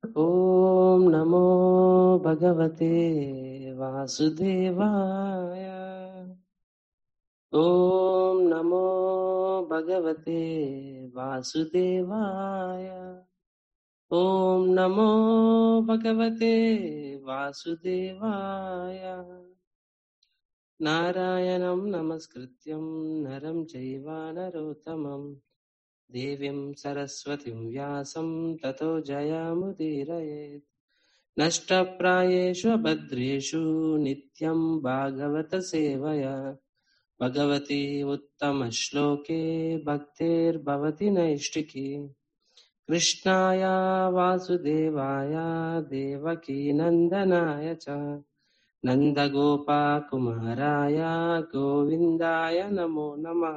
ॐ नमो भगवते वासुदेवाय ॐ नमो भगवते वासुदेवाय ॐ नमो भगवते वासुदेवाय नारायणं नमस्कृत्यं नरं चैव नरोत्तमम् देवीं सरस्वतीं व्यासं ततो जयमुदीरयेत् नष्टप्रायेषु भद्रेषु नित्यं भागवतसेवया भगवती उत्तमश्लोके भक्तिर्भवति नैष्टिकी कृष्णाय वासुदेवाय देवकीनन्दनाय च नन्दगोपाकुमाराय गोविन्दाय नमो नमः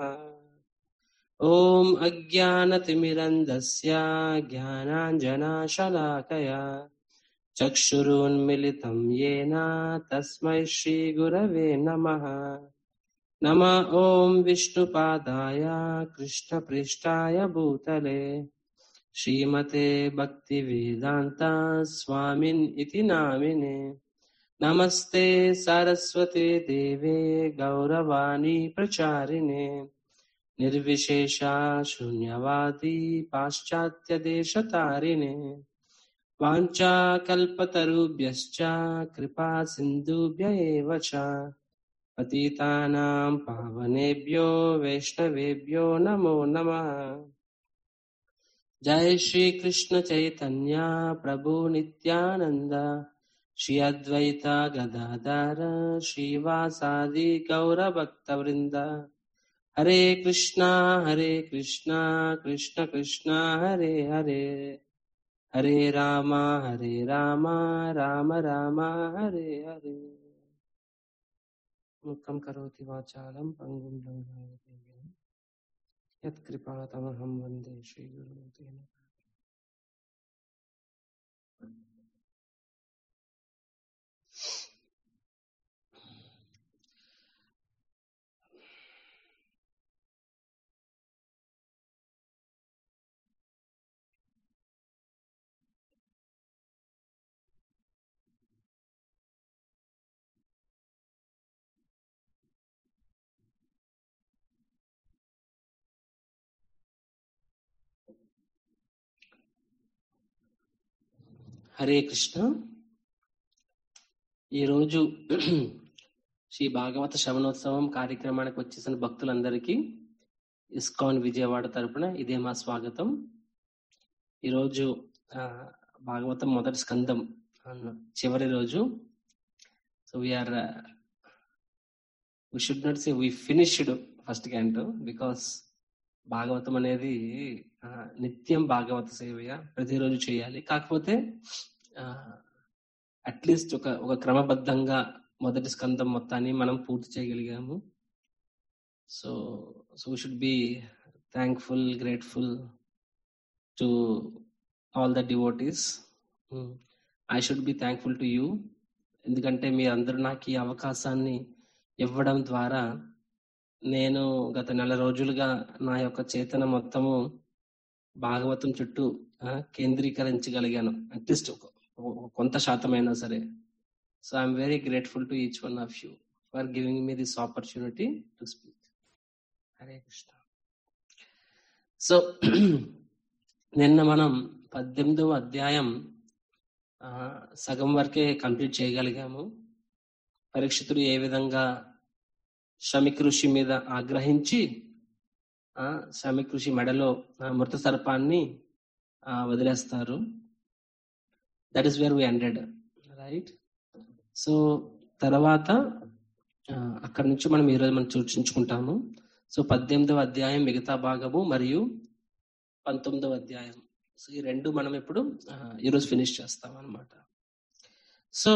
ॐ अज्ञानतिमिरन्दस्य ज्ञानाञ्जनाशलाकया चक्षुरुन्मिलितं येन तस्मै श्रीगुरवे नमः नम ॐ विष्णुपादाय कृष्णपृष्ठाय भूतले श्रीमते भक्तिवेदान्ता स्वामिन् इति नामिने नमस्ते सरस्वते देवे गौरवाणी प्रचारिणे निर्विशेषा शून्यवादी पाश्चात्यदेशतारिणे वाञ्छाकल्पतरुभ्यश्च कृपा सिन्धुभ्य एव च पतितानां पावनेभ्यो वैष्णवेभ्यो नमो नमः जय श्री कृष्ण चैतन्य प्रभु नित्यानंद श्री अद्वैत गदाधर श्रीवासादि गौर भक्त वृंद हरे कृष्णा हरे कृष्णा कृष्ण कृष्णा हरे हरे हरे राम हरे राम राम राम हरे हरे मुखं करोति वाचालं पङ्गुं लङ्घयति यत्कृपातमहं वन्दे श्रीगुरुं तेन హరే కృష్ణ ఈరోజు శ్రీ భాగవత శ్రవణోత్సవం కార్యక్రమానికి వచ్చేసిన భక్తులందరికీ ఇస్కాన్ విజయవాడ తరపున ఇదే మా స్వాగతం ఈరోజు ఆ, భాగవతం మొదటి స్కందం అన్న చివరి రోజు so we are we should not say we finished first canto because Bhagavatam అనేది ఆ, నిత్యం భాగవత సేవయ ప్రతిరోజు చేయాలి కాకపోతే అట్లీస్ట్ ఒక ఒక క్రమబద్ధంగా మొదటి స్కందం మొత్తాన్ని మనం పూర్తి చేయగలిగాము so so should be thankful grateful to all the devotees I should be thankful to you ఎందుకంటే మీరందరూ నాకు ఈ అవకాశాన్ని ఇవ్వడం ద్వారా నేను గత నెల రోజులుగా నా యొక్క చేతన మొత్తము భాగవతం చుట్టూ ఆ, కేంద్రీకరించగలిగాను అట్లీస్ట్ కొంత శాతమైనా సరే so I'm very grateful to each one of you for giving me this opportunity to speak Hare Krishna so నిన్న మనం పద్దెనిమిదవ అధ్యాయం ఆ, సగం వరకే కంప్లీట్ చేయగలిగాము పరీక్షితుడు ఏ విధంగా శ్రమిక ఋషి మీద ఆగ్రహించి ఆ శ్రమిక ఋషి మెడలో ఆ, మృత సర్పాన్ని ఆ, వదిలేస్తారు that is where we ended right so తర్వాత ఆ, అక్కడి నుంచి మనం ఈరోజు మనం సూచించుకుంటాము సో పద్దెనిమిదవ అధ్యాయం మిగతా భాగము మరియు పంతొమ్మిదవ అధ్యాయం సో ఈ రెండు మనం ఇప్పుడు ఆ, ఈరోజు ఫినిష్ చేస్తాం అన్నమాట సో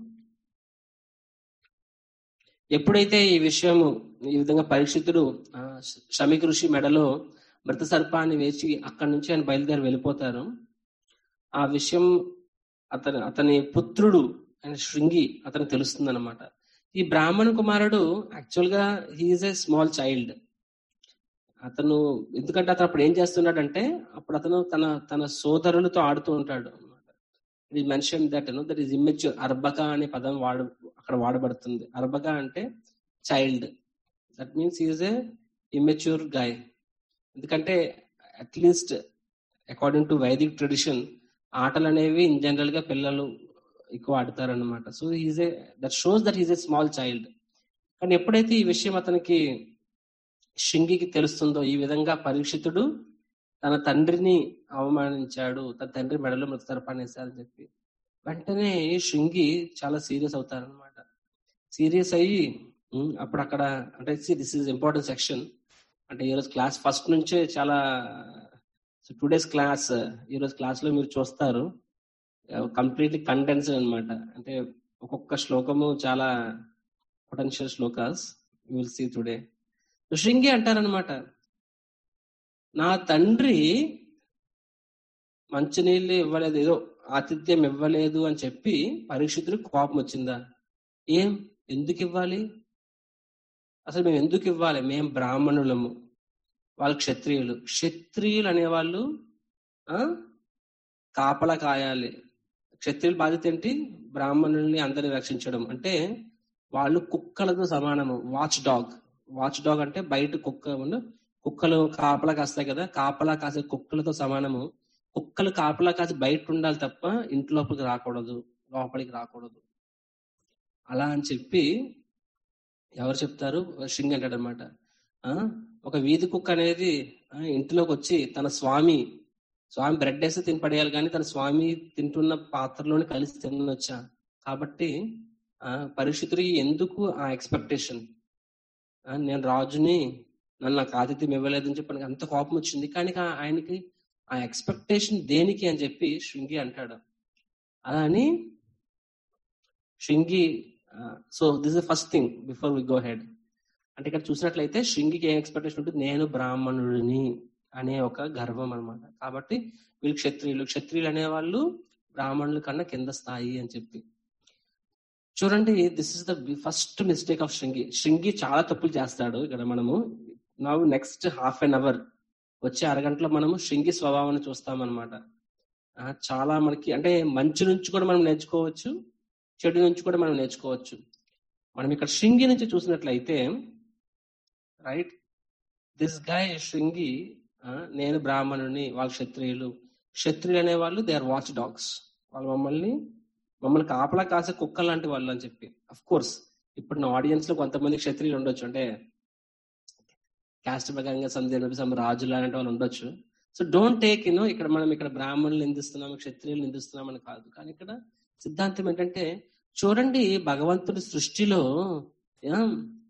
ఎప్పుడైతే ఈ విషయము ఈ విధంగా పరీక్షితుడు ఆ, శమిక ఋషి మెడలో మృత సర్పాన్ని వేసి అక్కడి నుంచి ఆయన బయలుదేరి వెళ్ళిపోతారు ఆ విషయం అతని అతని పుత్రుడు ఆయన శృంగి అతనికి తెలుస్తుంది అనమాట ఈ బ్రాహ్మణ కుమారుడు యాక్చువల్ గా హీఈస్ ఏ స్మాల్ చైల్డ్ అతను ఎందుకంటే అతను అప్పుడు ఏం చేస్తున్నాడంటే అప్పుడు అతను తన తన సోదరులతో ఆడుతూ ఉంటాడు అనమాట ఇది mention that no that is immature అర్బక అనే పదం వాడు అక్కడ వాడబడుతుంది అర్బక అంటే child that means is a immature guy ఎందుకంటే at least according to Vaidik tradition ఆటలు అనేవి ఇన్ జనరల్ గా పిల్లలు ఎక్కువ ఆడతారు అనమాట so is a that shows that is a small child కానీ ఎప్పుడైతే ఈ విషయం అతనికి శృంగికి తెలుస్తుందో ఈ విధంగా పరీక్షితుడు తన తండ్రిని అవమానించాడు తన తండ్రి మెడలో మృతతరపాన్ని వేశారని చెప్పి వెంటనే శృంగి చాలా సీరియస్ అవుతారనమాట సీరియస్ అయ్యి ఉమ్, అప్పుడు అక్కడ అంటే దిస్ ఇస్ ఇంపార్టెంట్ సెక్షన్ అంటే ఈరోజు క్లాస్ ఫస్ట్ నుంచే చాలా టూ డేస్ క్లాస్ ఈరోజు క్లాస్ లో మీరు చూస్తారు కంప్లీట్లీ కండెన్స్డ్ అన్నమాట అంటే ఒక్కొక్క శ్లోకము చాలా potential shlokas you will see today Shringi అంటారనమాట నా తండ్రి మంచినీళ్ళు ఇవ్వలేదు ఏదో ఆతిథ్యం ఇవ్వలేదు అని చెప్పి పరీక్షితుడికి కోపం వచ్చిందా ఏం ఎందుకు ఇవ్వాలి అసలు మేము ఎందుకు ఇవ్వాలి మేము బ్రాహ్మణులము వాళ్ళు క్షత్రియులు క్షత్రియులు అనేవాళ్ళు ఆ కాపలా కాయాలి క్షత్రియుల బాధ్యత ఏంటి బ్రాహ్మణుల్ని అందరిని రక్షించడం అంటే వాళ్ళు కుక్కలతో సమానము వాచ్ డాగ్ వాచ్ డాగ్ అంటే బయట కుక్క ఉన్న కుక్కలు కాపలా కాస్తాయి కదా కాపలా కాసే కుక్కలతో సమానము కుక్కలు కాపలా కాసి బయట ఉండాలి తప్ప ఇంటి లోపలికి రాకూడదు లోపలికి రాకూడదు అలా అని చెప్పి ఎవరు చెప్తారు శృంగి అంటాడు అనమాట ఒక వీధి కుక్క అనేది ఆ, ఇంటిలోకి వచ్చి తన స్వామి స్వామి బ్రెడ్ వేస్తే తిని పడేయాలి కానీ తన స్వామి తింటున్న పాత్రలోనే కలిసి తినొచ్చా కాబట్టి ఆ పరిస్థితుడికి ఎందుకు ఆ ఎక్స్పెక్టేషన్ నేను రాజుని నన్ను నాకు ఆతిథ్యం ఇవ్వలేదని చెప్పి నాకు అంత కోపం వచ్చింది కానీ ఆ- ఆయనకి ఆ ఎక్స్పెక్టేషన్ దేనికి అని చెప్పి శృంగి అంటాడు అలా అని Shringi so this is first thing before we go head అంటే ఇక్కడ చూసినట్లయితే శృంగికి ఏం ఎక్స్పెక్టేషన్ ఉంటుంది నేను బ్రాహ్మణుడిని అనే ఒక గర్వం అన్నమాట కాబట్టి వీళ్ళు క్షత్రియులు క్షత్రియులు అనేవాళ్ళు బ్రాహ్మణుల కన్నా కింద స్థాయి అని చెప్పి చూడండి this is the first mistake of Shringi Shringi చాలా తప్పులు చేస్తాడు ఇక్కడ మనము now next half an hour వచ్చే అరగంటలో మనము శృంగి స్వభావాన్ని చూస్తామన్నమాట ఆ, చాలా మనకి అంటే మంచి నుంచి కూడా మనం నేర్చుకోవచ్చు చెడు నుంచి కూడా మనం నేర్చుకోవచ్చు మనం ఇక్కడ శృంగి నుంచి చూసినట్లయితే రైట్ దిస్ గాయ్ శృంగి ఆ, నేను బ్రాహ్మణుని వాళ్ళు క్షత్రియులు క్షత్రియులు అనే వాళ్ళు దే ఆర్ వాచ్ డాగ్స్ వాళ్ళు మమ్మల్ని మమ్మల్ని కాపలా కాసే కుక్క లాంటి వాళ్ళు అని చెప్పి అఫ్ కోర్స్ ఇప్పుడు నా ఆడియన్స్ లో కొంతమంది క్షత్రియులు ఉండొచ్చు అంటే క్యాస్ట్ ప్రకారంగా సందేహం సమ్ రాజులు అలాంటి వాళ్ళు ఉండొచ్చు సో డోంట్ టేక్ యూనో ఇక్కడ మనం ఇక్కడ బ్రాహ్మణులు నిందిస్తున్నాము క్షత్రియులు నిందిస్తున్నామని కాదు కానీ ఇక్కడ సిద్ధాంతం ఏంటంటే చూడండి భగవంతుడి సృష్టిలో యా,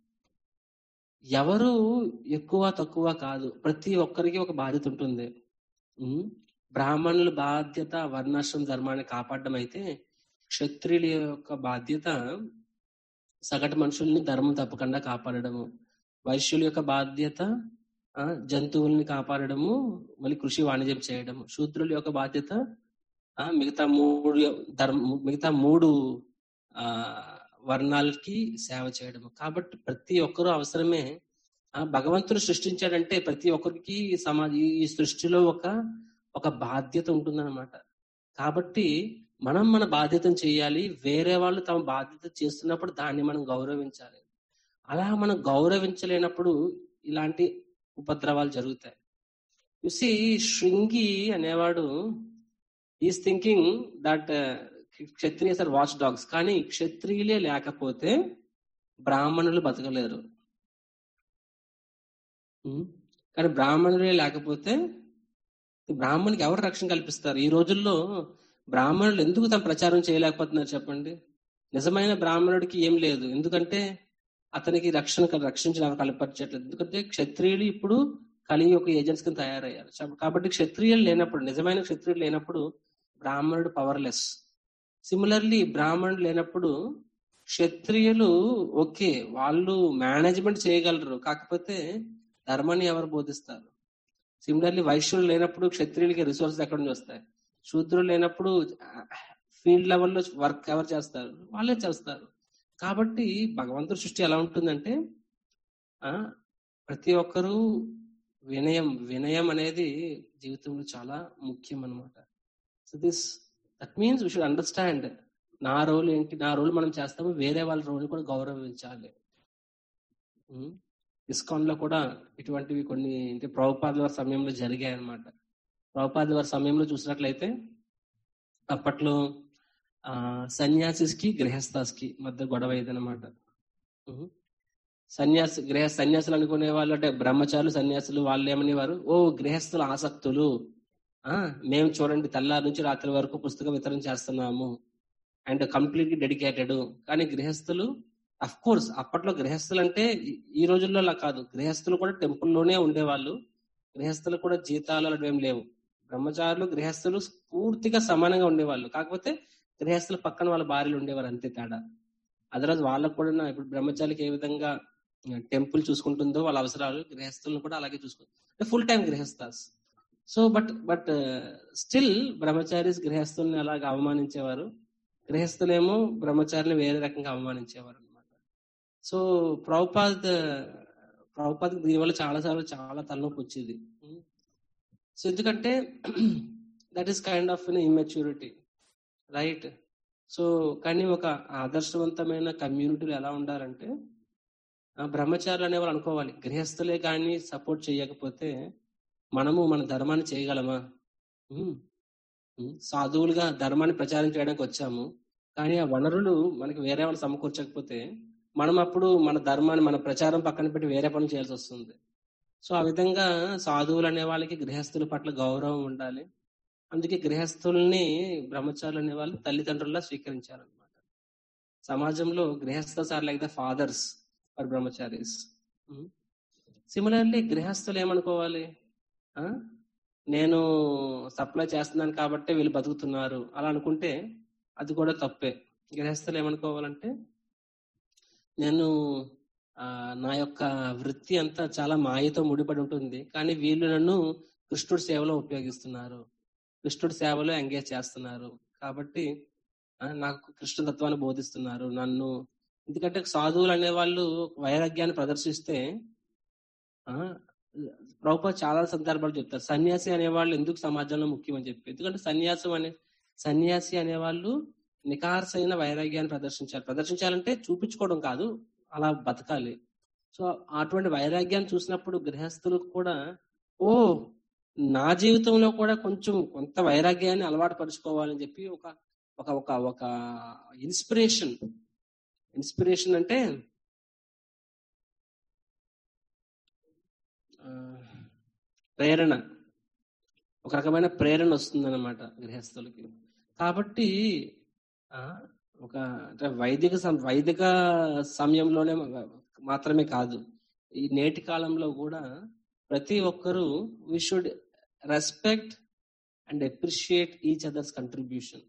ఎవరు ఎక్కువ తక్కువ కాదు ప్రతి ఒక్కరికి ఒక బాధ్యత ఉంటుంది ఉమ్, బ్రాహ్మణుల బాధ్యత వర్ణాశ్రమ ధర్మాన్ని కాపాడడం అయితే క్షత్రియుల యొక్క బాధ్యత సగటు మనుషుల్ని ధర్మం తప్పకుండా కాపాడడము వైశ్యుల యొక్క బాధ్యత ఆ, జంతువుల్ని కాపాడడము మళ్ళీ కృషి వాణిజ్యం చేయడము శూద్రుల యొక్క బాధ్యత ఆ, మిగతా మూడు ధర్మ మిగతా మూడు ఆ వర్ణాలకి సేవ చేయడము కాబట్టి ప్రతి ఒక్కరూ అవసరమే ఆ భగవంతుడు సృష్టించాడంటే ప్రతి ఒక్కరికి సమాజ ఈ సృష్టిలో ఒక ఒక బాధ్యత ఉంటుందన్నమాట కాబట్టి మనం మన బాధ్యతను చేయాలి వేరే వాళ్ళు తమ బాధ్యత చేస్తున్నప్పుడు దాన్ని మనం గౌరవించాలి అలా మనం గౌరవించలేనప్పుడు ఇలాంటి ఉపద్రవాలు జరుగుతాయి చూసి శృంగి అనేవాడు is thinking that Kshatriyas are watch dogs కానీ క్షత్రియులే లేకపోతే బ్రాహ్మణులు బతకలేరు ఉం? కానీ బ్రాహ్మణులే లేకపోతే బ్రాహ్మణునికి ఎవరు రక్షణ కల్పిస్తారు ఈ రోజుల్లో బ్రాహ్మణులు ఎందుకు తమ ప్రచారం చేయలేకపోతున్నారు చెప్పండి నిజమైన బ్రాహ్మణుడికి ఏం లేదు ఎందుకంటే అతనికి రక్షణ రక్షించిన ఎవరు కల్పించట్లేదు ఎందుకంటే క్షత్రియులు ఇప్పుడు కలిగి ఒక ఏజెంట్స్ కింద తయారయ్యారు చ- కాబట్టి క్షత్రియులు లేనప్పుడు నిజమైన క్షత్రియులు లేనప్పుడు బ్రాహ్మణుడు పవర్లెస్ సిమిలర్లీ బ్రాహ్మణుడు లేనప్పుడు క్షత్రియులు ఓకే వాళ్ళు మేనేజ్మెంట్ చేయగలరు కాకపోతే ధర్మాన్ని ఎవరు బోధిస్తారు సిమిలర్లీ వైశ్యులు లేనప్పుడు క్షత్రియులకి రిసోర్సెస్ ఎక్కడి నుంచి వస్తాయి శూద్రులు లేనప్పుడు ఫీల్డ్ లెవెల్లో వర్క్ ఎవరు చేస్తారు వాళ్ళే చేస్తారు కాబట్టి భగవంతుడి సృష్టి ఎలా ఉంటుందంటే ఆ ప్రతి ఒక్కరూ వినయం వినయం అనేది జీవితంలో చాలా ముఖ్యం అన్నమాట so this that means we should understand నా రోల్ ఏంటి నా రోల్ మనం చేస్తాము వేరే వాళ్ళ రోల్ కూడా గౌరవించాలి ఇస్కాన్ లో కూడా ఇటువంటివి కొన్ని అంటే ప్రభుపాదుల వారి సమయంలో జరిగాయి అనమాట ప్రభుపాదుల వారి సమయంలో చూసినట్లయితే అప్పట్లో ఆ సన్యాసిస్ కి గృహస్థాస్ కి మధ్య గొడవ అయిందనమాట సన్యాసి గృహ సన్యాసులు అనుకునే వాళ్ళు అంటే బ్రహ్మచారులు సన్యాసులు వాళ్ళు ఏమనేవారు ఓ గృహస్థుల ఆసక్తులు ఆ మేము చూడండి తెల్లారి నుంచి రాత్రి వరకు పుస్తక వితరణ చేస్తున్నాము అండ్ కంప్లీట్లీ డెడికేటెడ్ కానీ గృహస్థులు అఫ్ కోర్స్ అప్పట్లో గృహస్థులు అంటే ఈ- ఈ రోజుల్లో అలా కాదు గృహస్థులు కూడా టెంపుల్లోనే ఉండేవాళ్ళు గృహస్థులు కూడా జీతాలు అలాంటివి ఏం లేవు బ్రహ్మచారులు గృహస్థులు పూర్తిగా సమానంగా ఉండేవాళ్ళు కాకపోతే గృహస్థుల పక్కన వాళ్ళ భార్యలు ఉండేవారు అంతే తేడా అదర్వైజ్ వాళ్ళకు కూడా నా- ఇప్పుడు బ్రహ్మచారికి ఏ విధంగా టెంపుల్ చూసుకుంటుందో వాళ్ళ అవసరాలు గృహస్థులను కూడా అలాగే చూసుకుంటారు full time grihasthas so but but still brahmacharis గృహస్థుల్ని అలాగ అవమానించేవారు గృహస్థులేమో బ్రహ్మచారిని వేరే రకంగా అవమానించేవారు అనమాట సో ప్రభుపాద్ ప్రభుపాద్ దీనివల్ల చాలా సార్లు చాలా తలనొప్పి వచ్చేది సో ఎందుకంటే that is kind of immaturity right so కానీ ఒక ఆదర్శవంతమైన కమ్యూనిటీలు ఎలా ఉండాలంటే ఆ బ్రహ్మచారులు అనేవాళ్ళు అనుకోవాలి గృహస్థులే కానీ సపోర్ట్ చేయకపోతే మనము మన ధర్మాన్ని చేయగలమా ఉమ్. ఉమ్. సాధువులుగా ధర్మాన్ని ప్రచారం చేయడానికి వచ్చాము కానీ ఆ వనరులు మనకి వేరే వాళ్ళు సమకూర్చకపోతే మనం అప్పుడు మన ధర్మాన్ని మన ప్రచారం పక్కన పెట్టి వేరే పనులు చేయాల్సి వస్తుంది సో ఆ విధంగా సాధువులు అనే వాళ్ళకి గృహస్థుల పట్ల గౌరవం ఉండాలి అందుకే గృహస్థుల్ని బ్రహ్మచారులు అనే వాళ్ళు తల్లిదండ్రుల్లా స్వీకరించాలన్నమాట సమాజంలో grihastha sir like the fathers for brahmacharis similarly గృహస్థులు ఏమనుకోవాలి ఆ? నేను సప్లై చేస్తున్నాను కాబట్టి వీళ్ళు బతుకుతున్నారు అలా అనుకుంటే అది కూడా తప్పే గృహస్థులు ఏమనుకోవాలంటే నేను ఆ, నా యొక్క వృత్తి అంతా చాలా మాయతో ముడిపడి ఉంటుంది కానీ వీళ్ళు నన్ను కృష్ణుడి సేవలో ఉపయోగిస్తున్నారు కృష్ణుడి సేవలో ఎంగేజ్ చేస్తున్నారు కాబట్టి ఆ, నాకు కృష్ణ తత్వాన్ని బోధిస్తున్నారు నన్ను ఎందుకంటే సాధువులు అనేవాళ్ళు వైరాగ్యాన్ని ప్రదర్శిస్తే ఆ ప్రభుత్వ చాలా సందర్భాలు చెప్తారు సన్యాసి అనేవాళ్ళు ఎందుకు సమాజంలో ముఖ్యం అని చెప్పి ఎందుకంటే సన్యాసం అనే సన్యాసి అనేవాళ్ళు నికార్సైన వైరాగ్యాన్ని ప్రదర్శించాలి ప్రదర్శించాలంటే చూపించుకోవడం కాదు అలా బతకాలి సో అటువంటి వైరాగ్యాన్ని చూసినప్పుడు గృహస్థులకు కూడా ఓ నా జీవితంలో కూడా కొంచెం కొంత వైరాగ్యాన్ని అలవాటు పరుచుకోవాలని చెప్పి ఒక ఒక ఒక ఒక ఇన్స్పిరేషన్ ఇన్స్పిరేషన్ అంటే ఆ, ప్రేరణ ఒక రకమైన ప్రేరణ వస్తుందన్నమాట గృహస్థులకి కాబట్టి ఆ, ఒక అంటే వైదిక సం- వైదిక సమయంలోనే మాత్రమే కాదు ఈ నేటి కాలంలో కూడా ప్రతి ఒక్కరూ we should respect and appreciate each others contribution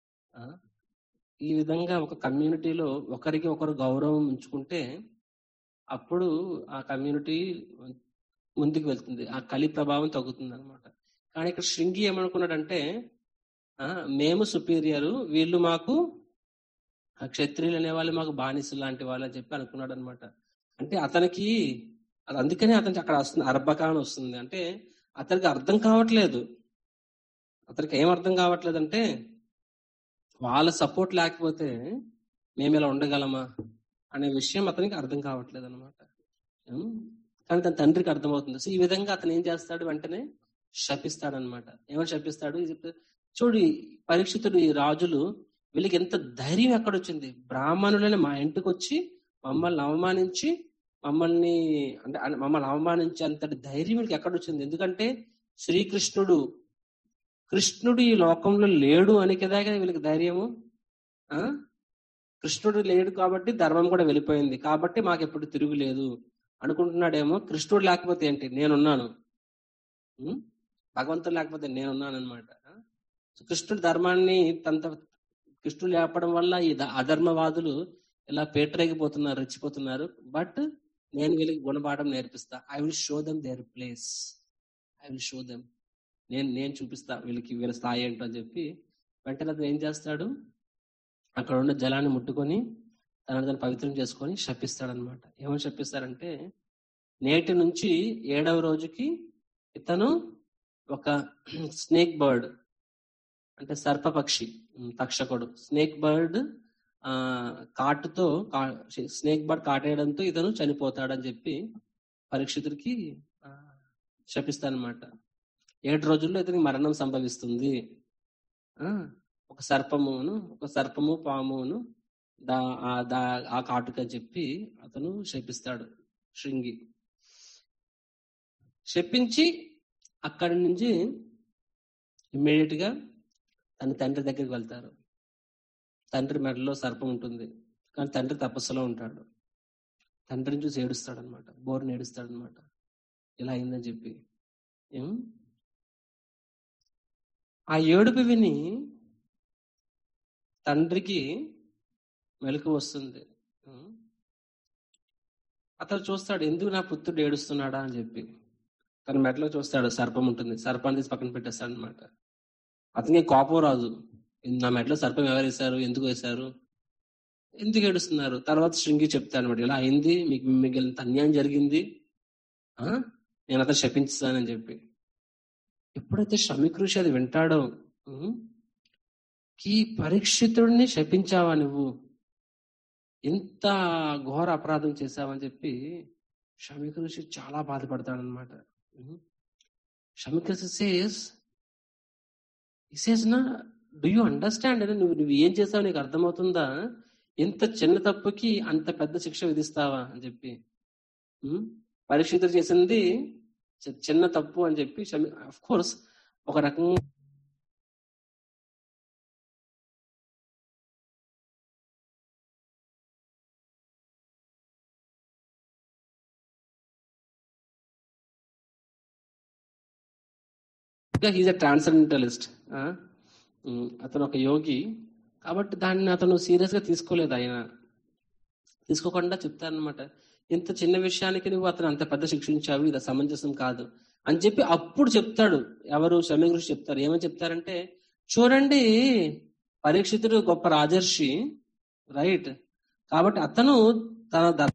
ఈ విధంగా ఒక కమ్యూనిటీలో ఒకరికి ఒకరు గౌరవం ఉంచుకుంటే అప్పుడు ఆ కమ్యూనిటీ ముందుకు వెళ్తుంది ఆ కలి ప్రభావం తగ్గుతుంది అనమాట కానీ ఇక్కడ శృంగి ఏమనుకున్నాడంటే ఆ, మేము సుపీరియర్ వీళ్ళు మాకు ఆ క్షత్రియులు అనే వాళ్ళు మాకు బానిసలు లాంటి వాళ్ళు అని చెప్పి అనుకున్నాడు అనమాట అంటే అతనికి అది అందుకనే అతనికి అక్కడ వస్తుంది అర్భకాన్ని వస్తుంది అంటే అతనికి అర్థం కావట్లేదు అతనికి ఏం అర్థం కావట్లేదు అంటే వాళ్ళ సపోర్ట్ లేకపోతే మేము ఇలా ఉండగలమా అనే విషయం అతనికి అర్థం కావట్లేదు అనమాట కానీ తన తండ్రికి అర్థమవుతుంది సో ఈ విధంగా అతను ఏం చేస్తాడు వెంటనే శపిస్తాడు అనమాట ఏమని శపిస్తాడు ఇది చెప్తే, చూడు ఈ పరీక్షితుడు ఈ రాజులు వీళ్ళకి ఎంత ధైర్యం ఎక్కడొచ్చింది బ్రాహ్మణులైన మా ఇంటికి వచ్చి మమ్మల్ని అవమానించి మమ్మల్ని అంటే అన- మమ్మల్ని అవమానించే అంతటి ధైర్యం వీళ్ళకి ఎక్కడొచ్చింది ఎందుకంటే శ్రీకృష్ణుడు కృష్ణుడు ఈ లోకంలో లేడు అని కదా వీళ్ళకి ధైర్యము ఆ కృష్ణుడు లేడు కాబట్టి ధర్మం కూడా వెళ్ళిపోయింది కాబట్టి మాకు ఎప్పుడు తిరుగులేదు అనుకుంటున్నాడేమో కృష్ణుడు లేకపోతే ఏంటి నేనున్నాను ఉం? భగవంతుడు లేకపోతే నేనున్నాను అనమాట కృష్ణుడి ధర్మాన్ని తన కృష్ణుడు లేపడం వల్ల ఈ ద- అధర్మవాదులు ఇలా పేటరేగిపోతున్నారు రెచ్చిపోతున్నారు బట్ నేను వీళ్ళకి గుణపాఠం నేర్పిస్తా I will show them their place I will show them నేను నేను చూపిస్తా వీళ్ళకి వీళ్ళ స్థాయి ఏంటో అని చెప్పి వెంటనే అతను ఏం చేస్తాడు అక్కడ ఉన్న జలాన్ని ముట్టుకొని తనను తను పవిత్రం చేసుకొని శపిస్తాడనమాట ఏమని శపిస్తాడంటే నేటి నుంచి ఏడవ రోజుకి ఇతను ఒక స్నేక్ బర్డ్ అంటే సర్పపక్షి ఉమ్, తక్షకుడు స్నేక్ బర్డ్ ఆ కాటుతో స్నేక్ బర్డ్ కాటేయడంతో ఇతను చనిపోతాడని చెప్పి పరీక్షితుడికి ఆ, శపిస్తానమాట ఏడు రోజుల్లో ఇతనికి మరణం సంభవిస్తుంది ఆ ఒక సర్పమును ఒక సర్పము పామును దా ఆ దా ఆ కాటుక చెప్పి అతను శపిస్తాడు శృంగి శపించి అక్కడి నుంచి ఇమ్మీడియట్ గా తన తండ్రి దగ్గరికి వెళ్తారు తండ్రి మెడలో సర్పం ఉంటుంది కానీ తండ్రి తపస్సులో ఉంటాడు తండ్రిని చూసి ఏడుస్తాడు అనమాట బోర్ని ఏడుస్తాడు అనమాట ఇలా అయిందని చెప్పి ఏం ఆ ఏడుపు విని తండ్రికి మెలకు వస్తుంది ఉం? అతను చూస్తాడు ఎందుకు నా పుత్రుడు ఏడుస్తున్నాడా అని చెప్పి తన మెడలో చూస్తాడు సర్పం ఉంటుంది సర్పాన్ని తీసి పక్కన పెట్టేస్తాడు అనమాట అతనికి కోపం రాదు నా మెడలో సర్పం ఎవరు వేశారు ఎందుకు వేశారు ఎందుకు ఏడుస్తున్నారు తర్వాత శృంగి చెప్తాను అనమాట ఇలా అయింది మీకు మిగిలిన అన్యాయం జరిగింది ఆ నేను అతను శపించానని చెప్పి ఎప్పుడైతే శమికృషి అది వింటాడో ఉం? ఈ పరీక్షితుడిని శపించావా నువ్వు ఇంత ఘోర అపరాధం చేశావని చెప్పి షమిక ఋషి చాలా బాధపడతాడనమాట Shamika says says no do you understand అని నువ్వు నువ్వు ఏం చేసావు నీకు అర్థమవుతుందా ఇంత చిన్న తప్పుకి అంత పెద్ద శిక్ష విధిస్తావా అని చెప్పి ఉం? పరీక్షితుడు చేసింది చి- చిన్న తప్పు అని చెప్పి షమి అఫ్ కోర్స్ ఒక రకంగా హీజ్ అ ట్రాన్సెండెంటలిస్ట్ అతను ఒక యోగి కాబట్టి దాన్ని అతను సీరియస్ గా తీసుకోలేదు ఆయన తీసుకోకుండా చెప్తారనమాట ఇంత చిన్న విషయానికి నువ్వు అతను అంత పెద్ద శిక్షించావు ఇది సమంజసం కాదు అని చెప్పి అప్పుడు చెప్తాడు ఎవరు షమి గురించి చెప్తారు ఏమని చెప్తారంటే చూడండి పరీక్షితుడు గొప్ప రాజర్షి రైట్ కాబట్టి అతను తన ధర్మ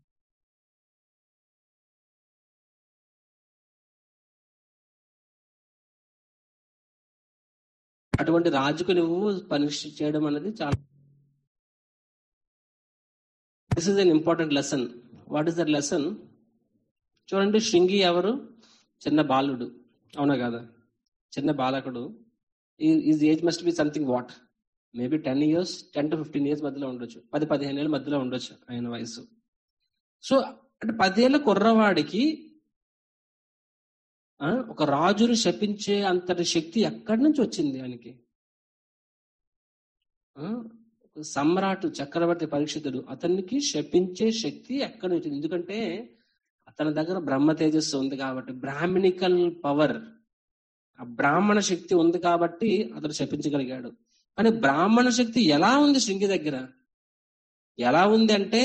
అటువంటి రాజుకు నువ్వు పరీక్ష చేయడం అనేది చాలా this is an important lesson what is that lesson చూడండి శృంగి ఎవరు చిన్న బాలుడు అవునా కదా చిన్న బాలకుడు is age must be something what maybe ten years ten to fifteen years మధ్యలో ఉండొచ్చు పది పదిహేను ఏళ్ళ మధ్యలో ఉండొచ్చు ఆయన వయసు సో అంటే పదేళ్ల కుర్రవాడికి ఆ, ఒక రాజును శపించే అంతటి శక్తి ఎక్కడి నుంచి వచ్చింది ఆయనకి ఆ, ఒక సమ్రాట్ చక్రవర్తి పరీక్షితుడు అతనికి శపించే శక్తి ఎక్కడి నుంచి వచ్చింది? ఎందుకంటే అతని దగ్గర బ్రహ్మ తేజస్సు ఉంది కాబట్టి బ్రాహ్మణికల్ పవర్ ఆ బ్రాహ్మణ శక్తి ఉంది కాబట్టి అతను శపించగలిగాడు కానీ బ్రాహ్మణ శక్తి ఎలా ఉంది శృంగి దగ్గర ఎలా ఉంది అంటే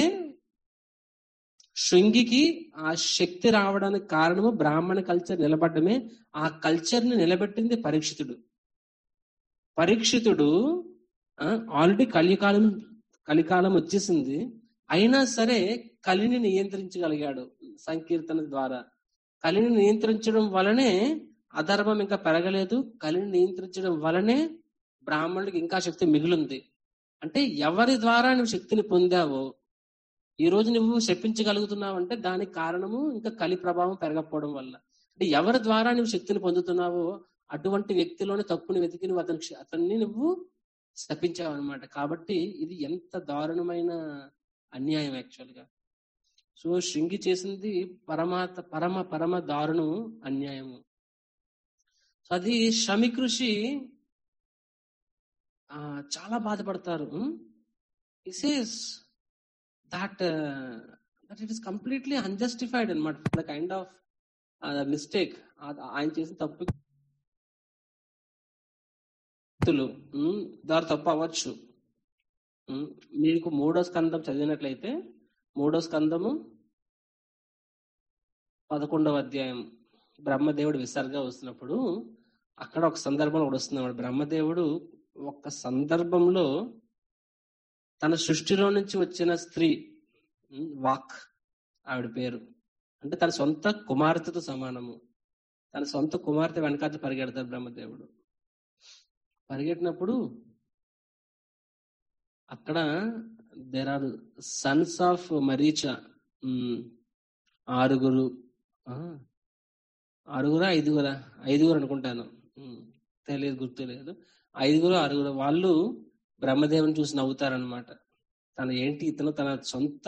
శృంగికి ఆ శక్తి రావడానికి కారణము బ్రాహ్మణ కల్చర్ నిలబడమే ఆ కల్చర్ ని నిలబెట్టింది పరీక్షితుడు పరీక్షితుడు ఆల్రెడీ కలికాలం కలికాలం వచ్చేసింది అయినా సరే కలిని నియంత్రించగలిగాడు సంకీర్తన ద్వారా కలిని నియంత్రించడం వలనే అధర్మం ఇంకా పెరగలేదు కలిని నియంత్రించడం వలనే బ్రాహ్మణుడికి ఇంకా శక్తి మిగిలింది అంటే ఎవరి ద్వారా నువ్వు శక్తిని పొందావో ఈ రోజు నువ్వు శపించగలుగుతున్నావు అంటే దానికి కారణము ఇంకా కలి ప్రభావం పెరగకపోవడం వల్ల అంటే ఎవరి ద్వారా నువ్వు శక్తిని పొందుతున్నావో అటువంటి వ్యక్తిలోని తప్పుని వెతికి నువ్వు అతని అతన్ని నువ్వు శపించావు అనమాట కాబట్టి ఇది ఎంత దారుణమైన అన్యాయం యాక్చువల్ గా సో శృంగి చేసింది పరమాత పరమ పరమ దారుణం అన్యాయము సో అది శమికృషి ఆ చాలా బాధపడతారు is that uh, that it is completely unjustified అనమాట the kind of uh, mistake ఆ- ఆయన చేసిన తప్పు ఉమ్, దారి తప్పు అవ్వచ్చు ఉమ్, మీకు మూడో స్కందం చదివినట్లయితే మూడో స్కందము పదకొండవ అధ్యాయం బ్రహ్మదేవుడు విసర్గ వస్తున్నప్పుడు అక్కడ ఒక సందర్భంలో ఒకటి వస్తున్నాడు బ్రహ్మదేవుడు ఒక సందర్భంలో తన సృష్టిలో నుంచి వచ్చిన స్త్రీ ఉమ్, వాక్ ఆవిడ పేరు అంటే తన సొంత కుమార్తెతో సమానము తన సొంత కుమార్తె వెనకాల పరిగెడతారు బ్రహ్మదేవుడు పరిగెట్టినప్పుడు అక్కడ there are sons of Marichi ఆరుగురు ఆ, ఆరుగురా ఐదుగురా ఐదుగురు అనుకుంటాను ఉమ్, తెలియదు గుర్తు లేదు ఐదుగురు ఆరుగురు వాళ్ళు బ్రహ్మదేవుని చూసి నవ్వుతారనమాట తన ఏంటి ఇతను తన సొంత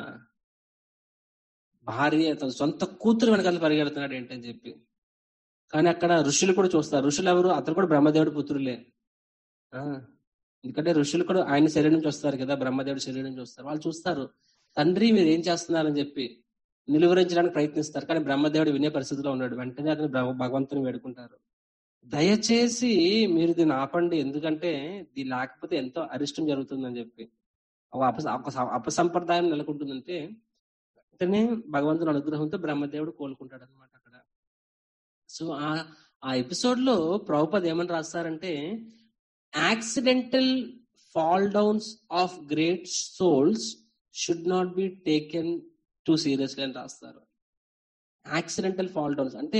భార్య తన సొంత కూతురు వెనకాల పరిగెడుతున్నాడు ఏంటని చెప్పి కానీ అక్కడ ఋషులు కూడా చూస్తారు ఋషులు ఎవరు అతను కూడా బ్రహ్మదేవుడి పుత్రులే ఆ ఎందుకంటే ఋషులు కూడా ఆయన శరీరం నుంచి వస్తారు కదా బ్రహ్మదేవుడి శరీరం నుంచి వస్తారు వాళ్ళు చూస్తారు తండ్రి మీరు ఏం చేస్తున్నారని చెప్పి నిలువరించడానికి ప్రయత్నిస్తారు కానీ బ్రహ్మదేవుడు వినే పరిస్థితిలో ఉన్నాడు వెంటనే అతను బ్రహ్మ- భగవంతుని వేడుకుంటారు దయచేసి మీరు దీన్ని ఆపండి ఎందుకంటే ఇది లేకపోతే ఎంతో అరిష్టం జరుగుతుందని చెప్పి ఒక అప ఒక స- అపసంప్రదాయం నెలకొంటుందంటే వెంటనే భగవంతుని అనుగ్రహంతో బ్రహ్మదేవుడు కోలుకుంటాడు అనమాట అక్కడ సో ఆ ఆ ఎపిసోడ్ లో ప్రభుపద్ ఏమని రాస్తారంటే accidental fall downs of great souls should not be taken too seriously అని రాస్తారు యాక్సిడెంటల్ ఫాల్ డౌన్స్ అంటే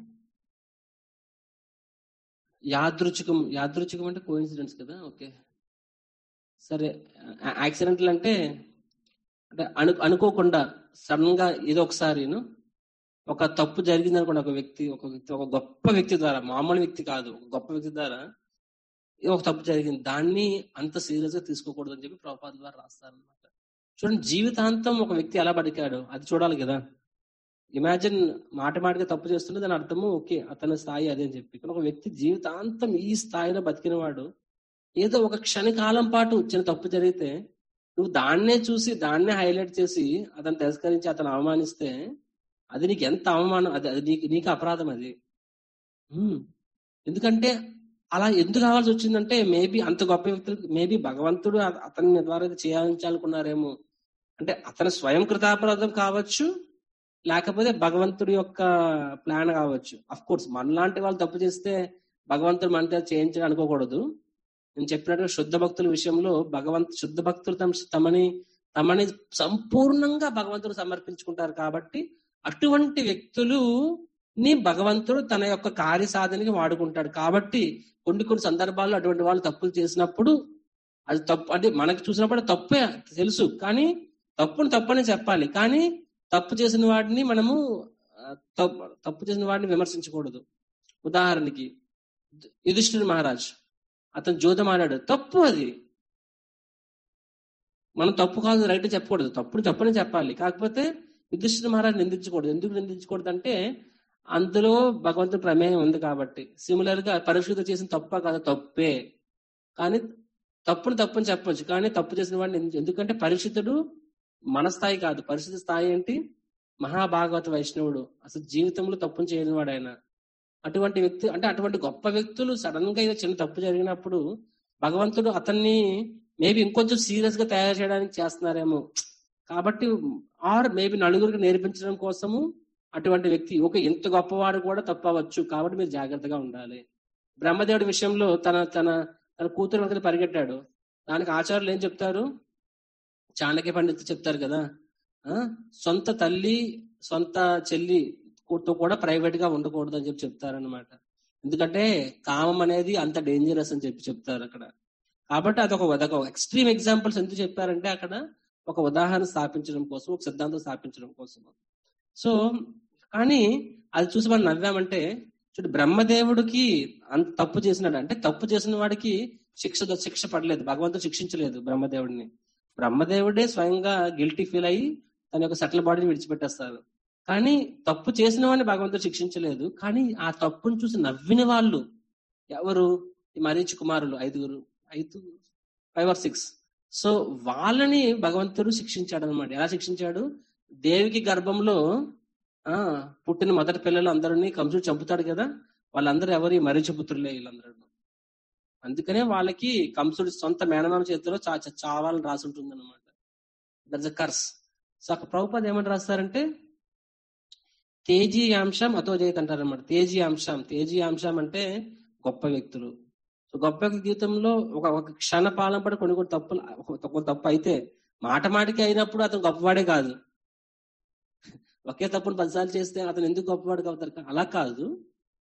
యాదృచ్ఛికం యాదృచ్ఛికం అంటే కోఇన్సిడెన్స్ కదా ఓకే సరే యాక్సిడెంటల్ అంటే అంటే అను అనుకోకుండా సడన్ గా ఏదో ఒకసారి ఒక తప్పు జరిగింది అనుకోండి ఒక వ్యక్తి ఒక వ్యక్తి ఒక గొప్ప వ్యక్తి ద్వారా మామూలు వ్యక్తి కాదు ఒక గొప్ప వ్యక్తి ద్వారా ఏదో ఒక తప్పు జరిగింది దాన్ని అంత సీరియస్ గా తీసుకోకూడదు అని చెప్పి ప్రభుపాద ద్వారా రాస్తారనమాట చూడండి జీవితాంతం ఒక వ్యక్తి ఎలా బతికాడు అది చూడాలి కదా ఇమాజిన్ మాట మాటగా తప్పు చేస్తుంటే దాని అర్థము ఓకే అతని స్థాయి అదే అని చెప్పి కానీ ఒక వ్యక్తి జీవితాంతం ఈ స్థాయిలో బతికిన వాడు ఏదో ఒక క్షణకాలం పాటు చిన్న తప్పు జరిగితే నువ్వు దాన్నే చూసి దాన్నే హైలైట్ చేసి అతను తిరస్కరించి అతను అవమానిస్తే అది నీకు ఎంత అవమానం అది అది నీకు నీకు అపరాధం అది ఉమ్. ఎందుకంటే అలా ఎందుకు రావాల్సి వచ్చిందంటే మేబీ అంత గొప్ప వ్యక్తులు మేబీ భగవంతుడు అత- అతని ద్వారా ఇది చేయాలనుకున్నారేమో అంటే అతని స్వయం కృతాపరాధం కావచ్చు లేకపోతే భగవంతుడి యొక్క ప్లాన్ కావచ్చు అఫ్ కోర్స్ మనలాంటి వాళ్ళు తప్పు చేస్తే భగవంతుడు మన చేత చేయించడం అనుకోకూడదు నేను చెప్పినట్టుగా శుద్ధ భక్తుల విషయంలో భగవంత్ శుద్ధ భక్తులు తమ తమని తమని సంపూర్ణంగా భగవంతుడు సమర్పించుకుంటారు కాబట్టి అటువంటి వ్యక్తులు ని భగవంతుడు తన యొక్క కార్య సాధనకి వాడుకుంటాడు కాబట్టి కొన్ని కొన్ని సందర్భాల్లో అటువంటి వాళ్ళు తప్పులు చేసినప్పుడు అది తప్పు అంటే మనకి చూసినప్పుడు తప్పే తెలుసు కానీ తప్పుని తప్పని చెప్పాలి కానీ తప్పు చేసిన వాడిని మనము ఆ, తప్పు తప్పు చేసిన వాడిని విమర్శించకూడదు ఉదాహరణకి యుధిష్ఠిర్ మహారాజ్ అతను జోదం ఆడాడు తప్పు అది మనం తప్పు కాదు రైట్ చెప్పకూడదు తప్పుని తప్పని చెప్పాలి కాకపోతే యుధిష్ఠిర మహారాజ్ నిందించకూడదు ఎందుకు నిందించకూడదు అంటే అందులో భగవంతుడి ప్రమేయం ఉంది కాబట్టి సిమిలర్ గా పరిశుద్ధ చేసిన తప్ప కాదు తప్పే కానీ తప్పుని తప్పని చెప్పొచ్చు కానీ తప్పు చేసిన వాడిని నిందించ- ఎందుకంటే పరిశుద్ధుడు మన స్థాయి కాదు పరిశుద్ధ స్థాయి ఏంటి మహాభాగవత వైష్ణవుడు అసలు జీవితంలో తప్పుని చేయని వాడు ఆయన అటువంటి వ్యక్తి అంటే అటువంటి గొప్ప వ్యక్తులు సడన్ గా ఏదో చిన్న తప్పు జరిగినప్పుడు భగవంతుడు అతన్ని మేబీ ఇంకొంచెం సీరియస్ గా తయారు చేయడానికి చేస్తున్నారేమో కాబట్టి ఆర్ మేబీ నలుగురికి నేర్పించడం కోసము అటువంటి వ్యక్తి ఒక ఇంత గొప్పవాడు కూడా తప్పవచ్చు కాబట్టి మీరు జాగ్రత్తగా ఉండాలి బ్రహ్మదేవుడి విషయంలో తన తన తన కూతురు వెనకాల పరిగెట్టాడు దానికి ఆచార్యులు ఏం చెప్తారు చాణక్య పండితులు చెప్తారు కదా ఆ సొంత తల్లి సొంత చెల్లి తో కూడా ప్రైవేట్ గా ఉండకూడదు అని చెప్పి చెప్తారనమాట ఎందుకంటే కామం అనేది అంత డేంజరస్ అని చెప్పి చెప్తారు అక్కడ కాబట్టి అదొక అదొక ఎక్స్ట్రీమ్ ఎగ్జాంపుల్స్ ఎందుకు చెప్పారంటే అక్కడ ఒక ఉదాహరణ స్థాపించడం కోసం ఒక సిద్ధాంతం స్థాపించడం కోసం సో కానీ అది చూసి మనం నవ్వామంటే చూడు బ్రహ్మదేవుడికి అంత తప్పు చేసినాడు అంటే తప్పు చేసిన వాడికి శిక్ష శిక్ష పడలేదు భగవంతుడు శిక్షించలేదు బ్రహ్మదేవుడిని బ్రహ్మదేవుడే స్వయంగా గిల్టీ ఫీల్ అయ్యి తన యొక్క సటిల్ బాడీని విడిచిపెట్టేస్తారు కానీ తప్పు చేసిన వాడిని భగవంతుడు శిక్షించలేదు కానీ ఆ తప్పును చూసి నవ్విన వాళ్ళు ఎవరు ఈ మరీచి కుమారులు ఐదుగురు ఐదు ఫైవ్ ఆర్ సిక్స్ సో వాళ్ళని భగవంతుడు శిక్షించాడు అనమాట ఎలా శిక్షించాడు దేవికి గర్భంలో ఆ పుట్టిన మొదటి పిల్లలు అందరినీ కంసుడు చంపుతాడు కదా వాళ్ళందరూ ఎవరి మరీచి పుత్రులే వీళ్ళందరూ అందుకనే వాళ్ళకి కంసుడి సొంత మేనమామ చేతిలో చా చా- చావాలని రాసి ఉంటుంది అనమాట దట్స్ అ కర్స్ సో అక్కడ ప్రభుపాద ఏమని రాస్తారంటే తేజీ అంశం అతో జయత్ అంటారు అనమాట తేజీ అంశం తేజీ అంశం అంటే గొప్ప వ్యక్తులు సో గొప్ప వ్యక్తి జీవితంలో ఒక ఒక క్షణ పాలన పడి కొన్ని కొన్ని తప్పులు ఒక- ఒక తప్పు అయితే మాట మాటికి అయినప్పుడు అతను గొప్పవాడే కాదు ఒకే తప్పును పదిసార్లు చేస్తే అతను ఎందుకు గొప్పవాడు అవుతారు అలా కాదు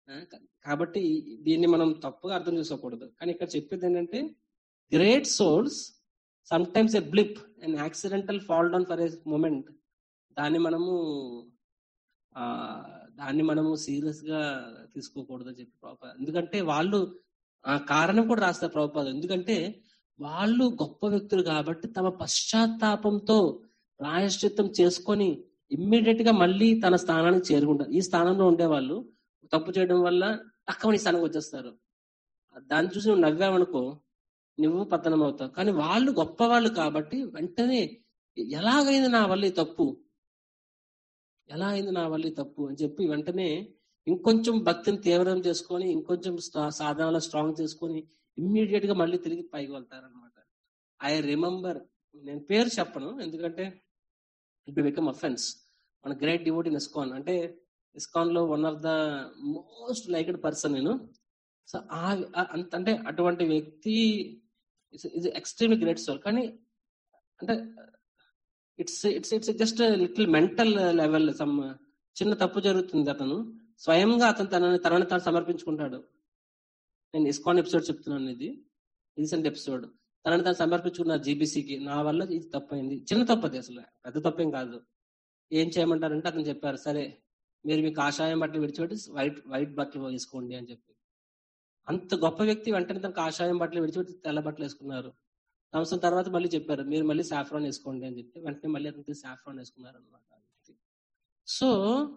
ఆ, కా- కాబట్టి దీన్ని మనం తప్పుగా అర్థం చేసుకోకూడదు కానీ ఇక్కడ చెప్పేది ఏంటంటే great souls sometimes a blip and accidental fall down for a moment దాన్ని మనము ఆ దాన్ని మనము సీరియస్ గా తీసుకోకూడదు అని చెప్పి ప్రభుపాద ఎందుకంటే వాళ్ళు ఆ కారణం కూడా రాస్తారు ప్రభుపాద ఎందుకంటే వాళ్ళు గొప్ప వ్యక్తులు కాబట్టి తమ పశ్చాత్తాపంతో ప్రాయశ్చిత్తం చేసుకొని ఇమ్మీడియట్ గా మళ్ళీ తన స్థానానికి చేరుకుంటారు ఈ స్థానంలో ఉండేవాళ్ళు తప్పు చేయడం వల్ల తక్కువ స్థానానికి వచ్చేస్తారు దాన్ని చూసి నువ్వు నవ్వావనుకో నువ్వు పతనం అవుతావు కానీ వాళ్ళు గొప్పవాళ్ళు కాబట్టి వెంటనే ఎలాగైంది నా వల్ల ఈ తప్పు ఎలా అయింది నా వల్ల ఈ తప్పు అని చెప్పి వెంటనే ఇంకొంచెం భక్తిని తీవ్రం చేసుకొని ఇంకొంచెం స్టా- సాధనలో స్ట్రాంగ్ చేసుకొని ఇమ్మీడియట్ గా మళ్ళీ తిరిగి పైకి వెళ్తారు అనమాట ఐ రిమెంబర్ నేను పేరు చెప్పను ఎందుకంటే ఇట్ బి బికమ్ అఫెన్స్ మన గ్రేట్ డివోట్ ఇన్ ఇస్కాన్ అంటే ఇస్కాన్ లో one of the most liked person నేను సో ఆ ఆ- అంత అంటే అటువంటి వ్యక్తి ఇస్ ఎక్స్ట్రీమ్లీ గ్రేట్ సోల్ కానీ అంటే it's it's it's just little mental level some చిన్న తప్పు జరుగుతుంది అతను స్వయంగా అతను తనని తనని తాను సమర్పించుకుంటాడు నేను ఇస్కాన్ ఎపిసోడ్ చెప్తున్నాను ఇది రీసెంట్ ఎపిసోడ్ తనని తాను సమర్పించుకున్నారు జీబీసీకి నా వల్ల ఇది తప్పైంది చిన్న తప్పు అది అసలు పెద్ద తప్పేం కాదు ఏం చేయమంటారంటే అతను చెప్పారు సరే మీరు మీ కాషాయం బట్టలు విడిచిపెట్టి వైట్ వైట్ బట్టలు వేసుకోండి అని చెప్పి అంత గొప్ప వ్యక్తి వెంటనే తన కాషాయం బట్టలు విడిచిపెట్టి తెల్ల బట్టలు వేసుకున్నారు సంవత్సరం తర్వాత మళ్ళీ చెప్పారు మీరు మళ్ళీ సాఫ్రాన్ వేసుకోండి అని చెప్పి వెంటనే మళ్ళీ అతనికి సాఫ్రాన్ వేసుకున్నారు అనమాట సో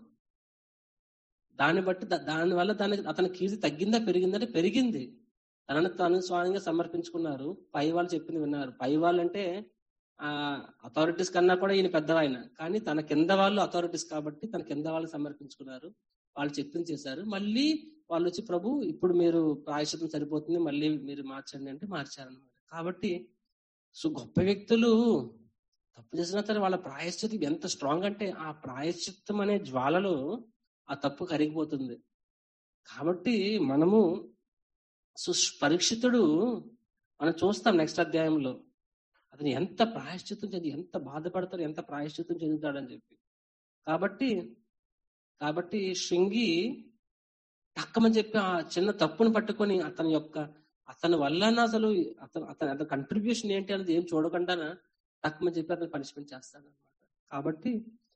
దాన్ని బట్టి దా- దాని వల్ల దాని అతని కీర్తి తగ్గిందా పెరిగిందంటే పెరిగింది తనని తాను స్వామిగా సమర్పించుకున్నారు పై వాళ్ళు చెప్పింది విన్నారు పై వాళ్ళు అంటే ఆ అథారిటీస్ కన్నా కూడా ఈయన పెద్దవాయన కానీ తన కింద వాళ్ళు అథారిటీస్ కాబట్టి తన కింద వాళ్ళు సమర్పించుకున్నారు వాళ్ళు చెప్పింది చేశారు మళ్ళీ వాళ్ళు వచ్చి ప్రభు ఇప్పుడు మీరు ప్రాయశ్చితం సరిపోతుంది మళ్ళీ మీరు మార్చండి అంటే మార్చారనమాట కాబట్టి సో గొప్ప వ్యక్తులు తప్పు చేసిన తర్వాత వాళ్ళ ప్రాయశ్చిత్తం ఎంత స్ట్రాంగ్ అంటే ఆ ప్రాయశ్చిత్తం అనే జ్వాలలో ఆ తప్పు కరిగిపోతుంది కాబట్టి మనము సు- పరీక్షితుడు మనం చూస్తాం నెక్స్ట్ అధ్యాయంలో అతను ఎంత ప్రాయశ్చిత్తం చెంది ఎంత బాధపడతాడు ఎంత ప్రాయశ్చిత్తం చెందుతాడని చెప్పి కాబట్టి కాబట్టి శృంగి తక్కమని చెప్పి ఆ చిన్న తప్పును పట్టుకొని అతని యొక్క అతని వల్ల అసలు అతను అతని అతని కంట్రిబ్యూషన్ ఏంటి అనేది ఏం చూడకుండా తక్కువ చెప్పి అతను పనిష్మెంట్ చేస్తాడు అనమాట కాబట్టి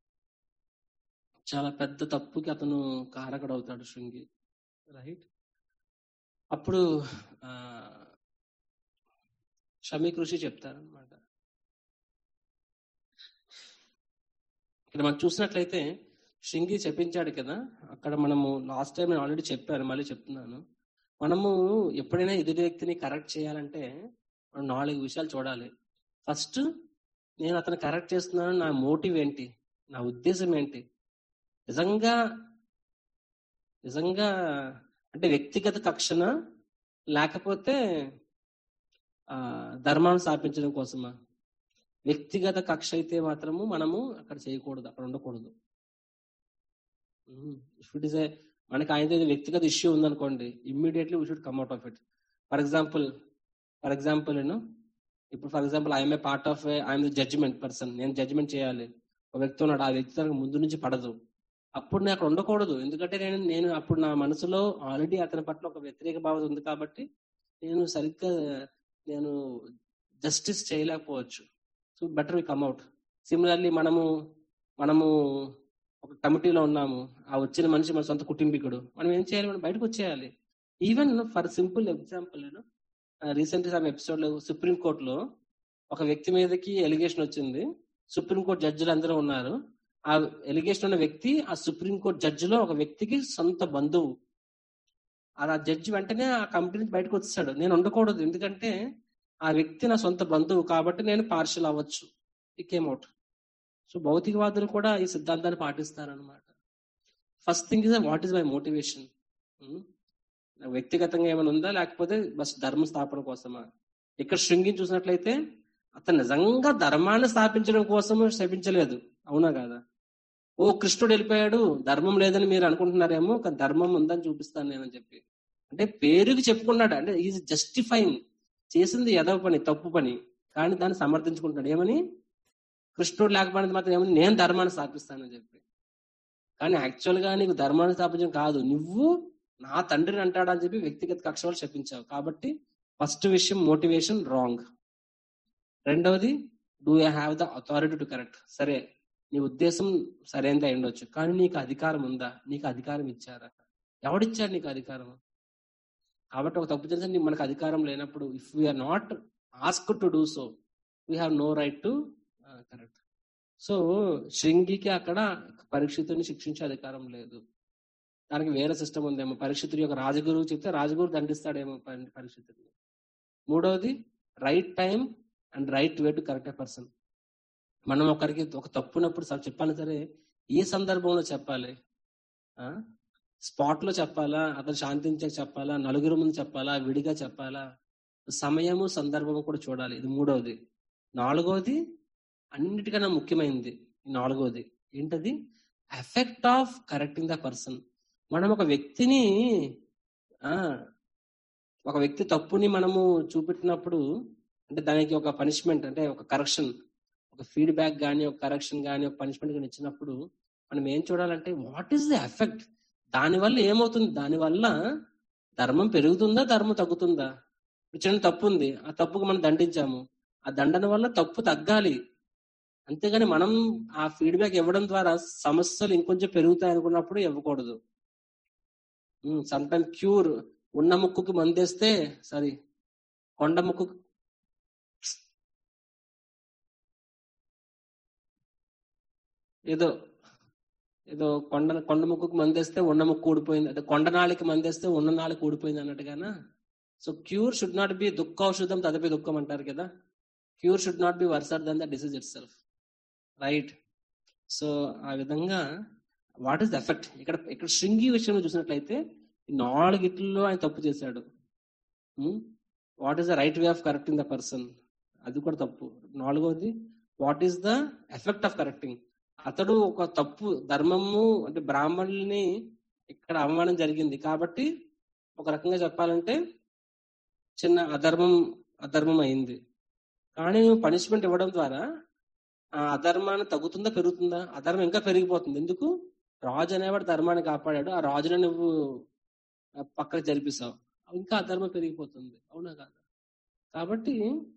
చాలా పెద్ద తప్పుకి అతను కారకుడు అవుతాడు శృంగి రైట్ అప్పుడు ఆ షమి కృషి చెప్తారనమాట ఇక్కడ మనం చూసినట్లయితే శృంగి చెప్పించాడు కదా అక్కడ మనము లాస్ట్ టైం నేను ఆల్రెడీ చెప్పాను మళ్ళీ చెప్తున్నాను మనము ఎప్పుడైనా ఎదుటి వ్యక్తిని కరెక్ట్ చేయాలంటే మనం నాలుగు విషయాలు చూడాలి ఫస్ట్ నేను అతను కరెక్ట్ చేస్తున్నాను నా మోటివ్ ఏంటి నా ఉద్దేశం ఏంటి నిజంగా నిజంగా అంటే వ్యక్తిగత కక్షన లేకపోతే ఆ ధర్మాన్ని స్థాపించడం కోసమా వ్యక్తిగత కక్ష అయితే మాత్రము మనము అక్కడ చేయకూడదు అక్కడ ఉండకూడదు ఇఫ్ ఇట్ ఇస్ ఏ మనకి ఆయన ఏదో వ్యక్తిగత ఇష్యూ ఉందనుకోండి immediately we should come out of it for example for example నేను ఇప్పుడు for example I'm a part of I'm the judgement person నేను జడ్జిమెంట్ చేయాలి ఒక వ్యక్తి ఉన్నాడు ఆ వ్యక్తి తనకు ముందు నుంచి పడదు అప్పుడు నేను అక్కడ ఉండకూడదు ఎందుకంటే నేను నేను అప్పుడు నా మనసులో ఆల్రెడీ అతని పట్ల ఒక వ్యతిరేక భావన ఉంది కాబట్టి నేను సరిగ్గా నేను జస్టిస్ చేయలేకపోవచ్చు so better we come out similarly మనము మనము ఒక కమిటీలో ఉన్నాము ఆ వచ్చిన మనిషి మన సొంత కుటుంబీకుడు మనం ఏం చేయాలి మనం బయటకు వచ్చేయాలి ఈవెన్ ఫర్ సింపుల్ ఎగ్జాంపుల్ నేను రీసెంట్ గా ఎపిసోడ్ లో సుప్రీం కోర్టులో ఒక వ్యక్తి మీదకి ఎలిగేషన్ వచ్చింది సుప్రీం కోర్టు జడ్జిలు అందరూ ఉన్నారు ఆ ఎలిగేషన్ ఉన్న వ్యక్తి ఆ సుప్రీం కోర్టు జడ్జిలో ఒక వ్యక్తికి సొంత బంధువు ఆ జడ్జి వెంటనే ఆ కంపెనీ నుంచి బయటకు వచ్చేసాడు నేను ఉండకూడదు ఎందుకంటే ఆ వ్యక్తి నా సొంత బంధువు కాబట్టి నేను పార్షల్ అవ్వచ్చు ఈ కేమ్ అవుట్ సో భౌతికవాదులు కూడా ఈ సిద్ధాంతాన్ని పాటిస్తారనమాట first thing is what is my motivation వ్యక్తిగతంగా ఏమైనా ఉందా లేకపోతే బస్ ధర్మ స్థాపన కోసమా ఇక్కడ శృంగిని చూసినట్లయితే అతను నిజంగా ధర్మాన్ని స్థాపించడం కోసం శపించలేదు అవునా కాదా ఓ కృష్ణుడు వెళ్ళిపోయాడు ధర్మం లేదని మీరు అనుకుంటున్నారేమో ఒక ధర్మం ఉందని చూపిస్తాను నేనని చెప్పి అంటే పేరుకి చెప్పుకున్నాడు అంటే ఈజ్ జస్టిఫైయింగ్ చేసింది ఎదవ పని తప్పు పని కానీ దాన్ని సమర్థించుకుంటాడు ఏమని కృష్ణుడు లేకపోయినది మాత్రం ఏమని నేను ధర్మాన్ని స్థాపిస్తానని చెప్పి కానీ యాక్చువల్ గా నీకు ధర్మాన్ని స్థాపించడం కాదు నువ్వు నా తండ్రిని అంటాడా అని చెప్పి వ్యక్తిగత కక్ష వల్ల చెప్పించావు కాబట్టి ఫస్ట్ విషయం మోటివేషన్ రాంగ్ రెండవది do I have the authority to correct సరే నీ ఉద్దేశం సరైనది అయి ఉండొచ్చు కానీ నీకు అధికారం ఉందా నీకు అధికారం ఇచ్చారా ఎవడిచ్చాడు నీకు అధికారం కాబట్టి ఒక తప్పు చేస్తే నీ- మనకు అధికారం లేనప్పుడు if we are not ask to do so we have no right to correct so శృంగికి అక్కడ పరీక్షితుని శిక్షించే అధికారం లేదు దానికి వేరే సిస్టమ్ ఉందేమో పరీక్షితుడి యొక్క రాజగురువు చెప్తే రాజగురు దండిస్తాడేమో పరి- పరీక్షితుడిని మూడవది right time and right way to correct a person మనం ఒకరికి ఒక తప్పునప్పుడు స- చెప్పాలి సరే ఏ సందర్భంలో చెప్పాలి ఆ స్పాట్ లో చెప్పాలా అతను శాంతించక చెప్పాలా నలుగురు ముందు చెప్పాలా విడిగా చెప్పాలా సమయము సందర్భము కూడా చూడాలి ఇది మూడవది నాలుగవది అన్నిటికన్నా ముఖ్యమైనది ఈ నాలుగవది ఏంటది effect of correcting the person మనం ఒక వ్యక్తిని ఆ ఒక వ్యక్తి తప్పుని మనము చూపెట్టినప్పుడు అంటే దానికి ఒక పనిష్మెంట్ అంటే ఒక కరెక్షన్ ఒక ఫీడ్బ్యాక్ కానీ ఒక కరెక్షన్ కానీ ఒక పనిష్మెంట్ కానీ ఇచ్చినప్పుడు మనం ఏం చూడాలంటే వాట్ ఈస్ ద ఎఫెక్ట్ దానివల్ల ఏమవుతుంది దానివల్ల ధర్మం పెరుగుతుందా ధర్మం తగ్గుతుందా ఇప్పుడు చిన్న తప్పు ఉంది ఆ తప్పుకు మనం దండించాము ఆ దండన వల్ల తప్పు తగ్గాలి అంతేగాని మనం ఆ ఫీడ్బ్యాక్ ఇవ్వడం ద్వారా సమస్యలు ఇంకొంచెం పెరుగుతాయి అనుకున్నప్పుడు ఇవ్వకూడదు సమ్ టైమ్ క్యూర్ ఉన్న ముక్కుకి మందేస్తే సారీ కొండ ముక్కు ఏదో ఏదో కొండ కొండ ముక్కుకు మందేస్తే ఉన్న ముక్కు ఊడిపోయింది అదే కొండ నాళికి మందేస్తే ఉన్న నాళికి ఊడిపోయింది అన్నట్టుగానా so cure should not be దుఃఖౌషధం తదపి దుఃఖం అంటారు కదా cure should not be worser than the disease itself right so ఆ విధంగా వాట్ ఈస్ ద ఎఫెక్ట్ ఇక్కడ ఇక్కడ శృంగి విషయంలో చూసినట్లయితే ఈ నాలుగిట్లో ఆయన తప్పు చేశాడు what is the right way of correcting the person అది కూడా తప్పు నాలుగోది what is the effect of correcting అతడు ఒక తప్పు ధర్మము అంటే బ్రాహ్మణుల్ని ఇక్కడ అవమానం జరిగింది కాబట్టి ఒక రకంగా చెప్పాలంటే చిన్న అధర్మం అధర్మం అయింది కానీ పనిష్మెంట్ ఇవ్వడం ద్వారా ఆ అధర్మాన్ని తగ్గుతుందా పెరుగుతుందా అధర్మం ఇంకా పెరిగిపోతుంది ఎందుకు రాజు అనేవాడు ధర్మాన్ని కాపాడాడు ఆ రాజుని నువ్వు ఆ, పక్కకు జరిపిస్తావు ఇంకా అధర్మం పెరిగిపోతుంది అవునా కాదా కాబట్టి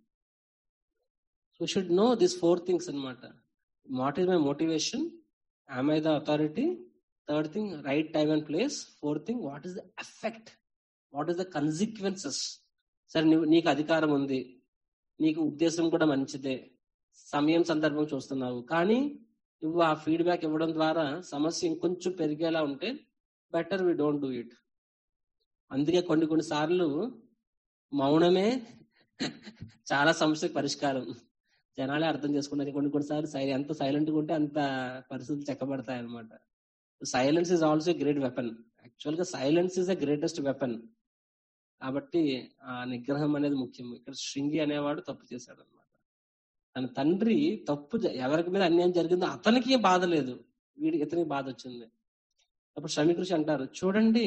so should know this four things అన్నమాట what is my motivation am I the authority third thing right time and place fourth thing what is the effect what is the consequences సరే నువ్వు నీకు అధికారం ఉంది నీకు ఉద్దేశం కూడా మంచిదే సమయం సందర్భం చూస్తున్నావు కానీ నువ్వు ఆ ఫీడ్బ్యాక్ ఇవ్వడం ద్వారా సమస్య ఇంకొంచెం పెరిగేలా ఉంటే better we don't do it అందుకే కొన్ని కొన్ని సార్లు మౌనమే చాలా సమస్యకు పరిష్కారం జనాలే అర్థం చేసుకున్నారు కొన్ని కొన్నిసార్లు సై ఎంత సైలెంట్ గా ఉంటే అంత పరిస్థితులు చెక్కబడతాయి అనమాట silence is also great weapon actual గా silence is the greatest weapon కాబట్టి ఆ నిగ్రహం అనేది ముఖ్యం ఇక్కడ శృంగి అనేవాడు తప్పు చేశాడు అనమాట తన తండ్రి తప్పు జ- ఎవరికి మీద అన్యాయం జరిగిందో అతనికి బాధ లేదు వీడికి ఇతనికి బాధ వచ్చింది అప్పుడు శ్రమికృషి అంటారు చూడండి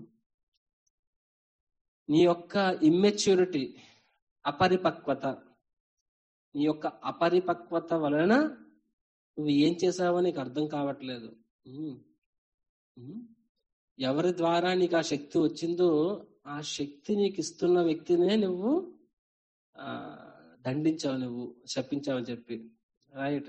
నీ యొక్క ఇమ్మెచ్యూరిటీ అపరిపక్వత నీ యొక్క అపరిపక్వత వలన నువ్వు ఏం చేసావో నీకు అర్థం కావట్లేదు ఉమ్. ఉమ్. ఎవరి ద్వారా నీకు ఆ శక్తి వచ్చిందో ఆ శక్తి నీకు ఇస్తున్న వ్యక్తినే నువ్వు ఆ దండించావు నువ్వు శపించావు అని చెప్పి రైట్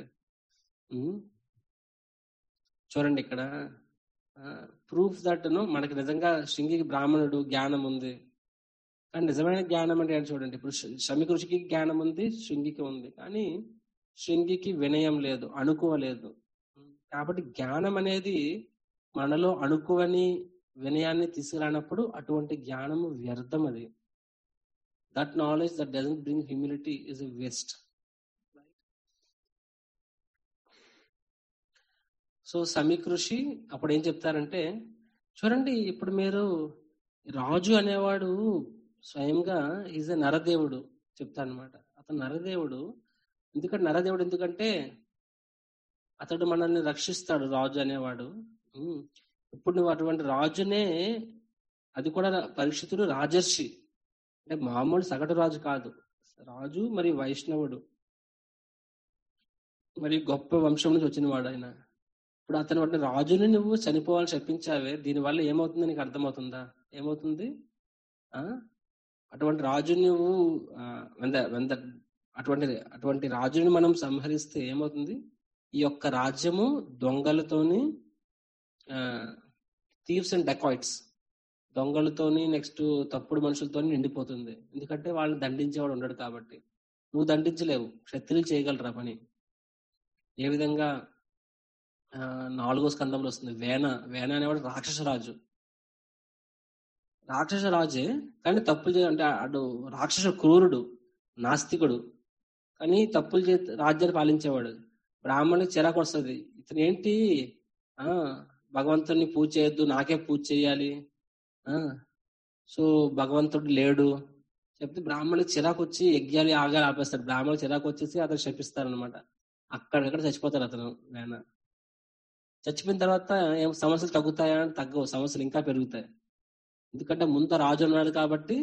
చూడండి ఇక్కడ ప్రూఫ్ దట్ మనకి నిజంగా శృంగికి బ్రాహ్మణుడు జ్ఞానం ఉంది కానీ నిజమైన జ్ఞానం అంటే ఏంటి చూడండి ఇప్పుడు శ- శమిక ఋషికి జ్ఞానం ఉంది శృంగికి ఉంది కానీ శృంగికి వినయం లేదు అణుకువ లేదు కాబట్టి జ్ఞానం అనేది మనలో అణుకువని వినయాన్ని తీసుకురానప్పుడు అటువంటి జ్ఞానము వ్యర్థం అది that knowledge that doesn't bring humility is a waste so Shamikrishi అప్పుడు ఏం చెప్తారంటే చూడండి ఇప్పుడు మీరు రాజు అనేవాడు స్వయంగా ఈజ్ ఎ నరదేవుడు చెప్తానమాట అతను నరదేవుడు ఎందుకంటే నరదేవుడు ఎందుకంటే అతడు మనల్ని రక్షిస్తాడు రాజు అనేవాడు ఉమ్. ఇప్పుడు నువ్వు అటువంటి రాజునే అది కూడా పరీక్షితుడు రాజర్షి అంటే మామూలు సగటు రాజు కాదు రాజు మరి వైష్ణవుడు మరి గొప్ప వంశం నుంచి వచ్చిన వాడు ఆయన ఇప్పుడు అతను వాటిని రాజుని నువ్వు చనిపోవాలని చెప్పించావే దీనివల్ల ఏమవుతుందో నీకు అర్థమవుతుందా ఏమవుతుంది ఆ అటువంటి రాజుని నువ్వు ఆ, వెంద వెంద అటువంటి అటువంటి రాజుని మనం సంహరిస్తే ఏమవుతుంది ఈ యొక్క రాజ్యము దొంగలతోని థీవ్స్ అండ్ డెకాయిట్స్ దొంగలతోని నెక్స్ట్ తప్పుడు మనుషులతోని నిండిపోతుంది ఎందుకంటే వాళ్ళని దండించేవాడు ఉండడు కాబట్టి నువ్వు దండించలేవు క్షత్రియులు చేయగలరా పని ఏ విధంగా ఆ, నాలుగో స్కందంలో వస్తుంది వేన వేన అనేవాడు రాక్షస రాజు రాక్షస రాజే కానీ తప్పులు చే అంటే అటు రాక్షస క్రూరుడు నాస్తికుడు కానీ తప్పులు చే రాజ్యాన్ని పాలించేవాడు బ్రాహ్మణుడికి చిరాకు వస్తుంది ఇతను ఏంటి ఆ భగవంతుడిని పూజ చేయొద్దు నాకే పూజ చేయాలి ఆ సో భగవంతుడు లేడు చెప్తే బ్రాహ్మణుడికి చిరాకు వచ్చి యజ్ఞాలు ఆగాలి ఆపేస్తాడు బ్రాహ్మణుడికి చిరాకు వచ్చేసి అతను శపిస్తాడు అనమాట అక్కడెక్కడ చచ్చిపోతాడు అతను వేన చచ్చిపోయిన తర్వాత ఏం సమస్యలు తగ్గుతాయా అంటే తగ్గవు సమస్యలు ఇంకా పెరుగుతాయి ఎందుకంటే ముందు రాజు ఉన్నాడు కాబట్టి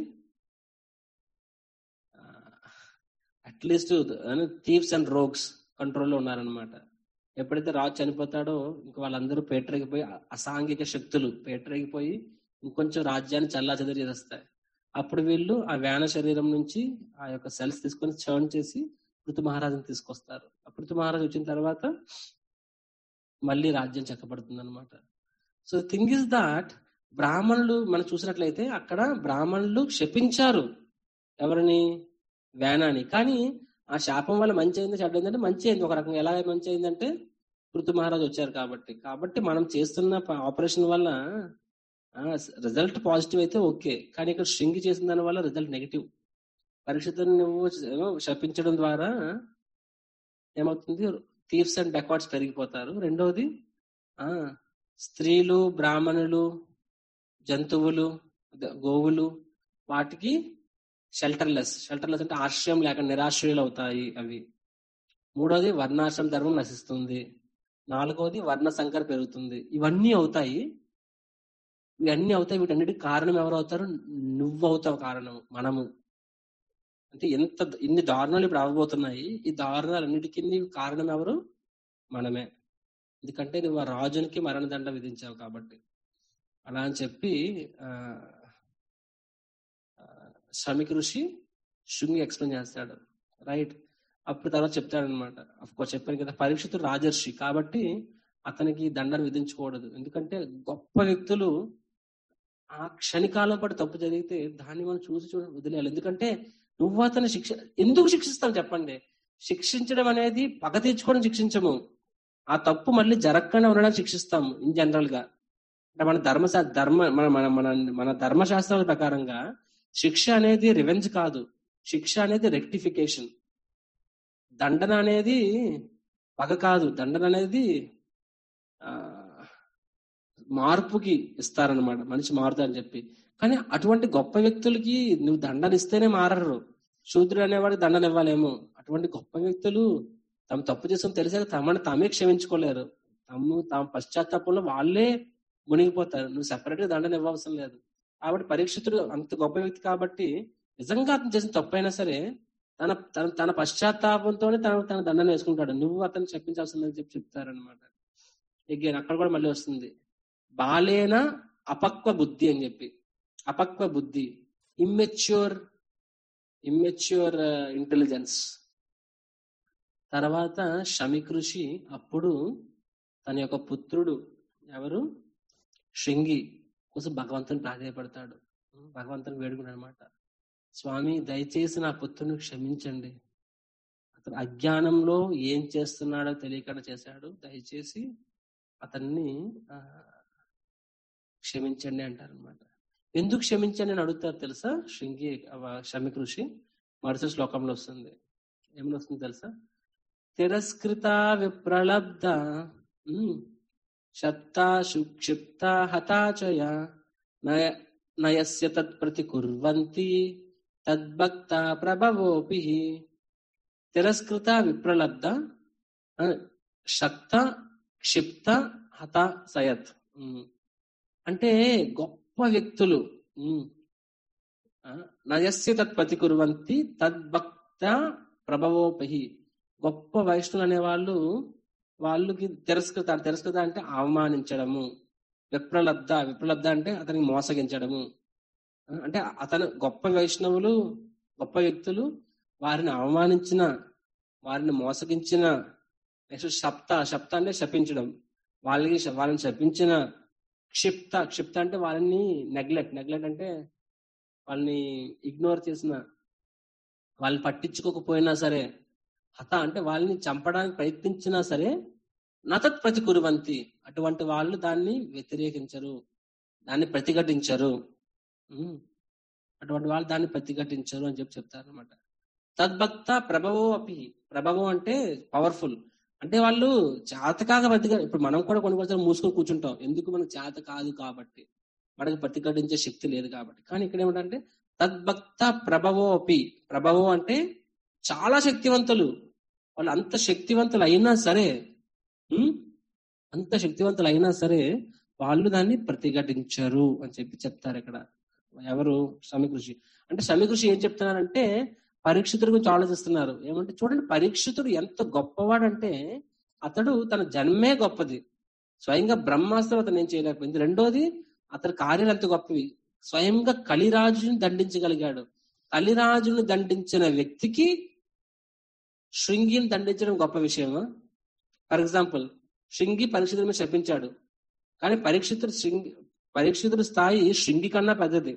అట్లీస్ట్ థీవ్స్ అండ్ రోగ్స్ కంట్రోల్లో ఉన్నారనమాట ఎప్పుడైతే రాజు చనిపోతాడో ఇంక వాళ్ళందరూ పేటరేగిపోయి అసాంఘిక శక్తులు పేటరేగిపోయి ఇంకొంచెం రాజ్యాన్ని చల్లా చెదరు చేసేస్తాయి అప్పుడు వీళ్ళు ఆ వేన శరీరం నుంచి ఆ యొక్క సెల్స్ తీసుకొని చర్న్ చేసి పృథు మహారాజుని తీసుకొస్తారు ఆ పృథు మహారాజు వచ్చిన తర్వాత మళ్ళీ రాజ్యం చెక్కబడుతుంది అనమాట సో థింగ్ ఇస్ దాట్ బ్రాహ్మణులు మనం చూసినట్లయితే అక్కడ బ్రాహ్మణులు శపించారు ఎవరిని వేనాని కానీ ఆ శాపం వల్ల మంచి అయింది చెడ్డ అయిందంటే మంచి అయింది ఒక రకంగా ఎలా మంచి అయిందంటే పృథు మహారాజు వచ్చారు కాబట్టి కాబట్టి మనం చేస్తున్న ఆపరేషన్ వల్ల రిజల్ట్ పాజిటివ్ అయితే ఓకే కానీ ఇక్కడ శృంగి చేసిన దాని వల్ల రిజల్ట్ నెగిటివ్ పరీక్షితుని నువ్వు శపించడం ద్వారా ఏమవుతుంది థీవ్స్ అండ్ బ్యాక్వర్డ్స్ పెరిగిపోతారు రెండవది ఆ స్త్రీలు బ్రాహ్మణులు జంతువులు ద- గోవులు వాటికి షెల్టర్లెస్ షెల్టర్లెస్ అంటే ఆశ్రయం లేక నిరాశ్రయులు అవుతాయి అవి మూడోది వర్ణాశ్రమ ధర్మం నశిస్తుంది నాలుగోది వర్ణ సంకర పెరుగుతుంది ఇవన్నీ అవుతాయి ఇవన్నీ అవుతాయి వీటన్నిటికి కారణం ఎవరు అవుతారు నువ్వు అవుతావు కారణం మనము అంటే ఎంత ఇన్ని దారుణాలు ఇప్పుడు అవ్వబోతున్నాయి ఈ దారుణాలన్నిటికీ కారణం ఎవరు మనమే ఎందుకంటే నువ్వు ఆ రాజునికి మరణదండ విధించావు కాబట్టి అలా అని చెప్పి ఆ ఆ, శ్రమిక ఋషి శృంగి ఎక్స్ప్లెయిన్ చేస్తాడు రైట్ అప్పుడు తర్వాత చెప్తాడు అనమాట కోర్స్ చెప్పాను కదా పరీక్షితుడు రాజర్షి కాబట్టి అతనికి దండను విధించకూడదు ఎందుకంటే గొప్ప వ్యక్తులు ఆ క్షణికాలం పాటు తప్పు జరిగితే దాన్ని మనం చూసి చూడ వదిలేయాలి ఎందుకంటే నువ్వు అతను శిక్ష ఎందుకు శిక్షిస్తావు చెప్పండి శిక్షించడం అనేది పగ తీర్చుకోవడం శిక్షించము ఆ తప్పు మళ్ళీ జరగకుండా ఉండడానికి శిక్షిస్తాము ఇన్ జనరల్ గా అంటే మన ధర్మ ధర్మ మన మన మన మన ధర్మశాస్త్రాల ప్రకారంగా శిక్ష అనేది రివెంజ్ కాదు శిక్ష అనేది రెక్టిఫికేషన్ దండన అనేది పగ కాదు దండన అనేది ఆ మార్పుకి ఇస్తారనమాట మనిషి మారుతారని చెప్పి కానీ అటువంటి గొప్ప వ్యక్తులకి నువ్వు దండన ఇస్తేనే మారరు శూద్రుడు అనేవాడు దండన ఇవ్వాలేమో అటువంటి గొప్ప వ్యక్తులు తమ తప్పు చేసుకుని తెలిసాక తమను తామే క్షమించుకోలేరు తమ తమ పశ్చాత్తాపంలో వాళ్ళే మునిగిపోతారు నువ్వు సెపరేట్ గా దండన ఇవ్వవసరం లేదు కాబట్టి పరీక్షితుడు అంత గొప్ప వ్యక్తి కాబట్టి నిజంగా అతను చేసిన తప్పైనా సరే తన తన తన పశ్చాత్తాపంతోనే తన తన దండన వేసుకుంటాడు నువ్వు అతను చెప్పించాల్సిన లేదని చెప్పి చెప్తారనమాట ఎగైన్ అక్కడ కూడా మళ్ళీ వస్తుంది బాలేన అపక్వ బుద్ధి అని చెప్పి అపక్వ బుద్ధి ఇమ్మెచ్యూర్ ఇమ్మెచ్యూర్ ఇంటెలిజెన్స్ తర్వాత శమిక్ ఋషి అప్పుడు తన యొక్క పుత్రుడు ఎవరు శృంగి కోసం భగవంతుని ప్రాధాయపడతాడు భగవంతుని వేడుకున్నాడు అనమాట స్వామి దయచేసి నా పుత్రుని క్షమించండి అతను అజ్ఞానంలో ఏం చేస్తున్నాడో తెలియకుండా చేశాడు దయచేసి అతన్ని ఆ, క్షమించండి అంటారు అనమాట ఎందుకు క్షమించండి అని అడుగుతారు తెలుసా శృంగి శమిక్ ఋషి మరుసటి శ్లోకంలో వస్తుంది ఏమని వస్తుంది తెలుసా తిరస్కృత విప్రలబ్ధ ఉమ్, శప్తా సుక్షిప్త హతాచయ నయ నయస్య తత్ప్రతి కుర్వంతి తద్భక్త ప్రభవోపి తిరస్కృత విప్రలబ్ధ ఆ, శక్త క్షిప్త హత సయత్ ఉమ్. అంటే గొప్ప వ్యక్తులు ఉమ్, ఆ, నయస్య తత్పతి కుర్వంతి తద్భక్త ప్రభవోపి గొప్ప వైష్ణవులు అనేవాళ్ళు వాళ్ళకి తిరస్కృత తిరస్కృత అంటే అవమానించడము విప్రలబ్ధ విప్రలబ్ధ అంటే అతనికి మోసగించడము ఆ, అంటే అతను గొప్ప వైష్ణవులు గొప్ప వ్యక్తులు వారిని అవమానించిన వారిని మోసగించిన నెక్స్ట్ శప్త శప్త అంటే శపించడం వాళ్ళకి శ- వాళ్ళని శపించిన క్షిప్త క్షిప్త అంటే వాళ్ళని నెగ్లెక్ట్ నెగ్లెక్ట్ అంటే వాళ్ళని ఇగ్నోర్ చేసిన వాళ్ళని పట్టించుకోకపోయినా సరే హత అంటే వాళ్ళని చంపడానికి ప్రయత్నించినా సరే నతత్ ప్రతికురువంతి అటువంటి వాళ్ళు దాన్ని వ్యతిరేకించరు దాన్ని ప్రతిఘటించరు ఉమ్. అటువంటి వాళ్ళు దాన్ని ప్రతిఘటించరు అని చెప్పి చెప్తారు అనమాట తద్భక్త ప్రభవో అపి ప్రభవం అంటే పవర్ఫుల్ అంటే వాళ్ళు చేతకాక ప్రతిఘ ఇప్పుడు మనం కూడా కొన్ని కొన్నిసార్లు మూసుకొని కూర్చుంటాం ఎందుకు మనకు చేత కాదు కాబట్టి మనకి ప్రతిఘటించే శక్తి లేదు కాబట్టి కానీ ఇక్కడ ఏమిటంటే తద్భక్త ప్రభవో అపి ప్రభవో అంటే చాలా శక్తివంతులు వాళ్ళు అంత శక్తివంతులు అయినా సరే ఉమ్, అంత శక్తివంతులు అయినా సరే వాళ్ళు దాన్ని ప్రతిఘటించరు అని చెప్పి చెప్తారు ఇక్కడ ఎవరు సమీకృషి అంటే సమీకృషి ఏం చెప్తున్నారంటే పరీక్షితుడి గురించి ఆలోచిస్తున్నారు ఏమంటే చూడండి పరీక్షితుడు ఎంత గొప్పవాడంటే అతడు తన జన్మే గొప్పది స్వయంగా బ్రహ్మాస్త్రం అతను ఏం చేయలేకపోయింది రెండోది అతని కార్యాలు ఎంత గొప్పవి స్వయంగా కలిరాజుని దండించగలిగాడు కలిరాజుని దండించిన వ్యక్తికి శృంగిని దండించడం గొప్ప విషయమా ఫర్ ఎగ్జాంపుల్ శృంగి పరీక్షితుడి మీద శపించాడు కానీ పరీక్షితుడు శృంగి పరీక్షితుడి స్థాయి శృంగి కన్నా పెద్దది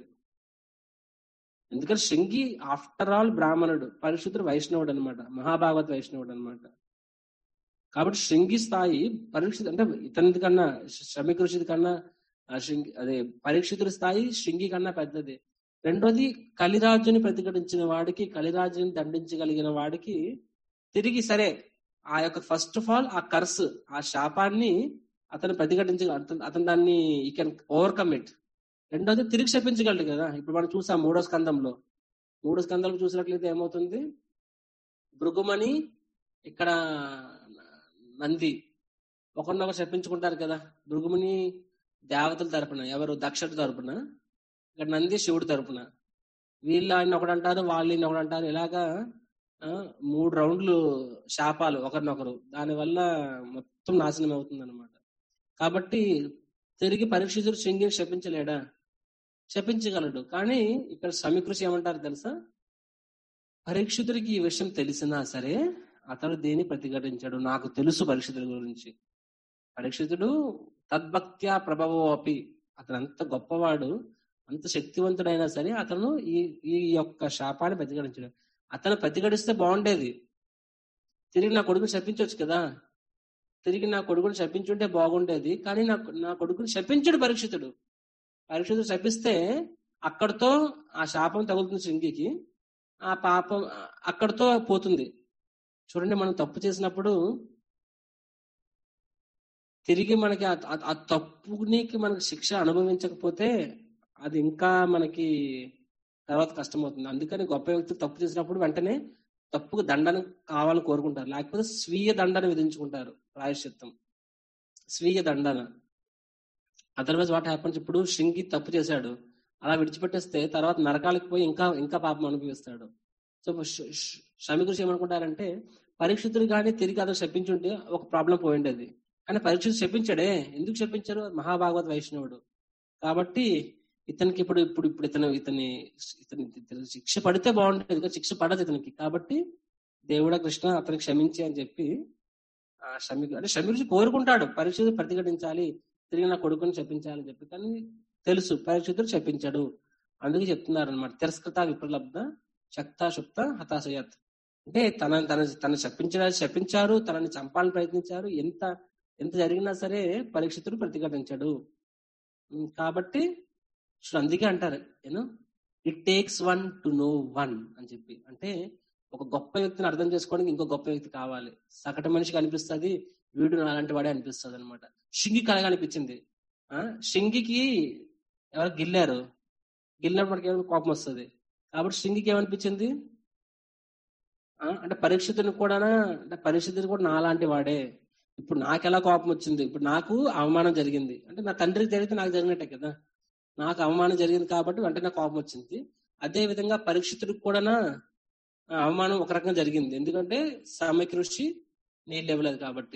ఎందుకంటే శృంగి ఆఫ్టర్ ఆల్ బ్రాహ్మణుడు పరీక్షితుడు వైష్ణవుడు అనమాట మహాభాగవత్ వైష్ణవుడు అనమాట కాబట్టి శృంగి స్థాయి పరీక్షిత్ అంటే ఇతని కన్నా శమికృషిది కన్నా ఆ శృంగి అదే పరీక్షితుడి స్థాయి శృంగి కన్నా పెద్దది రెండోది కలిరాజుని ప్రతిఘటించిన వాడికి కలిరాజుని దండించగలిగిన వాడికి తిరిగి సరే ఆ యొక్క first of all uh curse ఆ శాపాన్ని అతను ప్రతిఘటించ అతను అతను దాన్ని ఈ కెన్ ఓవర్కమ్ ఇట్ రెండోది తిరిగి శపించగలడు కదా ఇప్పుడు మనం చూసాం మూడో స్కందంలో మూడో స్కందంలో చూసినట్లయితే ఏమవుతుంది భృగుమని ఇక్కడ నంది ఒకరినొకరు శపించుకుంటారు కదా భృగుముని దేవతల తరపున ఎవరు దక్షుడి తరపున ఇక్కడ నంది శివుడి తరపున వీళ్ళు ఆయన ఒకడు అంటారు వాళ్ళు ఈయన ఒకడు అంటారు ఇలాగా ఆ, మూడు రౌండ్లు శాపాలు ఒకరినొకరు దానివల్ల మొత్తం నాశనం అవుతుంది అనమాట కాబట్టి తిరిగి పరీక్షితుడు శృంగిని శపించలేడా శపించగలడు కానీ ఇక్కడ సమీకృషి ఏమంటారు తెలుసా పరీక్షితుడికి ఈ విషయం తెలిసినా సరే అతడు దేని ప్రతిఘటించాడు నాకు తెలుసు పరీక్షితుడి గురించి పరీక్షితుడు తద్భక్త్యా ప్రభవో అపి అతను అంత గొప్పవాడు అంత శక్తివంతుడైనా సరే అతను ఈ ఈ యొక్క శాపాన్ని ప్రతిఘటించాడు అతను ప్రతిఘటిస్తే బాగుండేది తిరిగి నా కొడుకుని శపించవచ్చు కదా తిరిగి నా కొడుకుని శపించుంటే బాగుండేది కానీ నా నా కొడుకుని శపించుడు పరీక్షితుడు పరీక్షితుడు శపిస్తే అక్కడితో ఆ శాపం తగులుతుంది శృంగికి ఆ పాపం అక్కడితో పోతుంది చూడండి మనం తప్పు చేసినప్పుడు తిరిగి మనకి ఆ- ఆ- ఆ తప్పునికి మనకి శిక్ష అనుభవించకపోతే అది ఇంకా మనకి తర్వాత కష్టమవుతుంది అందుకని గొప్ప వ్యక్తి తప్పు చేసినప్పుడు వెంటనే తప్పుకు దండన కావాలని కోరుకుంటారు లేకపోతే స్వీయ దండన విధించుకుంటారు ప్రాయశ్చిత్తం స్వీయ దండన అదర్వైజ్ వాట్ హ్యాపన్స్ ఇప్పుడు శృంగి తప్పు చేశాడు అలా విడిచిపెట్టేస్తే తర్వాత నరకాలకు పోయి ఇంకా ఇంకా పాపం అనుభవిస్తాడు సో శమి గురించి ఏమనుకుంటారంటే పరీక్షితుడు కానీ తిరిగి అతను శపించుంటే ఒక ప్రాబ్లం పోయిండేది కానీ పరీక్షితుడు శపించాడే ఎందుకు శపించారు మహాభాగవత్ వైష్ణవుడు కాబట్టి ఇతనికి ఇప్పుడు ఇప్పుడు ఇప్పుడు ఇతను ఇతని ఇతని ఇతని శిక్ష పడితే బాగుంటుంది కానీ శిక్ష పడదు ఇతనికి కాబట్టి దేవుడ కృష్ణ అతనికి క్షమించి అని చెప్పి ఆ షమి అంటే షమి గురించి కోరుకుంటాడు పరీక్షలు ప్రతిఘటించాలి తిరిగి నా కొడుకుని చెప్పించాలి అని చెప్పి కానీ తెలుసు పరీక్షితుడు చెప్పించాడు అందుకే చెప్తున్నారు అనమాట తిరస్కృత విప్రలబ్ధ శక్త శుక్త హతాశయత్ అంటే తన తన తన చెప్పించడానికి చెప్పించారు తనని చంపాలని ప్రయత్నించారు ఎంత ఎంత జరిగినా సరే పరీక్షితుడు ప్రతిఘటించాడు ఉమ్, కాబట్టి చూడు అందుకే అంటారు ఏను it takes one to know one అని చెప్పి అంటే ఒక గొప్ప వ్యక్తిని అర్థం చేసుకోవడానికి ఇంకో గొప్ప వ్యక్తి కావాలి సగటు మనిషికి అనిపిస్తుంది వీడు అలాంటి వాడే అనిపిస్తుంది అనమాట షింగికి అలాగే అనిపించింది ఆ షింగికి ఎవరు గిల్లారు గిల్లినప్పుడు మనకి ఏమైనా కోపం వస్తుంది కాబట్టి షింగికి ఏమనిపించింది ఆ, అంటే పరీక్షితుని కూడా అంటే పరీక్షితుడు కూడా నాలాంటి వాడే ఇప్పుడు నాకెలా కోపం వచ్చింది ఇప్పుడు నాకు అవమానం జరిగింది అంటే నా తండ్రికి జరిగితే నాకు జరిగినట్టే కదా నాకు అవమానం జరిగింది కాబట్టి వెంటనే కోపం వచ్చింది అదే విధంగా పరీక్షితుడికి కూడా అవమానం ఒక రకంగా జరిగింది ఎందుకంటే సమైక్య ఋషి నీ లెవెల్ అది కాబట్టి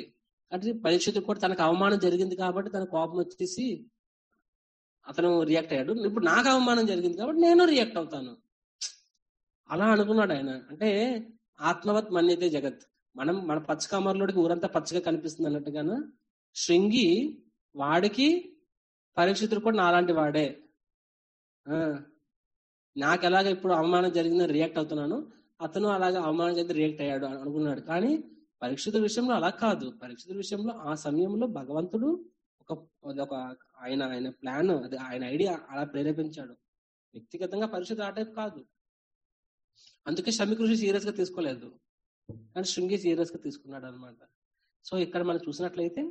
అంటే పరీక్షితుడు కూడా తనకు అవమానం జరిగింది కాబట్టి తన కోపం వచ్చేసి అతను రియాక్ట్ అయ్యాడు ఇప్పుడు నాకు అవమానం జరిగింది కాబట్టి నేను రియాక్ట్ అవుతాను అలా అనుకున్నాడు ఆయన అంటే ఆత్మవత్ మన్యతే జగత్ మనం మన పచ్చకామర్లోకి ఊరంతా పచ్చగా కనిపిస్తుంది అన్నట్టుగాను శృంగి వాడికి పరీక్షితుడు కూడా నాలాంటి వాడే ఆ నాకు ఎలాగ ఇప్పుడు అవమానం జరిగిందని రియాక్ట్ అవుతున్నాను అతను అలాగే అవమానం జరిగితే రియాక్ట్ అయ్యాడు అని అనుకున్నాడు కానీ పరీక్షితుల విషయంలో అలా కాదు పరీక్షితుల విషయంలో ఆ సమయంలో భగవంతుడు ఒక ఒక ఆయన ఆయన ప్లాన్ అది ఆయన ఐడియా అలా ప్రేరేపించాడు వ్యక్తిగతంగా పరిస్థితి ఆ టైప్ కాదు అందుకే షమి కృషి సీరియస్ గా తీసుకోలేదు కానీ శృంగి సీరియస్ గా తీసుకున్నాడు అనమాట సో ఇక్కడ మనం చూసినట్లయితే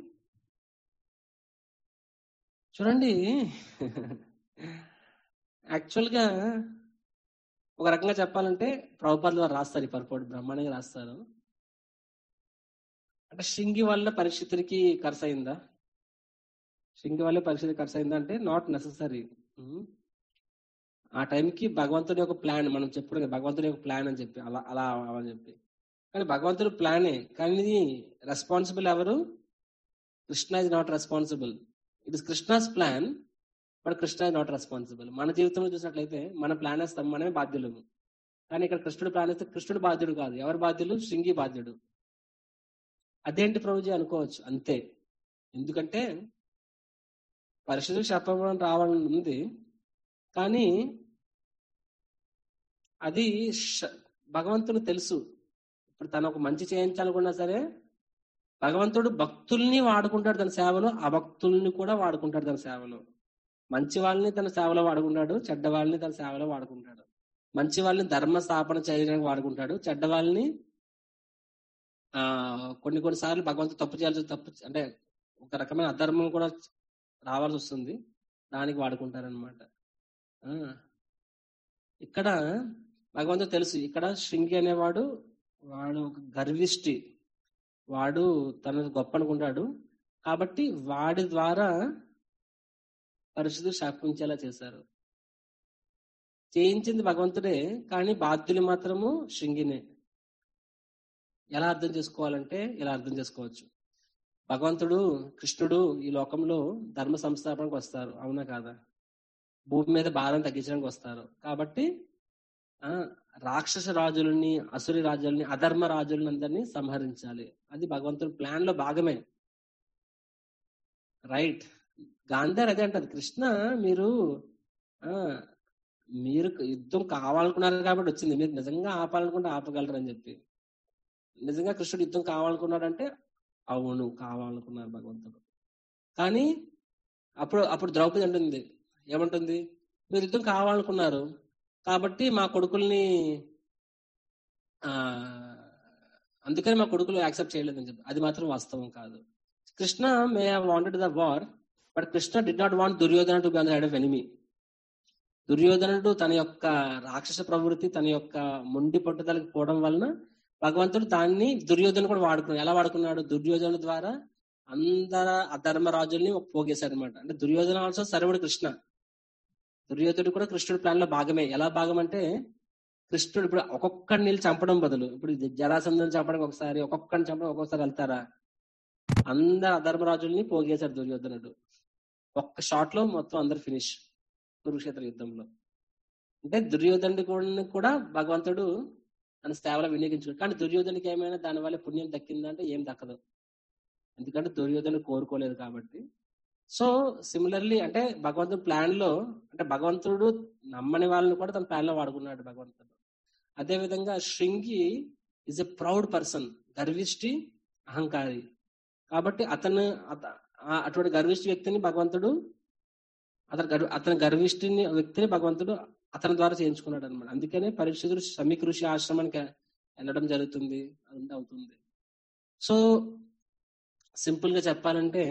చూడండి యాక్చువల్ గా ఒక రకంగా చెప్పాలంటే ప్రభుపాద ద్వారా రాస్తారు ఈ పర్పోర్ట్ బ్రహ్మాండంగా రాస్తారు అంటే శృంగి వల్ల పరిస్థితులకి ఖర్చు అయిందా శృంగి వల్ల పరిస్థితి ఖర్చు అయిందా అంటే నాట్ నెససరీ ఆ టైంకి భగవంతుడి యొక్క ప్లాన్ మనం చెప్పుడు భగవంతుడి యొక్క ప్లాన్ అని చెప్పి అలా అలా అని చెప్పి కానీ భగవంతుడి ప్లానే కానీ రెస్పాన్సిబుల్ ఎవరు Krishna is not responsible it is Krishna's plan but Krishna is not responsible మన జీవితంలో చూసినట్లయితే మన ప్లాన్ వేస్తాం మనమే బాధ్యులము కానీ ఇక్కడ కృష్ణుడు ప్లాన్ వేస్తే కృష్ణుడు బాధ్యుడు కాదు ఎవరు బాధ్యులు శృంగి బాధ్యుడు అదేంటి ప్రభుజీ అనుకోవచ్చు అంతే ఎందుకంటే పరిస్థితులు చెప్పడం రావాలని ఉంది కానీ అది భగవంతుడు తెలుసు ఇప్పుడు తను ఒక మంచి చేయించాలనుకున్నా సరే భగవంతుడు భక్తుల్ని వాడుకుంటాడు తన సేవలో అభక్తుల్ని కూడా వాడుకుంటాడు తన సేవలో మంచి వాళ్ళని తన సేవలో వాడుకుంటాడు చెడ్డ వాళ్ళని తన సేవలో వాడుకుంటాడు మంచి వాళ్ళని ధర్మ స్థాపన చేయడానికి వాడుకుంటాడు చెడ్డ వాళ్ళని ఆ కొన్ని కొన్ని సార్లు భగవంతుడు తప్పు చేయాల్సి తప్పు అంటే ఒక రకమైన అధర్మం కూడా రావాల్సి వస్తుంది దానికి వాడుకుంటారనమాట ఇక్కడ భగవంతుడు తెలుసు ఇక్కడ శృంగి అనేవాడు వాడు ఒక గర్విష్టి వాడు తన గొప్ప అనుకుంటాడు కాబట్టి వాడి ద్వారా పరిస్థితులు శాపించేలా చేశారు చేయించింది భగవంతుడే కానీ బాధ్యులు మాత్రము శృంగినే ఎలా అర్థం చేసుకోవాలంటే ఇలా అర్థం చేసుకోవచ్చు భగవంతుడు కృష్ణుడు ఈ లోకంలో ధర్మ సంస్థాపనకు వస్తారు అవునా కాదా భూమి మీద భారం తగ్గించడానికి వస్తారు కాబట్టి ఆ రాక్షస రాజులని అసురి రాజులని అధర్మ రాజులని అందరినీ సంహరించాలి అది భగవంతుడి ప్లాన్ లో భాగమే రైట్ గాంధార్ అదే అంటది కృష్ణ మీరు ఆ మీరు యుద్ధం కావాలనుకున్నారు కాబట్టి వచ్చింది మీరు నిజంగా ఆపాలనుకుంటే ఆపగలరని చెప్పి నిజంగా కృష్ణుడు యుద్ధం కావాలనుకున్నాడంటే అవును కావాలనుకున్నారు భగవంతుడు కానీ అప్పుడు అప్పుడు ద్రౌపది అంటుంది ఏమంటుంది మీరు యుద్ధం కావాలనుకున్నారు కాబట్టి మా కొడుకుల్ని ఆ అందుకని మా కొడుకులు యాక్సెప్ట్ చేయలేదని చెప్పి అది మాత్రం వాస్తవం కాదు Krishna may have wanted the war but Krishna did not want Duryodhana to be on head of enemy దుర్యోధనుడు తన యొక్క రాక్షస ప్రవృత్తి తన యొక్క మొండి పట్టుదలకి పోవడం వలన భగవంతుడు దాన్ని దుర్యోధన కూడా వాడుకున్నాడు ఎలా వాడుకున్నాడు దుర్యోధన ద్వారా అందర అధర్మ రాజుల్ని పోగేశాడు అనమాట అంటే దుర్యోధన ఆల్సో సర్వుడు కృష్ణ దుర్యోధనుడు కూడా కృష్ణుడి ప్లాన్ లో భాగమే ఎలా భాగం అంటే కృష్ణుడు ఇప్పుడు ఒక్కొక్కడిని నీళ్ళు చంపడం బదులు ఇప్పుడు జరాసంధం చంపడం ఒకసారి ఒక్కొక్కడిని చంపడం ఒక్కొక్కసారి వెళ్తారా అందరు అధర్మరాజుల్ని పోగేశాడు దుర్యోధనుడు ఒక్క షాట్ లో మొత్తం అందరు ఫినిష్ కురుక్షేత్ర యుద్ధంలో అంటే దుర్యోధనుడి కూడా భగవంతుడు తన సేవలో వినియోగించుకున్నాడు కానీ దుర్యోధనికి ఏమైనా దాని వల్ల పుణ్యం దక్కిందంటే ఏం దక్కదు ఎందుకంటే దుర్యోధను కోరుకోలేదు కాబట్టి సో సిమిలర్లీ అంటే భగవంతుడు ప్లాన్ లో అంటే భగవంతుడు నమ్మని వాళ్ళని కూడా తన ప్లాన్ లో వాడుకున్నాడు భగవంతుడు అదే విధంగా Shringi is a proud person గర్విష్టి అహంకారి కాబట్టి అతను అటువంటి గర్విష్టి వ్యక్తిని భగవంతుడు అతను గర్వ అతని గర్విష్టిని వ్యక్తిని భగవంతుడు అతని ద్వారా చేయించుకున్నాడు అనమాట అందుకనే పరీక్షితుడు సమీకృషి ఆశ్రమానికి వెళ్ళడం జరుగుతుంది అది అవుతుంది సో సింపుల్ గా చెప్పాలంటే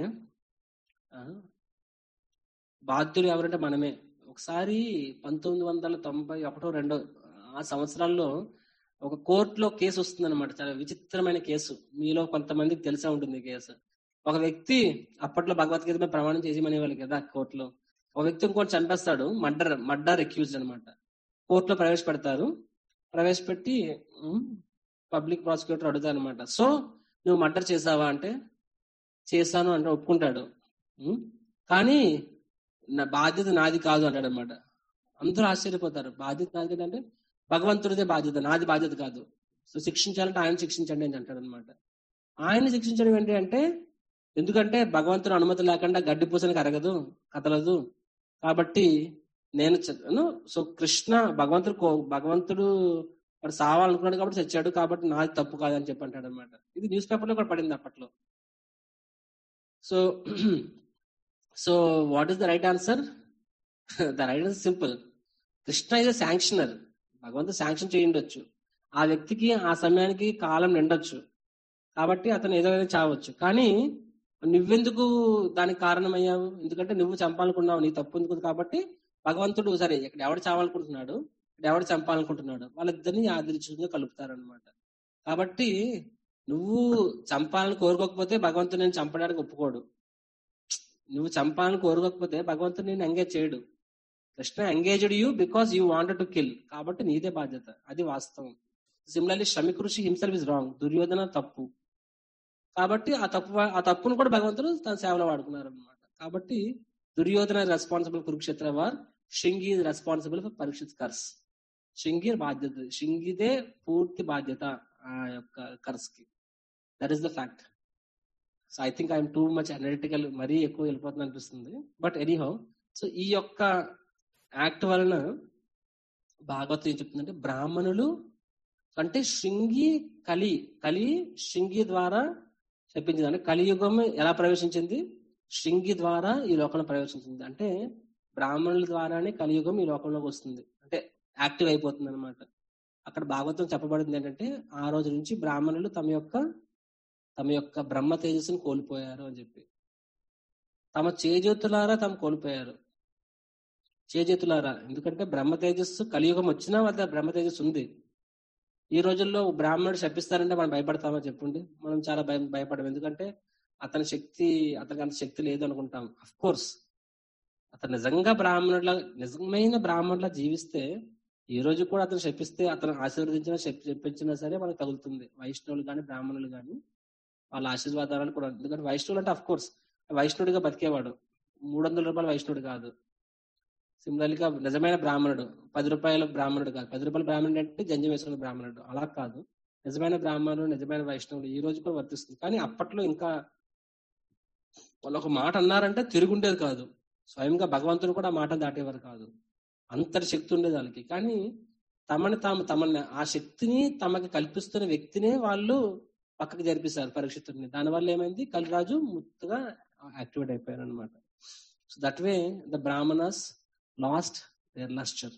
బాధ్యులు ఎవరంటే మనమే ఒకసారి పంతొమ్మిది వందల తొంభై ఒకటో రెండో ఆ సంవత్సరాల్లో ఒక కోర్టులో కేసు వస్తుంది అనమాట చాలా విచిత్రమైన కేసు మీలో కొంతమందికి తెలిసే ఉంటుంది కేసు ఒక వ్యక్తి అప్పట్లో భగవద్గీత మీద ప్రమాణం చేసి వాళ్ళు కదా కోర్టులో ఒక వ్యక్తి ఇంకోటి చంపేస్తాడు మర్డర్ మర్డర్ అక్యూజ్ అనమాట కోర్టులో ప్రవేశపెడతారు ప్రవేశపెట్టి పబ్లిక్ ప్రాసిక్యూటర్ అడుగుతారు అనమాట సో నువ్వు మర్డర్ చేసావా అంటే చేశాను అంటే ఒప్పుకుంటాడు ఉం? కానీ నా బాధ్యత నాది కాదు అంటాడు అనమాట అందరూ ఆశ్చర్యపోతారు బాధ్యత నాది అంటే భగవంతుడిదే బాధ్యత నాది బాధ్యత కాదు సో శిక్షించాలంటే ఆయన శిక్షించండి అని అంటాడు అనమాట ఆయన శిక్షించడం ఏంటి అంటే ఎందుకంటే భగవంతుడు అనుమతి లేకుండా గడ్డి పూసనికి అరగదు కదలదు కాబట్టి నేను చ- ను, సో కృష్ణ భగవంతుడు కో- భగవంతుడు వాడు సావాలనుకున్నాడు కాబట్టి చచ్చాడు కాబట్టి నాది తప్పు కాదని చెప్పి అంటాడు అనమాట ఇది న్యూస్ పేపర్ లో కూడా పడింది అప్పట్లో so so what is the right answer the right answer simple Krishna is sanctioner భగవంతుడు శాంక్షన్ చేయండొచ్చు ఆ వ్యక్తికి ఆ సమయానికి కాలం నిండొచ్చు కాబట్టి అతను ఏదైనా చావచ్చు కానీ నువ్వెందుకు దానికి కారణమయ్యావు ఎందుకంటే నువ్వు చంపాలనుకున్నావు నీ తప్పు ఎందుకు కాబట్టి భగవంతుడు సరే ఇక్కడ ఎవడు చావాలనుకుంటున్నాడు ఇక్కడ ఎవడు చంపాలనుకుంటున్నాడు వాళ్ళిద్దరిని యాదృచ్ఛికంగా కలుపుతారనమాట కాబట్టి నువ్వు చంపాలని కోరుకోకపోతే భగవంతుడు నేను చంపడానికి ఒప్పుకోడు నువ్వు చంపాలని కోరుకోకపోతే భగవంతుడు నేను ఎంగేజ్ చేయడు Krishna engaged you because you wanted to kill కాబట్టి నీదే బాధ్యత అది వాస్తవం సిమిలర్లీ శ్రమిక ఋషి హిమ్సెల్ఫ్ ఇస్ రాంగ్ దుర్యోధన తప్పు కాబట్టి ఆ తప్పు ఆ తప్పును కూడా భగవంతుడు తన సేవలో వాడుకున్నారు అనమాట కాబట్టి Duryodhana responsible Kurukshetra war Shingi responsible for Parikshit curse Shingi బాధ్యత షింగిదే పూర్తి బాధ్యత ఆ యొక్క కర్స్ కి that is the fact so I think I'm too much analytical మరీ ఎక్కువ వెళ్ళిపోతుంది అనిపిస్తుంది బట్ ఎనీహౌ సో ఈ యొక్క యాక్ట్ వలన భాగవతం ఏం చెప్తుందంటే బ్రాహ్మణులు అంటే శృంగి కలి కలి శృంగి ద్వారా చెప్పించింది అంటే కలియుగం ఎలా ప్రవేశించింది శృంగి ద్వారా ఈ లోకంలో ప్రవేశించింది అంటే బ్రాహ్మణుల ద్వారానే కలియుగం ఈ లోకంలోకి వస్తుంది అంటే యాక్టివ్ అయిపోతుంది అనమాట అక్కడ భాగవతం చెప్పబడింది ఏంటంటే ఆ రోజు నుంచి బ్రాహ్మణులు తమ యొక్క తమ యొక్క బ్రహ్మ తేజస్సును కోల్పోయారు అని చెప్పి తమ చేజేతులారా తమ కోల్పోయారు చేజేతులారా ఎందుకంటే బ్రహ్మ తేజస్సు కలియుగం వచ్చినా వాళ్ళ బ్రహ్మ తేజస్సు ఉంది ఈ రోజుల్లో బ్రాహ్మణుడు శపిస్తారంటే మనం భయపడతామా చెప్పండి మనం చాలా భయం భయపడం ఎందుకంటే అతని శక్తి అతనికి అంత శక్తి లేదు అనుకుంటాం అఫ్ కోర్స్ అతను నిజంగా బ్రాహ్మణుల నిజమైన బ్రాహ్మణుల జీవిస్తే ఈ రోజు కూడా అతను శపిస్తే అతను ఆశీర్వదించిన చెప్పించినా సరే మనకు తగులుతుంది వైష్ణవులు కానీ బ్రాహ్మణులు కానీ వాళ్ళ ఆశీర్వాదాలు కూడా ఎందుకంటే వైష్ణవులు అంటే అఫ్ కోర్స్ వైష్ణవుడిగా బతికేవాడు మూడు వందల రూపాయల వైష్ణవుడు కాదు సిమిలర్లీగా నిజమైన బ్రాహ్మణుడు పది రూపాయల బ్రాహ్మణుడు కాదు పది రూపాయల బ్రాహ్మణుడు అంటే జంజం వేసుకున్న బ్రాహ్మణుడు అలా కాదు నిజమైన బ్రాహ్మణుడు నిజమైన వైష్ణవుడు ఈ రోజు కూడా వర్తిస్తుంది కానీ అప్పట్లో ఇంకా వాళ్ళు ఒక మాట అన్నారంటే తిరుగుండేది కాదు స్వయంగా భగవంతుడు కూడా ఆ మాట దాటేవారు కాదు అంతటి శక్తి ఉండేది వాళ్ళకి కానీ తమని తాము తమని ఆ శక్తిని తమకి కల్పిస్తున్న వ్యక్తినే వాళ్ళు పక్కకు జరిపిస్తారు పరీక్షితుడిని దానివల్ల ఏమైంది కలిరాజు ముత్తుగా యాక్టివేట్ అయిపోయారు అనమాట so that way the brahmanas lost their lustre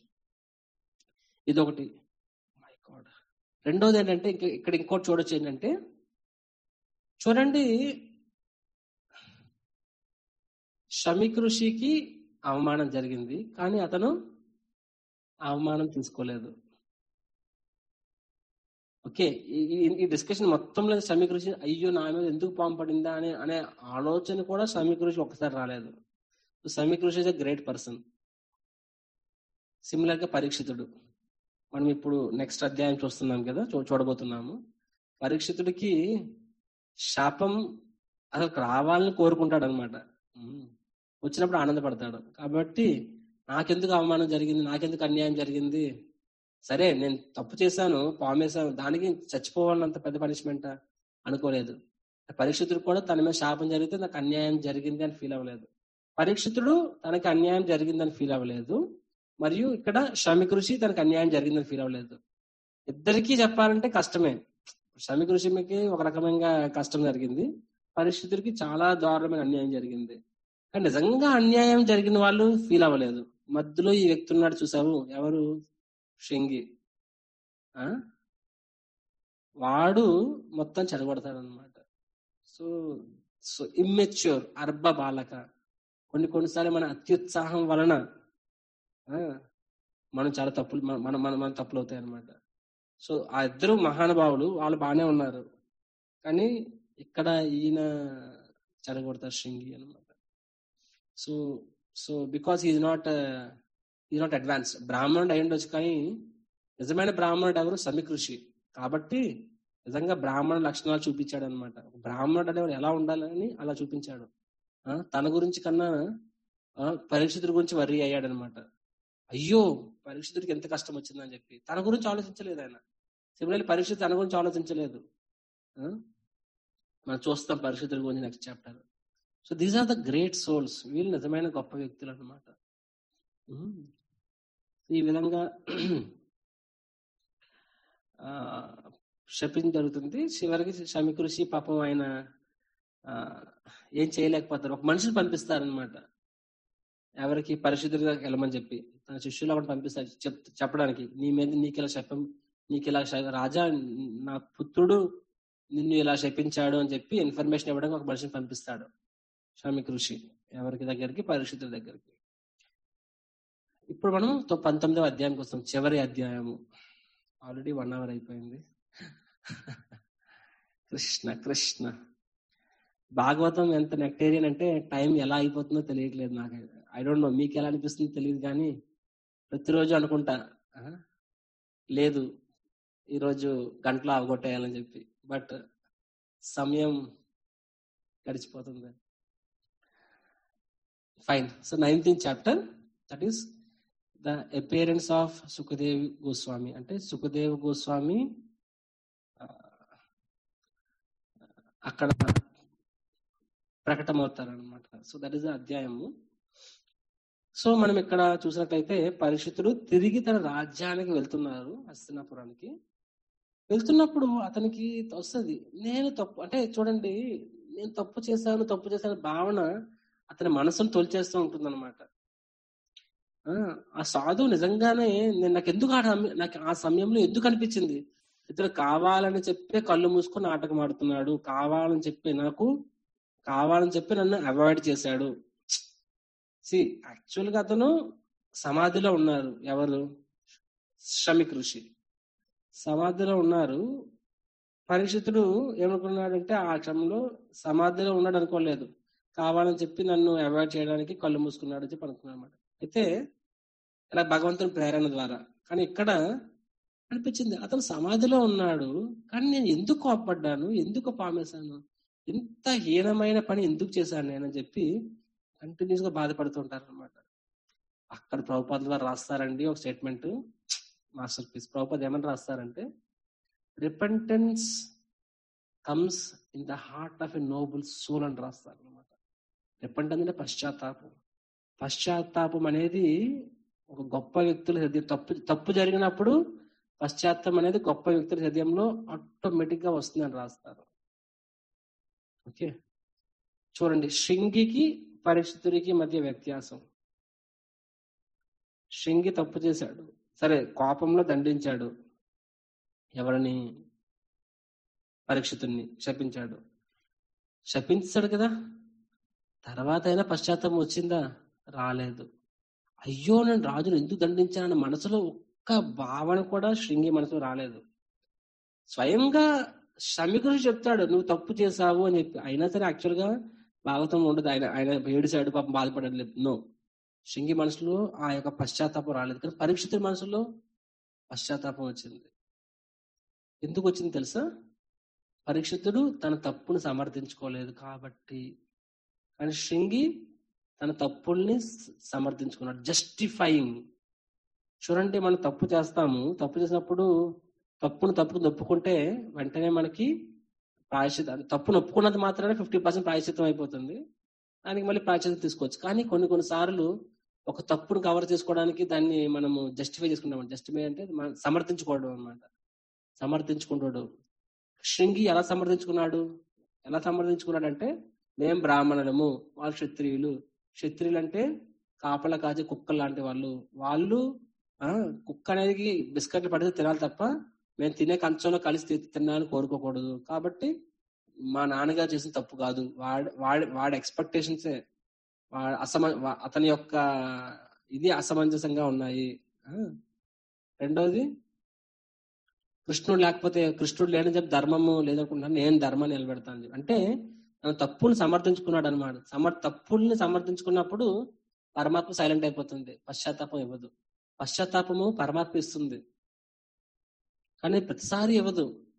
ఇదొకటి మై గాడ్ రెండోది ఏంటంటే ఇంక ఇక్కడ ఇంకోటి చూడొచ్చు ఏంటంటే చూడండి షమిక్ ఋషికి అవమానం జరిగింది కానీ అతను అవమానం తీసుకోలేదు ఓకే ఈ డిస్కషన్ మొత్తంలో షమిక్ ఋషి అయ్యో నా మీద ఎందుకు పాము పడిందా అనే అనే ఆలోచన కూడా షమిక్ ఋషి ఒకసారి రాలేదు Shamik Rishi is a great person similar గా పరీక్షితుడు మనం ఇప్పుడు నెక్స్ట్ అధ్యాయం చూస్తున్నాం కదా చూ చూడబోతున్నాము పరీక్షితుడికి శాపం అసలు రావాలని కోరుకుంటాడు అనమాట వచ్చినప్పుడు ఆనందపడతాడు కాబట్టి నాకెందుకు అవమానం జరిగింది నాకెందుకు అన్యాయం జరిగింది సరే నేను తప్పు చేశాను పామేశాను దానికి చచ్చిపోవాలంత పెద్ద పనిష్మెంట్ అనుకోలేదు పరీక్షితుడు కూడా తన మీద శాపం జరిగితే నాకు అన్యాయం జరిగింది అని ఫీల్ అవ్వలేదు పరీక్షితుడు తనకి అన్యాయం జరిగిందని ఫీల్ అవ్వలేదు మరియు ఇక్కడ శ్రమిక ఋషి తనకు అన్యాయం జరిగిందని ఫీల్ అవ్వలేదు ఇద్దరికీ చెప్పాలంటే కష్టమే శ్రమిక ఋషికి ఒక రకమైన కష్టం జరిగింది పరిస్థితులకి చాలా దారుణమైన అన్యాయం జరిగింది కానీ నిజంగా అన్యాయం జరిగిన వాళ్ళు ఫీల్ అవ్వలేదు మధ్యలో ఈ వ్యక్తి ఉన్నాడు చూసావు ఎవరు శృంగి ఆ వాడు మొత్తం చెడగొడతాడు అనమాట సో సో ఇమ్మెచ్యూర్ అర్బ బాలక కొన్ని కొన్నిసార్లు మన అత్యుత్సాహం వలన మనం చాలా తప్పులు మన మన మన తప్పులు అవుతాయి అనమాట సో ఆ ఇద్దరు మహానుభావులు వాళ్ళు బాగానే ఉన్నారు కానీ ఇక్కడ ఈయన చెడగొడతారు శృంగి అనమాట so so because is not is not advance బ్రాహ్మణుడు అయి ఉండొచ్చు కానీ నిజమైన బ్రాహ్మణుడు ఎవరు సమీకృషి కాబట్టి నిజంగా బ్రాహ్మణ లక్షణాలు చూపించాడు అనమాట బ్రాహ్మణుడు అనేవాడు ఎలా ఉండాలని అలా చూపించాడు ఆ, తన గురించి కన్నా ఆ, పరీక్షితుడి గురించి వర్రీ అయ్యాడు అనమాట అయ్యో పరీక్షితుడికి ఎంత కష్టం వచ్చిందని చెప్పి తన గురించి ఆలోచించలేదు ఆయన సిమిలర్లీ పరీక్ష తన గురించి ఆలోచించలేదు ఆ? మనం చూస్తాం పరిశుద్ధుల గురించి next chapter so these are the great souls వీళ్ళు నిజమైన గొప్ప వ్యక్తులు అనమాట ఈ విధంగా ఆ, శపించ జరుగుతుంది చివరికి శమి కృషి పాపం ఆయన ఆ, ఏం చేయలేకపోతారు ఒక మనిషిని పంపిస్తారనమాట ఎవరికి పరిశుద్ధులుగా వెళ్ళమని చెప్పి తన శిష్యులు ఒకటి పంపిస్తారు చెప్ చెప్పడానికి నీ మీద నీకు ఇలా శపం నీకు ఇలా శ- రాజా నా పుత్రుడు నిన్ను ఇలా శపించాడు అని చెప్పి ఇన్ఫర్మేషన్ ఇవ్వడానికి ఒక మనిషిని పంపిస్తాడు స్వామి కృషి ఎవరికి దగ్గరికి పరిశుద్ధుల దగ్గరికి ఇప్పుడు మనం తొ- పంతొమ్మిదవ అధ్యాయంకి వస్తాం చివరి అధ్యాయము ఆల్రెడీ వన్ అవర్ అయిపోయింది కృష్ణ కృష్ణ భాగవతం ఎంత నెక్టేరియన్ అంటే టైం ఎలా అయిపోతుందో తెలియట్లేదు నాకు ఐ డోంట్ నో మీకు ఎలా అనిపిస్తుందో తెలియదు కానీ ప్రతిరోజు అనుకుంటా ఆ, లేదు ఈరోజు గంటలో అవగొట్టేయాలని చెప్పి బట్ సమయం గడిచిపోతుంది fine so nineteen chapter that is the appearance of Sukhdev Goswami అంటే సుఖదేవ్ గోస్వామి ఆ, అక్కడ ప్రకటమవుతారనమాట సో దట్ ఈస్ ద అధ్యాయము సో మనం ఇక్కడ చూసినట్లయితే పరిషత్తుడు తిరిగి తన రాజ్యానికి వెళ్తున్నారు హస్తినాపురానికి వెళ్తున్నప్పుడు అతనికి వస్తుంది నేను తప్పు అంటే చూడండి నేను తప్పు చేశాను తప్పు చేశాను భావన అతని మనసును తొలిచేస్తూ ఉంటుంది అనమాట ఆ సాధువు నిజంగానే నేను నాకు ఎందుకు ఆ సమయం- నాకు ఆ సమయంలో ఎందుకు అనిపించింది ఇతడు కావాలని చెప్పే కళ్ళు మూసుకొని నాటకం ఆడుతున్నాడు కావాలని చెప్పి నాకు కావాలని చెప్పి నన్ను అవాయిడ్ చేశాడు సి యాక్చువల్ గా అతను సమాధిలో ఉన్నారు ఎవరు శ్రమిక్ ఋషి సమాధిలో ఉన్నారు పరిషితుడు ఏమనుకున్నాడంటే ఆ క్షణంలో సమాధిలో ఉన్నాడు అనుకోలేదు కావాలని చెప్పి నన్ను అవాయిడ్ చేయడానికి కళ్ళు మూసుకున్నాడు అని చెప్పి అనుకున్నాడు అనమాట అయితే ఇలా భగవంతుని ప్రేరణ ద్వారా కానీ ఇక్కడ అనిపించింది అతను సమాధిలో ఉన్నాడు కానీ నేను ఎందుకు కోపడ్డాను ఎందుకు పామేశాను ఇంత హీనమైన పని ఎందుకు చేశాను నేనని చెప్పి కంటిన్యూస్ గా బాధపడుతుంటారు అనమాట అక్కడ ప్రభుపాద వారు రాస్తారండి ఒక స్టేట్మెంట్ మాస్టర్ పీస్ ప్రభుపాద ఏమని రాస్తారంటే repentance comes in the heart of a noble soul అని రాస్తారు అనమాట రిపెంటెన్స్ అంటే పశ్చాత్తాపం పశ్చాత్తాపం అనేది ఒక గొప్ప వ్యక్తుల హృదయం తప్పు తప్పు జరిగినప్పుడు పశ్చాత్తాపం అనేది గొప్ప వ్యక్తుల హృదయంలో ఆటోమేటిక్ గా వస్తుందని రాస్తారు ఓకే చూడండి శృంగికి పరిస్థితుడికి మధ్య వ్యత్యాసం శృంగి తప్పు చేశాడు సరే కోపంలో దండించాడు ఎవరిని పరీక్షితుణ్ణి శపించాడు శపించాడు కదా తర్వాత అయినా పశ్చాత్తాపం వచ్చిందా రాలేదు అయ్యో నేను రాజును ఎందుకు దండించానన్న మనసులో ఒక్క భావన కూడా శృంగి మనసులో రాలేదు స్వయంగా శ్రమికుడు చెప్తాడు నువ్వు తప్పు చేసావు అని చెప్పి అయినా సరే యాక్చువల్ గా భాగవతం ఉండదు ఆయన ఆయన ఏడిసాడు పాపం బాధపడలేదు నో శృంగి మనసులో ఆ యొక్క పశ్చాత్తాపం రాలేదు కానీ పరీక్షితుడి మనసులో పశ్చాత్తాపం వచ్చింది ఎందుకు వచ్చింది తెలుసా పరీక్షితుడు తన తప్పును సమర్థించుకోలేదు కాబట్టి కానీ శృంగి తన తప్పుల్ని స- సమర్థించుకున్నాడు జస్టిఫైయింగ్ చూడండి మనం తప్పు చేస్తాము తప్పు చేసినప్పుడు తప్పును తప్పుకు నొప్పుకుంటే వెంటనే మనకి ప్రాయశ్చిత తప్పును ఒప్పుకున్నది మాత్రమే ఫిఫ్టీ పర్సెంట్ ప్రాయశ్చితం అయిపోతుంది దానికి మళ్ళీ ప్రాయశ్చితం తీసుకోవచ్చు కానీ కొన్ని కొన్ని సార్లు ఒక తప్పును కవర్ చేసుకోవడానికి దాన్ని మనము జస్టిఫై చేసుకుంటాం జస్టిఫై అంటే మనం సమర్థించుకోవడం అనమాట సమర్థించుకుంటాడు శృంగి ఎలా సమర్థించుకున్నాడు ఎలా సమర్థించుకున్నాడు అంటే మేం బ్రాహ్మణులము వాళ్ళు క్షత్రియులు క్షత్రియులు అంటే కాపల కాచే కుక్కలు లాంటి వాళ్ళు వాళ్ళు ఆ కుక్క అనేది బిస్కెట్లు పడితే తినాలి తప్ప మేము తినే కంచంలో కలిసి తి- తినాలని కోరుకోకూడదు కాబట్టి మా నాన్నగారు చేసిన తప్పు కాదు వాడి వాడి వాడి ఎక్స్పెక్టేషన్సే వాడి అసమ వా- అతని యొక్క ఇది అసమంజసంగా ఉన్నాయి ఆ. రెండోది కృష్ణుడు లేకపోతే కృష్ణుడు లేని చెప్పి ధర్మము లేదనుకుంటున్నాను నేను ధర్మాన్ని నిలబెడతాను అని చెప్పి. అంటే తన తప్పుని సమర్థించుకున్నాడు అనమాట సమర్ తప్పుల్ని సమర్థించుకున్నప్పుడు పరమాత్మ సైలెంట్ అయిపోతుంది పశ్చాత్తాపం ఇవ్వదు పశ్చాత్తాపము పరమాత్మ ఇస్తుంది కానీ ప్రతిసారి ఇవ్వదు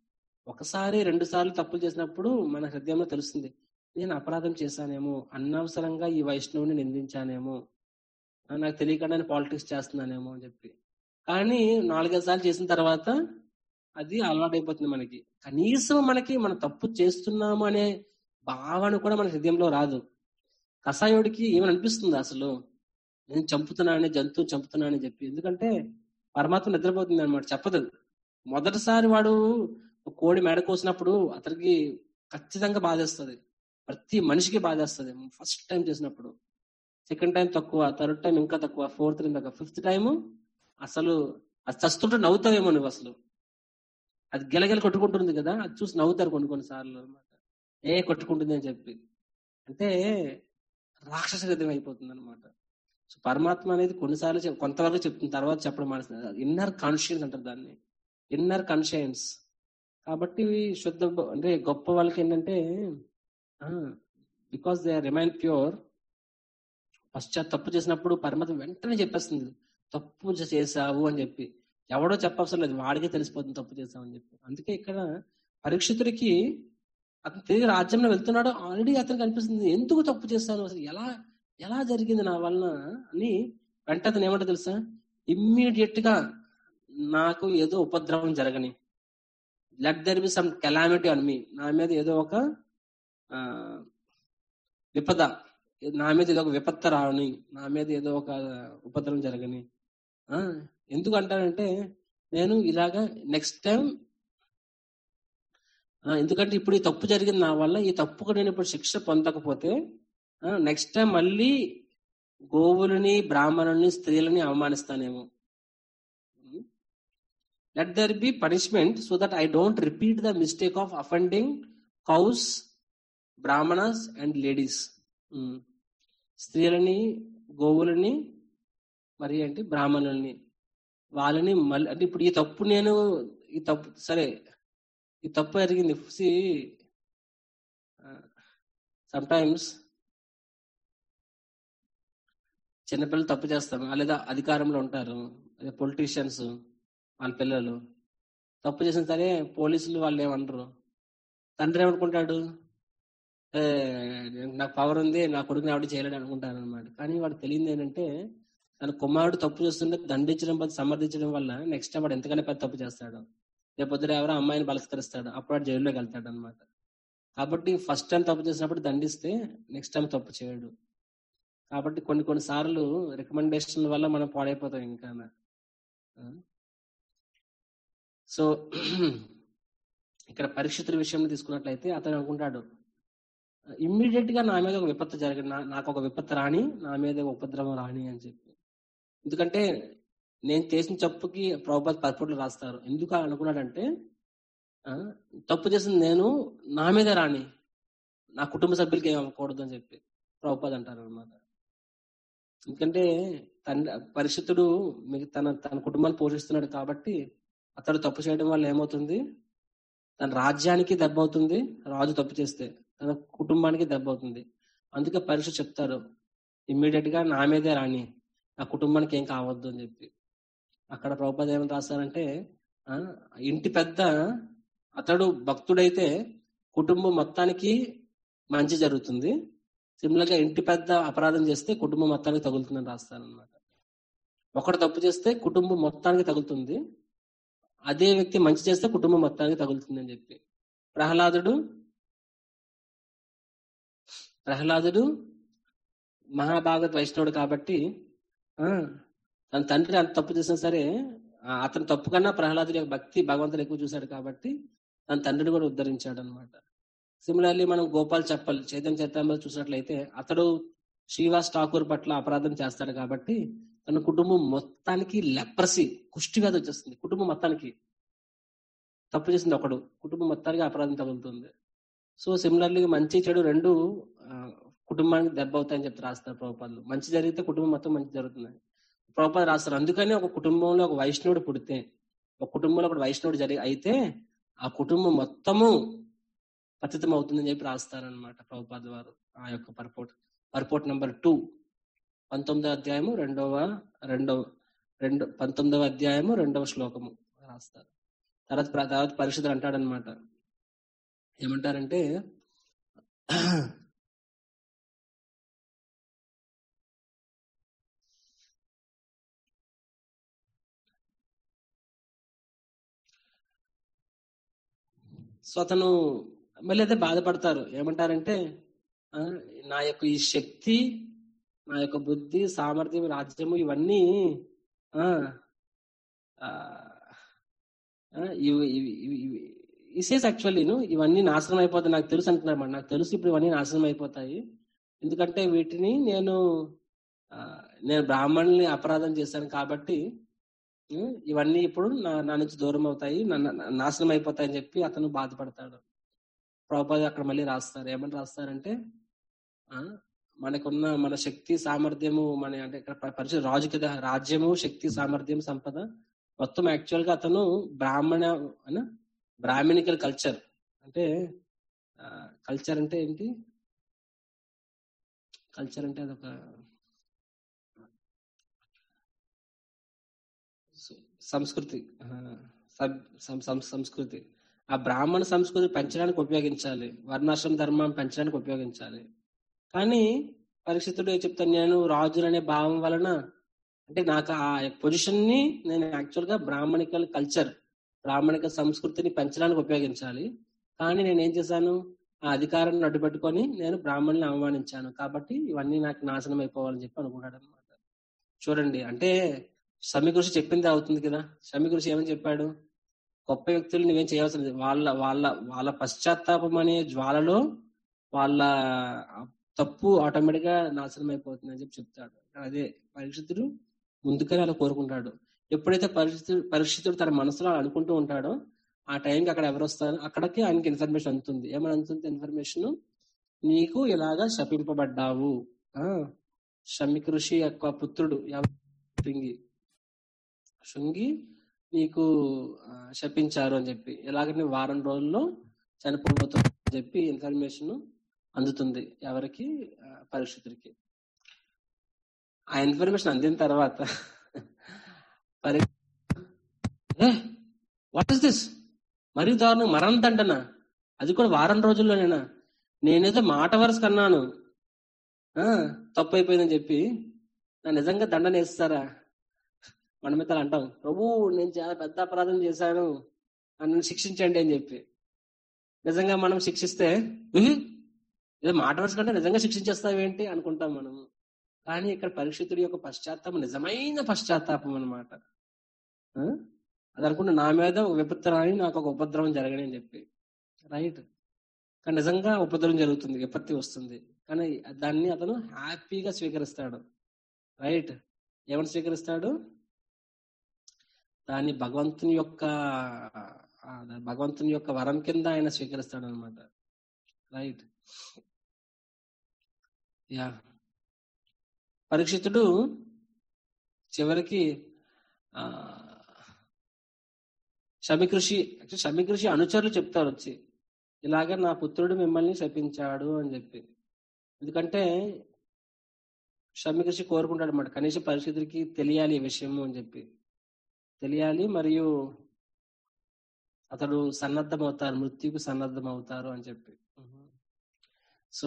ఒకసారి రెండు సార్లు తప్పులు చేసినప్పుడు మన హృదయంలో తెలుస్తుంది నేను అపరాధం చేశానేమో అనవసరంగా ఈ వైష్ణవుని నిందించానేమో ఆ, నాకు తెలియకుండానే పాలిటిక్స్ చేస్తున్నానేమో అని చెప్పి కానీ నాలుగైదు సార్లు చేసిన తర్వాత అది అలవాటైపోతుంది మనకి కనీసం మనకి మనం తప్పు చేస్తున్నాము అనే భావన కూడా మన హృదయంలో రాదు కషాయుడికి ఏమని అనిపిస్తుంది అసలు నేను చంపుతున్నానని జంతువు చంపుతున్నానని చెప్పి ఎందుకంటే పరమాత్మ నిద్రపోతుంది అనమాట చెప్పదు మొదటిసారి వాడు ఒక కోడి మెడ కోసినప్పుడు అతనికి ఖచ్చితంగా బాధేస్తుంది ప్రతి మనిషికి బాధేస్తుంది ఫస్ట్ టైం చేసినప్పుడు సెకండ్ టైం తక్కువ థర్డ్ టైం ఇంకా తక్కువ ఫోర్త్ టైం తక్కువ ఫిఫ్త్ టైం అసలు అది చస్తుంటే నవ్వుతావేమో నువ్వు అసలు అది గిలగిల కొట్టుకుంటుంది కదా అది చూసి నవ్వుతారు కొన్ని కొన్ని సార్లు అనమాట ఏ కొట్టుకుంటుంది అని చెప్పి అంటే రాక్షస హృదయం అయిపోతుంది అనమాట సో పరమాత్మ అనేది కొన్నిసార్లు చెప్- కొంతవరకు చెప్తుంది తర్వాత చెప్పడం మానేస్తుంది ఇన్నర్ కాన్షియన్స్ అంటారు దాన్ని ఇన్నర్ కాన్షియన్స్ కాబట్టి శుద్ధ భ- అంటే గొప్ప వాళ్ళకి ఏంటంటే బికాస్ దే రిమైన్ ప్యూర్ పశ్చాత్ తప్పు చేసినప్పుడు పరమాత్మ వెంటనే చెప్పేస్తుంది తప్పు చేసావు అని చెప్పి ఎవడో చెప్పవసరం లేదు వాడికే తెలిసిపోతుంది తప్పు చేసావు అని చెప్పి అందుకే ఇక్కడ పరీక్షితుడికి అతను తిరిగి రాజ్యంలో వెళ్తున్నాడు ఆల్రెడీ అతనికి అనిపిస్తుంది ఎందుకు తప్పు చేశాను అసలు ఎలా ఎలా జరిగింది నా వలన అని వెంట అతను ఏమంటో తెలుసా ఇమ్మీడియట్ గా నాకు ఏదో ఉపద్రవం జరగని let there be some calamity అని మీ నా మీద ఏదో ఒక ఆ, విపద నా మీద ఏదో ఒక విపత్తు రావని నా మీద ఏదో ఒక ఉపద్రవం జరగని ఆ, ఎందుకు అంటానంటే నేను ఇలాగా నెక్స్ట్ టైం ఎందుకంటే ఇప్పుడు ఈ తప్పు జరిగింది నా వల్ల ఈ తప్పుకు నేను ఇప్పుడు శిక్ష పొందకపోతే నెక్స్ట్ టైం మళ్ళీ గోవులని బ్రాహ్మణుల్ని స్త్రీలని అవమానిస్తానేమో let there be punishment so that I don't repeat the mistake of offending cows brahmanas and ladies స్త్రీలని గోవులని మరి ఏంటి బ్రాహ్మణుల్ని వాళ్ళని మళ్ళీ అంటే ఇప్పుడు ఈ తప్పు నేను ఈ తప్పు సరే ఈ తప్పు జరిగింది సమ్ టైమ్స్ చిన్నపిల్లలు తప్పు చేస్తాం లేదా అధికారంలో ఉంటారు అదే పొలిటీషియన్స్ వాళ్ళ పిల్లలు తప్పు చేసిన సరే పోలీసులు వాళ్ళు ఏమనరు తండ్రి ఏమనుకుంటాడు "ఏ, నాకు పవర్ ఉంది నా కొడుకుని ఎవడు చేయలేడు అనుకుంటాను అనమాట కానీ వాడు తెలియదు ఏంటంటే తన కుమారుడు తప్పు చేస్తుంటే దండించడం బదులు సమర్థించడం వల్ల నెక్స్ట్ టైం వాడు ఎంతగానే పెద్ద తప్పు చేస్తాడు రేపొద్దున ఎవరో అమ్మాయిని బలస్కరిస్తాడు అప్పుడు వాడు జైల్లోకి వెళ్తాడు అనమాట కాబట్టి ఫస్ట్ టైం తప్పు చేసినప్పుడు దండిస్తే నెక్స్ట్ టైం తప్పు చేయడు కాబట్టి కొన్ని కొన్ని సార్లు రికమెండేషన్ వల్ల మనం పాడైపోతాం ఇంకా సో ఇక్కడ పరీక్షితుల విషయంలో తీసుకున్నట్లయితే అతను అనుకుంటాడు ఇమ్మీడియట్ గా నా మీద ఒక విపత్తు జరగదు నా- నాకు ఒక విపత్తు రాని నా మీద ఒక ఉపద్రవం రాని అని చెప్పి ఎందుకంటే నేను చేసిన తప్పుకి ప్రభుపాద్ పర్పుట్లు రాస్తారు ఎందుకు అనుకున్నాడంటే ఆ, తప్పు చేసింది నేను నా మీద రాని నా కుటుంబ సభ్యులకి ఏం అవ్వకూడదు అని చెప్పి ప్రభుపాద్ అంటారు అనమాట ఎందుకంటే తండ్రి పరిశుద్ధుడు మిగ- తన తన కుటుంబాన్ని పోషిస్తున్నాడు కాబట్టి అతడు తప్పు చేయడం వల్ల ఏమవుతుంది తన రాజ్యానికి దెబ్బ అవుతుంది రాజు తప్పు చేస్తే తన కుటుంబానికి దెబ్బ అవుతుంది అందుకే పరీక్ష చెప్తారు ఇమ్మీడియట్ గా నా మీదే రాని నా కుటుంబానికి ఏం కావద్దు అని చెప్పి అక్కడ ప్రభుపాద ఏమని రాస్తారంటే ఆ, ఇంటి పెద్ద అతడు భక్తుడైతే కుటుంబం మొత్తానికి మంచి జరుగుతుంది సిమిలర్ గా ఇంటి పెద్ద అపరాధం చేస్తే కుటుంబం మొత్తానికి తగులుతుందని రాస్తారనమాట ఒకడు తప్పు చేస్తే కుటుంబం మొత్తానికి తగులుతుంది అదే వ్యక్తి మంచి చేస్తే కుటుంబం మొత్తానికి తగులుతుంది అని చెప్పి ప్రహ్లాదుడు ప్రహ్లాదుడు మహాభాగవత్ వైష్ణవుడు కాబట్టి ఆ తన తండ్రి అంత తప్పు చేసినా సరే ఆ, అతని తప్పు కన్నా ప్రహ్లాదుడి యొక్క భక్తి భగవంతుడు ఎక్కువ చూశాడు కాబట్టి తన తండ్రిని కూడా ఉద్ధరించాడు అనమాట సిమిలర్లీ మనం గోపాల్ చెప్పల్ చైతన్య చరిత్రలో చూసినట్లయితే అతడు శ్రీవాస్ ఠాకూర్ పట్ల అపరాధం చేస్తాడు కాబట్టి తన కుటుంబం మొత్తానికి లెప్రసి కుష్టి వ్యాధి వచ్చేస్తుంది కుటుంబం మొత్తానికి తప్పు చేసింది ఒకడు కుటుంబం మొత్తానికి అపరాధం తగులుతుంది సో సిమిలర్లీ మంచి చెడు రెండు ఆ, కుటుంబానికి దెబ్బ అవుతాయని చెప్పి రాస్తారు ప్రభుపాదులు మంచి జరిగితే కుటుంబం మొత్తం మంచి జరుగుతుంది ప్రభుపాద రాస్తారు అందుకని ఒక కుటుంబంలో ఒక వైష్ణవుడు పుడితే ఒక కుటుంబంలో ఒక వైష్ణవుడు జరిగి అయితే ఆ కుటుంబం మొత్తము పతితం అవుతుందని చెప్పి రాస్తారనమాట ప్రభుపాద వారు ఆ యొక్క పర్పోర్ట్ పర్పోర్ట్ నెంబర్ టూ పంతొమ్మిదవ అధ్యాయము రెండవ రెండవ రెండు పంతొమ్మిదవ అధ్యాయము రెండవ శ్లోకము రాస్తారు తర్వాత ప్ర- తర్వాత పరిషత్తులు అంటాడనమాట ఏమంటారంటే సో అతను మళ్ళీ అదే బాధపడతారు ఏమంటారంటే ఆ, నా యొక్క ఈ శక్తి నా యొక్క బుద్ధి సామర్థ్యం రాజ్యము ఇవన్నీ ఆ ఆ, ఆ, ఇవి ఇవి ఇవి ఇవి ఇసేస్ యాక్చువల్లీ ఇవన్నీ నాశనం అయిపోతాయి నాకు తెలుసు అంటున్నారు నాకు తెలుసు ఇప్పుడు ఇవన్నీ నాశనం అయిపోతాయి ఎందుకంటే వీటిని నేను ఆ, నేను బ్రాహ్మణుల్ని అపరాధం చేశాను కాబట్టి ఉం, ఇవన్నీ ఇప్పుడు నా నా నుంచి దూరం అవుతాయి నన్ను- నా- నాశనం అయిపోతాయి అని చెప్పి అతను బాధపడతాడు ప్రభుపాద అక్కడ మళ్ళీ రాస్తారు ఏమని రాస్తారంటే ఆ, మనకున్న మన శక్తి సామర్థ్యము మన అంటే ఇక్కడ ప- పరిచయం రాజు కదా రాజ్యము శక్తి సామర్థ్యం సంపద మొత్తం యాక్చువల్ గా అతను బ్రాహ్మణ అన బ్రాహ్మణికల్ కల్చర్ అంటే కల్చర్ అంటే ఏంటి కల్చర్ అంటే అదొక సు- సంస్కృతి ఆ, సం- సం- సం- సంస్కృతి ఆ బ్రాహ్మణ సంస్కృతి పెంచడానికి ఉపయోగించాలి వర్ణాశ్రమ ధర్మం పెంచడానికి ఉపయోగించాలి కానీ పరీక్షితుడు ఏం చెప్తాను నేను రాజులు అనే భావం వలన అంటే నాకు ఆ పొజిషన్ ని నేను యాక్చువల్ గా బ్రాహ్మణికల్ కల్చర్ బ్రాహ్మణిక సంస్కృతిని పెంచడానికి ఉపయోగించాలి కానీ నేను ఏం చేశాను ఆ అధికారాన్ని అడ్డుపెట్టుకొని నేను బ్రాహ్మణుని అవమానించాను కాబట్టి ఇవన్నీ నాకు నాశనం అయిపోవాలని చెప్పి అనుకున్నాడు అనమాట చూడండి అంటే సమీకృషి చెప్పింది అవుతుంది కదా సమీకృషి ఏమని చెప్పాడు గొప్ప వ్యక్తులు నువ్వేం చేయవలసిన లేదు. వాళ్ళ వాళ్ళ వాళ్ళ పశ్చాత్తాపం అనే జ్వాలలో వాళ్ళ తప్పు ఆటోమేటిక్ గా నాశనం అయిపోతుంది అని చెప్పి చెప్తాడు అదే పరీక్షితుడు ముందుగానే అలా కోరుకుంటాడు ఎప్పుడైతే పరిస్థితుడు పరీక్షితుడు తన మనసులో అలా అనుకుంటూ ఉంటాడో ఆ టైంకి అక్కడ ఎవరు వస్తారో అక్కడికి ఆయనకి ఇన్ఫర్మేషన్ అందుతుంది ఏమని అందుతుంది ఇన్ఫర్మేషన్ నీకు ఇలాగా శపింపబడ్డావు ఆ శమిక ఋషి యొక్క పుత్రుడు ఎవరు? శృంగి శృంగి నీకు ఆ, శపించారు అని చెప్పి ఎలాగని వారం రోజుల్లో చనిపోబోతుంది అని చెప్పి ఇన్ఫర్మేషన్ అందుతుంది ఎవరికి ఆ, పరీక్షితుడికి ఆ ఇన్ఫర్మేషన్ అందిన తర్వాత వాట్ ఇస్ దిస్ మరీ దారుణం మరణం దండన అది కూడా వారం రోజుల్లోనేనా నేనేదో మాట వరుస కన్నాను ఆ, తప్పు అయిపోయిందని చెప్పి నా నిజంగా దండన వేస్తారా మనం అయితే అలా అంటాం ప్రభు నేను చాలా పెద్ద అపరాధం చేశాను నన్ను శిక్షించండి అని చెప్పి నిజంగా మనం శిక్షిస్తే "ఉహు, ఏదో మాట వరుస కంటే నిజంగా శిక్షించేస్తావేంటి అనుకుంటాం మనం కానీ ఇక్కడ పరీక్షితుడి యొక్క పశ్చాత్తాపం నిజమైన పశ్చాత్తాపం అనమాట అది అనుకుంటే నా మీద ఒక విపత్తరాని నాకు ఒక ఉపద్రవం జరగని అని చెప్పి రైట్ కానీ నిజంగా ఉపద్రవం జరుగుతుంది విపత్తి వస్తుంది కానీ దాన్ని అతను హ్యాపీగా స్వీకరిస్తాడు రైట్ ఏమని స్వీకరిస్తాడు దాన్ని భగవంతుని యొక్క ఆ, భగవంతుని యొక్క వరం కింద ఆయన స్వీకరిస్తాడు అనమాట రైట్ యా పరీక్షితుడు చివరికి ఆ శమికృషి శమికృషి అనుచరులు చెప్తారు వచ్చి ఇలాగ నా పుత్రుడు మిమ్మల్ని శపించాడు అని చెప్పి ఎందుకంటే శమికృషి కోరుకుంటాడు అన్నమాట కనీసం పరిస్థితులకి తెలియాలి ఈ విషయము అని చెప్పి తెలియాలి మరియు అతడు సన్నద్ధం అవుతారు మృత్యుకు సన్నద్ధం అవుతారు అని చెప్పి సో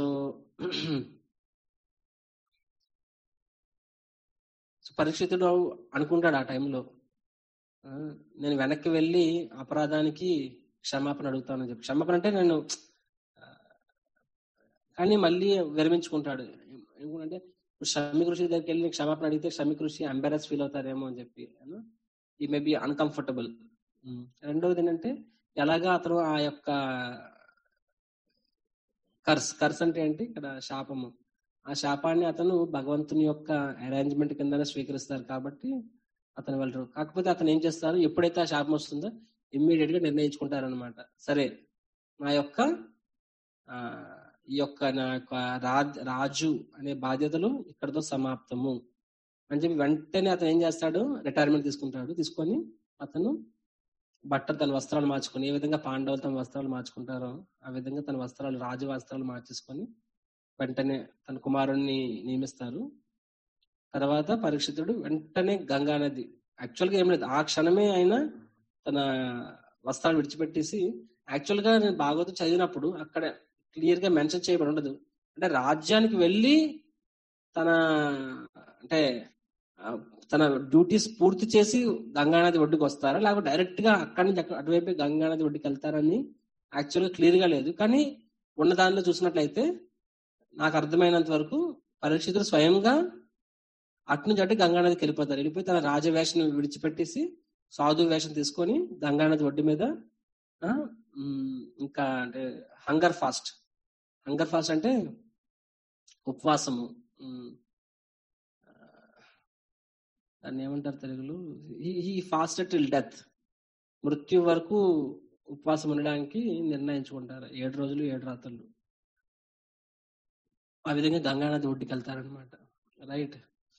పరీక్షితుడు అనుకుంటాడు ఆ టైంలో ఆ, నేను వెనక్కి వెళ్ళి అపరాధానికి క్షమాపణ అడుగుతానని చెప్పి క్షమాపణ అంటే నేను ఆ, కానీ మళ్ళీ విరమించుకుంటాడు ఎందుకంటే ఇప్పుడు షమి కృషి దగ్గరికి వెళ్ళి క్షమాపణ అడిగితే షమి కృషి అంబారస్ ఫీల్ అవుతారేమో అని చెప్పి ఈ మే బి అన్కంఫర్టబుల్ రెండవది ఏంటంటే ఎలాగా అతను ఆ యొక్క కర్స్ కర్స్ అంటే ఏంటి ఇక్కడ శాపము ఆ శాపాన్ని అతను భగవంతుని యొక్క అరేంజ్మెంట్ కిందనే స్వీకరిస్తారు కాబట్టి అతను వెళ్ళరు కాకపోతే అతను ఏం చేస్తారు ఎప్పుడైతే ఆ శాపం వస్తుందో ఇమ్మీడియట్ గా నిర్ణయించుకుంటారనమాట సరే నా యొక్క ఆ ఈ యొక్క నా యొక్క రాజ్ రాజు అనే బాధ్యతలు ఇక్కడతో సమాప్తము అని చెప్పి వెంటనే అతను ఏం చేస్తాడు రిటైర్మెంట్ తీసుకుంటాడు తీసుకొని అతను బట్టలు తన వస్త్రాలు మార్చుకొని ఏ విధంగా పాండవులు తమ వస్త్రాలు మార్చుకుంటారో ఆ విధంగా తన వస్త్రాలు రాజు వస్త్రాలు మార్చేసుకొని వెంటనే తన కుమారుణ్ణి నియమిస్తారు తర్వాత పరీక్షితుడు వెంటనే గంగా నది యాక్చువల్ గా ఏం లేదు ఆ క్షణమే ఆయన తన వస్త్రాలు విడిచిపెట్టేసి యాక్చువల్ గా నేను భాగవతం చదివినప్పుడు అక్కడ క్లియర్ గా మెన్షన్ చేయబడి ఉండదు అంటే రాజ్యానికి వెళ్ళి తన అంటే ఆ, తన డ్యూటీస్ పూర్తి చేసి గంగానది ఒడ్డుకు వస్తారా లేకపోతే డైరెక్ట్ గా అక్కడి నుంచి అక్కడ- అటువైపు గంగానది ఒడ్డుకి వెళ్తారని యాక్చువల్ గా క్లియర్ గా లేదు కానీ ఉన్న దానిలో చూసినట్లయితే నాకు అర్థమైనంత వరకు పరీక్షితులు స్వయంగా అటు నుంచి అటు గంగానదికి వెళ్ళిపోతారు వెళ్ళిపోయి తన రాజవేషం విడిచిపెట్టేసి సాధు వేషం తీసుకొని గంగానది ఒడ్డు మీద ఆ, ఉమ్, ఇంకా అంటే హంగర్ ఫాస్ట్ హంగర్ ఫాస్ట్ అంటే ఉపవాసము ఉమ్, ఆ, దాన్ని ఏమంటారు తెలుగులో ఈ ఫాస్ట్ టిల్ డెత్ మృత్యు వరకు ఉపవాసం ఉండడానికి నిర్ణయించుకుంటారు ఏడు రోజులు ఏడు రాత్రులు ఆ విధంగా గంగానది ఒడ్డుకి వెళ్తారనమాట రైట్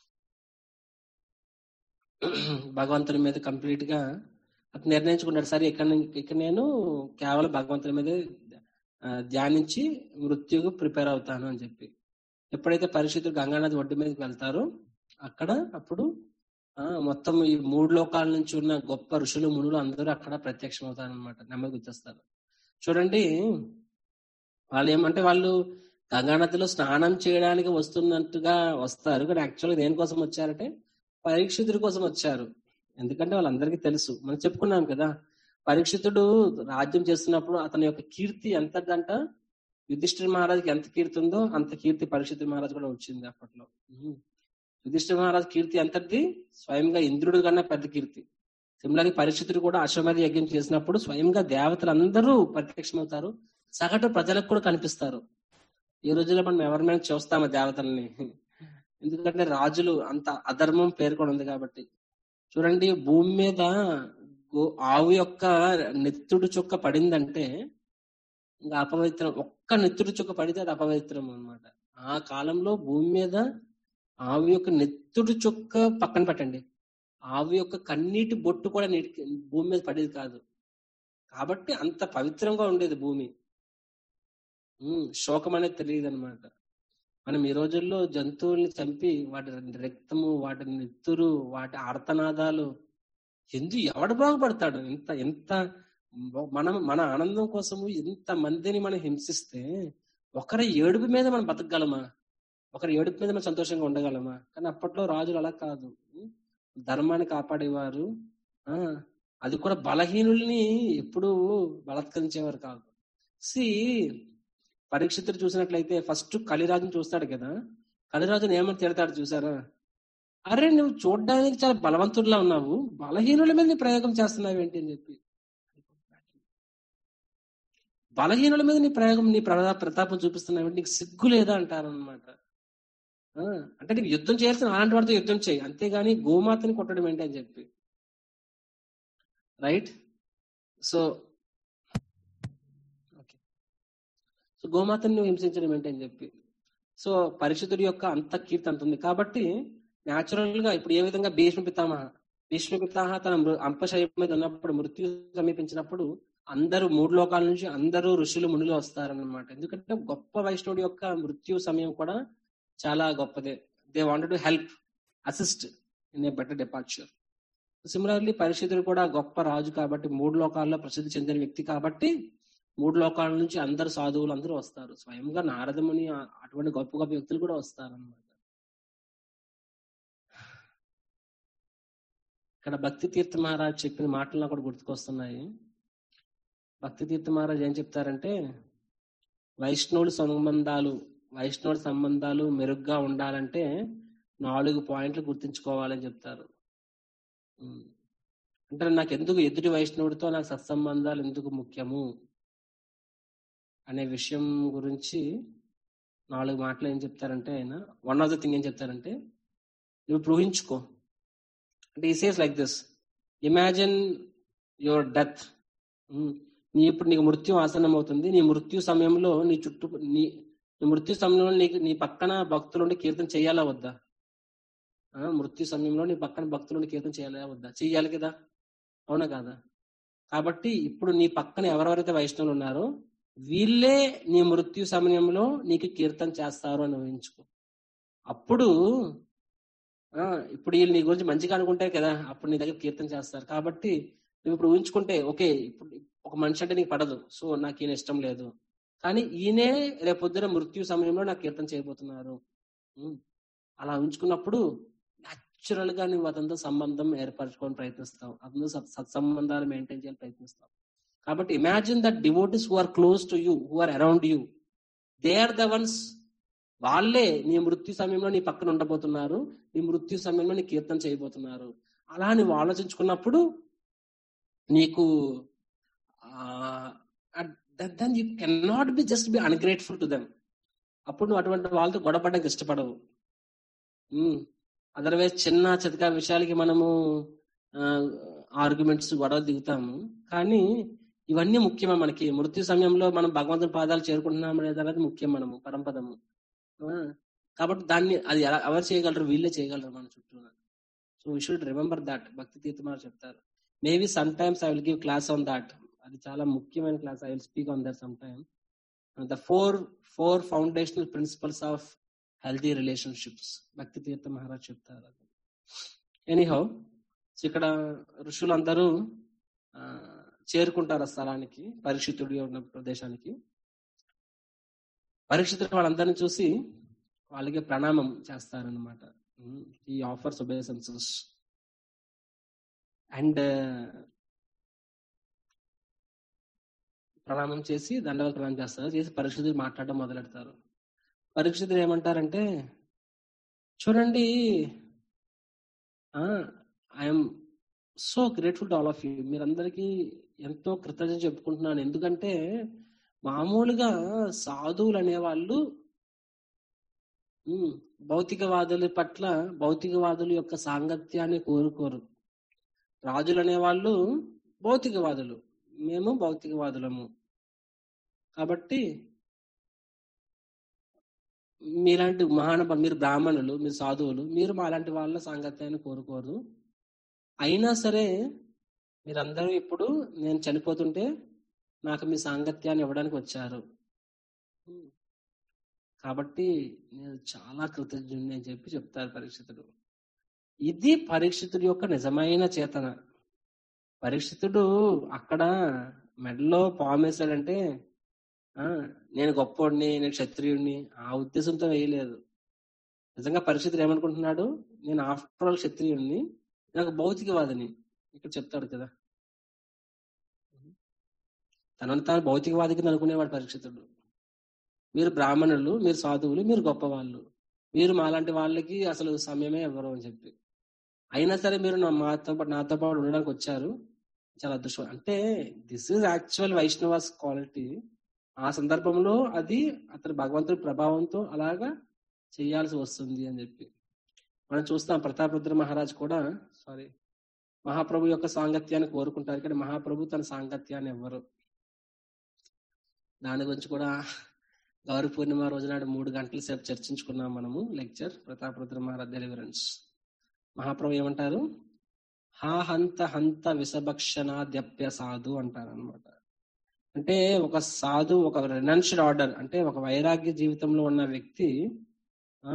భగవంతుని మీద కంప్లీట్ గా అతను నిర్ణయించుకున్నాడు సరే ఇక్కడ నేను- ఇక్కడ నేను కేవలం భగవంతుని మీదే ఆ, ధ్యానించి మృత్యుకు ప్రిపేర్ అవుతాను అని చెప్పి ఎప్పుడైతే పరిస్థితులు గంగానది ఒడ్డు మీదకి వెళ్తారో అక్కడ అప్పుడు ఆ, మొత్తం ఈ మూడు లోకాల నుంచి ఉన్న గొప్ప ఋషులు మునులు అందరూ అక్కడ ప్రత్యక్షం అవుతారు అనమాట నెమ్మది వచ్చేస్తారు చూడండి వాళ్ళు ఏమంటే వాళ్ళు గంగానదిలో స్నానం చేయడానికి వస్తున్నట్టుగా వస్తారు కానీ యాక్చువల్గా దేనికోసం వచ్చారంటే పరీక్షితుడి కోసం వచ్చారు ఎందుకంటే వాళ్ళందరికీ తెలుసు మనం చెప్పుకున్నాం కదా పరీక్షితుడు రాజ్యం చేస్తున్నప్పుడు అతని యొక్క కీర్తి ఎంతదంట యుధిష్ఠిర మహారాజుకి ఎంత కీర్తి ఉందో అంత కీర్తి పరీక్షితుడి మహారాజు కూడా వచ్చింది అప్పట్లో ఉహు. యుధిష్ఠిర మహారాజు కీర్తి ఎంతది స్వయంగా ఇంద్రుడు కన్నా పెద్ద కీర్తి సిమ్లాకి పరీక్షితుడు కూడా అశ్వమేధ యజ్ఞం చేసినప్పుడు స్వయంగా దేవతలందరూ ప్రత్యక్షమవుతారు సగటు ప్రజలకు కూడా కనిపిస్తారు ఈ రోజుల్లో మనం ఎవరిమైనా చూస్తామా దేవతల్ని ఎందుకంటే రాజులు అంత అధర్మం పేర్కొని ఉంది కాబట్టి చూడండి భూమి మీద గో- ఆవు యొక్క నెత్తుడు చుక్క పడిందంటే ఇంకా అపవిత్రం ఒక్క నెత్తుడు చుక్క పడితే అది అపవిత్రం అన్నమాట ఆ కాలంలో భూమి మీద ఆవు యొక్క నెత్తుడు చుక్క పక్కన పెట్టండి ఆవు యొక్క కన్నీటి బొట్టు కూడా నీటికి భూమి మీద పడేది కాదు కాబట్టి అంత పవిత్రంగా ఉండేది భూమి ఉమ్, శోకం అనేది తెలియదు అనమాట మనం ఈ రోజుల్లో జంతువుల్ని చంపి వాటి రక్తము వాటి నెత్తురు వాటి ఆర్తనాదాలు ఎందు ఎవడు బాగుపడతాడు ఎంత ఎంత మనం మన ఆనందం కోసము ఇంత మందిని మనం హింసిస్తే ఒకరి ఏడుపు మీద మనం బతకగలమా ఒకరి ఏడుపు మీద మనం సంతోషంగా ఉండగలమా కానీ అప్పట్లో రాజులు అలా కాదు ధర్మాన్ని కాపాడేవారు ఆ అది కూడా బలహీనుల్ని ఎప్పుడూ బలత్కరించేవారు కాదు సి పరీక్షితుడు చూసినట్లయితే ఫస్ట్ కలిరాజుని చూస్తాడు కదా కలిరాజుని ఏమని తిడతాడు చూసారా అరే నువ్వు చూడడానికి చాలా బలవంతుడిలా ఉన్నావు బలహీనుల మీద నీ ప్రయోగం చేస్తున్నావు ఏంటి అని చెప్పి బలహీనుల మీద నీ ప్రయోగం నీ ప్రతా ప్రతాపం చూపిస్తున్నావు నీకు సిగ్గు లేదా అంటారు అనమాట అంటే నీకు యుద్ధం చేయాల్సిన అలాంటి వాడితో యుద్ధం చేయి అంతేగాని గోమాతని కొట్టడం ఏంటి అని చెప్పి రైట్ సో ఓకే సో గోమాతని నువ్వు హింసించడం ఏంటి అని చెప్పి సో పరిశుద్ధుడి యొక్క అంత కీర్తి అంత ఉంది కాబట్టి న్యాచురల్ గా ఇప్పుడు ఏ విధంగా భీష్మ పితామహ భీష్మ పితామహ తన మృ- అంపశయం మీద ఉన్నప్పుడు మృత్యు సమీపించినప్పుడు అందరూ మూడు లోకాల నుంచి అందరూ ఋషులు మునులు వస్తారన్నమాట ఎందుకంటే గొప్ప వైష్ణవుడి యొక్క మృత్యు సమయం కూడా చాలా గొప్పదే they wanted to help assist in a better departure similarly పరిశుద్ధుడు కూడా గొప్ప రాజు కాబట్టి మూడు లోకాల్లో ప్రసిద్ధి చెందిన వ్యక్తి కాబట్టి మూడు లోకాల నుంచి అందరు సాధువులు అందరూ వస్తారు స్వయంగా నారదముని ఆ- అటువంటి గొప్ప గొప్ప వ్యక్తులు కూడా వస్తారు అన్నమాట ఇక్కడ భక్తి తీర్థ మహారాజ్ చెప్పిన మాటలు నాకు కూడా గుర్తుకొస్తున్నాయి భక్తి తీర్థ మహారాజ్ ఏం చెప్తారంటే వైష్ణవుడి సంబంధాలు వైష్ణవుడి సంబంధాలు మెరుగ్గా ఉండాలంటే నాలుగు పాయింట్లు గుర్తుంచుకోవాలని చెప్తారు ఉమ్. అంటే నాకు ఎందుకు ఎదుటి వైష్ణవుడితో నాకు సత్సంబంధాలు ఎందుకు ముఖ్యము అనే విషయం గురించి నాలుగు మాటలు ఏం చెప్తారంటే ఆయన వన్ ఆఫ్ ద థింగ్ ఏం చెప్తారంటే నువ్వు ఇప్పుడు ఊహించుకో అంటే ఈ says like this imagine your death నీ ఇప్పుడు నీకు మృత్యు ఆసనం అవుతుంది నీ మృత్యు సమయంలో నీ చుట్టూ నీ నీ మృత్యు సమయంలో నీకు నీ పక్కన భక్తులు ఉండి కీర్తన చేయాలా వద్దా ఆ, మృత్యు సమయంలో నీ పక్కన భక్తులు ఉండి కీర్తన చేయాలా వద్దా చెయ్యాలి కదా అవునా కాదా కాబట్టి ఇప్పుడు నీ పక్కన ఎవరెవరైతే వైష్ణవులు ఉన్నారో వీళ్ళే నీ మృత్యు సమయంలో నీకు కీర్తన చేస్తారు అని ఊహించుకో అప్పుడు ఆ ఇప్పుడు వీళ్ళు నీ గురించి మంచిగా అనుకుంటే కదా అప్పుడు నీ దగ్గర కీర్తన చేస్తారు కాబట్టి నువ్వు ఇప్పుడు ఊహించుకుంటే ఓకే ఇప్పుడు ఒక మనిషి అంటే నీకు పడదు సో నాకు ఈయన ఇష్టం లేదు కానీ ఈయనే రేపొద్దున మృత్యు సమయంలో నాకు కీర్తన చేయబోతున్నారు ఉమ్. అలా ఉంచుకున్నప్పుడు న్యాచురల్ గా నువ్వు అతనితో సంబంధం ఏర్పరచుకొని ప్రయత్నిస్తావు అతనితో సత్- సత్సంబంధాలు మెయింటైన్ చేయాలని ప్రయత్నిస్తావు కాబట్టి imagine that devotees who are close to you who are around you they are the ones వాళ్ళే నీ మృత్యు సమయంలో నీ పక్కన ఉండబోతున్నారు నీ మృత్యు సమయంలో నీ కీర్తన చేయబోతున్నారు అలా నువ్వు ఆలోచించుకున్నప్పుడు నీకు then you can not be just be ungrateful to them అప్పుడు నువ్వు అటువంటి వాళ్ళతో గొడవపడడానికి ఇష్టపడవు అదర్వైజ్ చిన్న చితకా విషయాలకి మనము ఆర్గ్యుమెంట్స్ గొడవ దిగుతాము కానీ ఇవన్నీ ముఖ్యమే మనకి మృత్యు సమయంలో మనం భగవంతుని పాదాలు చేరుకుంటున్నాం అనేది అనేది ముఖ్యం మనము పరంపదము ఆ, కాబట్టి దాన్ని అది ఎలా ఎవరు చేయగలరు వీళ్ళే చేయగలరు మన చుట్టూ so we should remember that Bhakti తీర్థమారు చెప్తారు maybe sometimes I will give class on that అది చాలా ముఖ్యమైన class I will speak on that some time the four four foundational principles of healthy relationships Bhakti Tirtha Maharaj చెప్తారు ఎనీహౌ సో ఇక్కడ ఋషులందరూ ఆ, చేరుకుంటారు ఆ స్థలానికి పరీక్షితుడి ఉన్న ప్రదేశానికి పరీక్షితుడు వాళ్ళందరినీ చూసి వాళ్ళకి ప్రణామం చేస్తారనమాట ఈ ఆఫర్స్ ఒబేసెన్సెస్ అండ్ ప్రణామం చేసి దండవ ప్రణామం చేస్తారు చేసి పరీక్షితులు మాట్లాడడం మొదలెడతారు పరీక్షితులు ఏమంటారంటే చూడండి I'm so grateful to all of you మీరందరికీ ఎంతో కృతజ్ఞత చెప్పుకుంటున్నాను ఎందుకంటే మామూలుగా సాధువులు అనేవాళ్ళు ఉమ్, భౌతికవాదుల పట్ల భౌతికవాదుల యొక్క సాంగత్యాన్ని కోరుకోరు రాజులు అనేవాళ్ళు భౌతికవాదులు మేము భౌతికవాదులము కాబట్టి మీలాంటి మహానభ మీరు బ్రాహ్మణులు మీరు సాధువులు మీరు మాలాంటి వాళ్ళ సాంగత్యాన్ని కోరుకోరు అయినా సరే మీరందరూ ఇప్పుడు నేను చనిపోతుంటే నాకు మీ సాంగత్యాన్ని ఇవ్వడానికి వచ్చారు ఉమ్. కాబట్టి నేను చాలా కృతజ్ఞుడిని అని చెప్పి చెప్తారు పరీక్షితుడు ఇది పరీక్షితుడి యొక్క నిజమైన చేతన పరీక్షితుడు అక్కడ మెడలో పామేశాడంటే ఆ నేను గొప్పోడిని నేను క్షత్రియుడిని ఆ ఉద్దేశంతో వేయలేదు నిజంగా పరిస్థితులు ఏమనుకుంటున్నాడు నేను ఆఫ్టర్ ఆల్ క్షత్రియుడిని నాకు భౌతికవాదిని ఇక్కడ చెప్తాడు కదా తనను తాను భౌతికవాది కింద అనుకునేవాడు పరీక్షితుడు మీరు బ్రాహ్మణులు మీరు సాధువులు మీరు గొప్పవాళ్ళు మీరు మాలాంటి వాళ్ళకి అసలు సమయమే ఇవ్వరు అని చెప్పి అయినా సరే మీరు నా మాతో పాటు నాతో పాటు ఉండడానికి వచ్చారు చాలా అదృష్టం అంటే this is actual Vaishnavas quality ఆ సందర్భంలో అది అతని భగవంతుడి ప్రభావంతో అలాగా చేయాల్సి వస్తుంది అని చెప్పి మనం చూస్తాం ప్రతాపరుద్ర మహారాజ్ కూడా సారీ మహాప్రభు యొక్క సాంగత్యాన్ని కోరుకుంటారు కానీ మహాప్రభు తన సాంగత్యాన్ని ఇవ్వరు దాని గురించి కూడా గౌరీ పూర్ణిమ రోజు నాడు మూడు గంటల సేపు చర్చించుకున్నాం మనము లెక్చర్ ప్రతాపరుద్ర మహారాజ్ డెలివరెన్స్ మహాప్రభు ఏమంటారు హా హంత హంత విషభక్షణాద్యప్య సాధు అంటారు అనమాట అంటే ఒక సాధు ఒక రెనన్షియల్ ఆర్డర్ అంటే ఒక వైరాగ్య జీవితంలో ఉన్న వ్యక్తి ఆ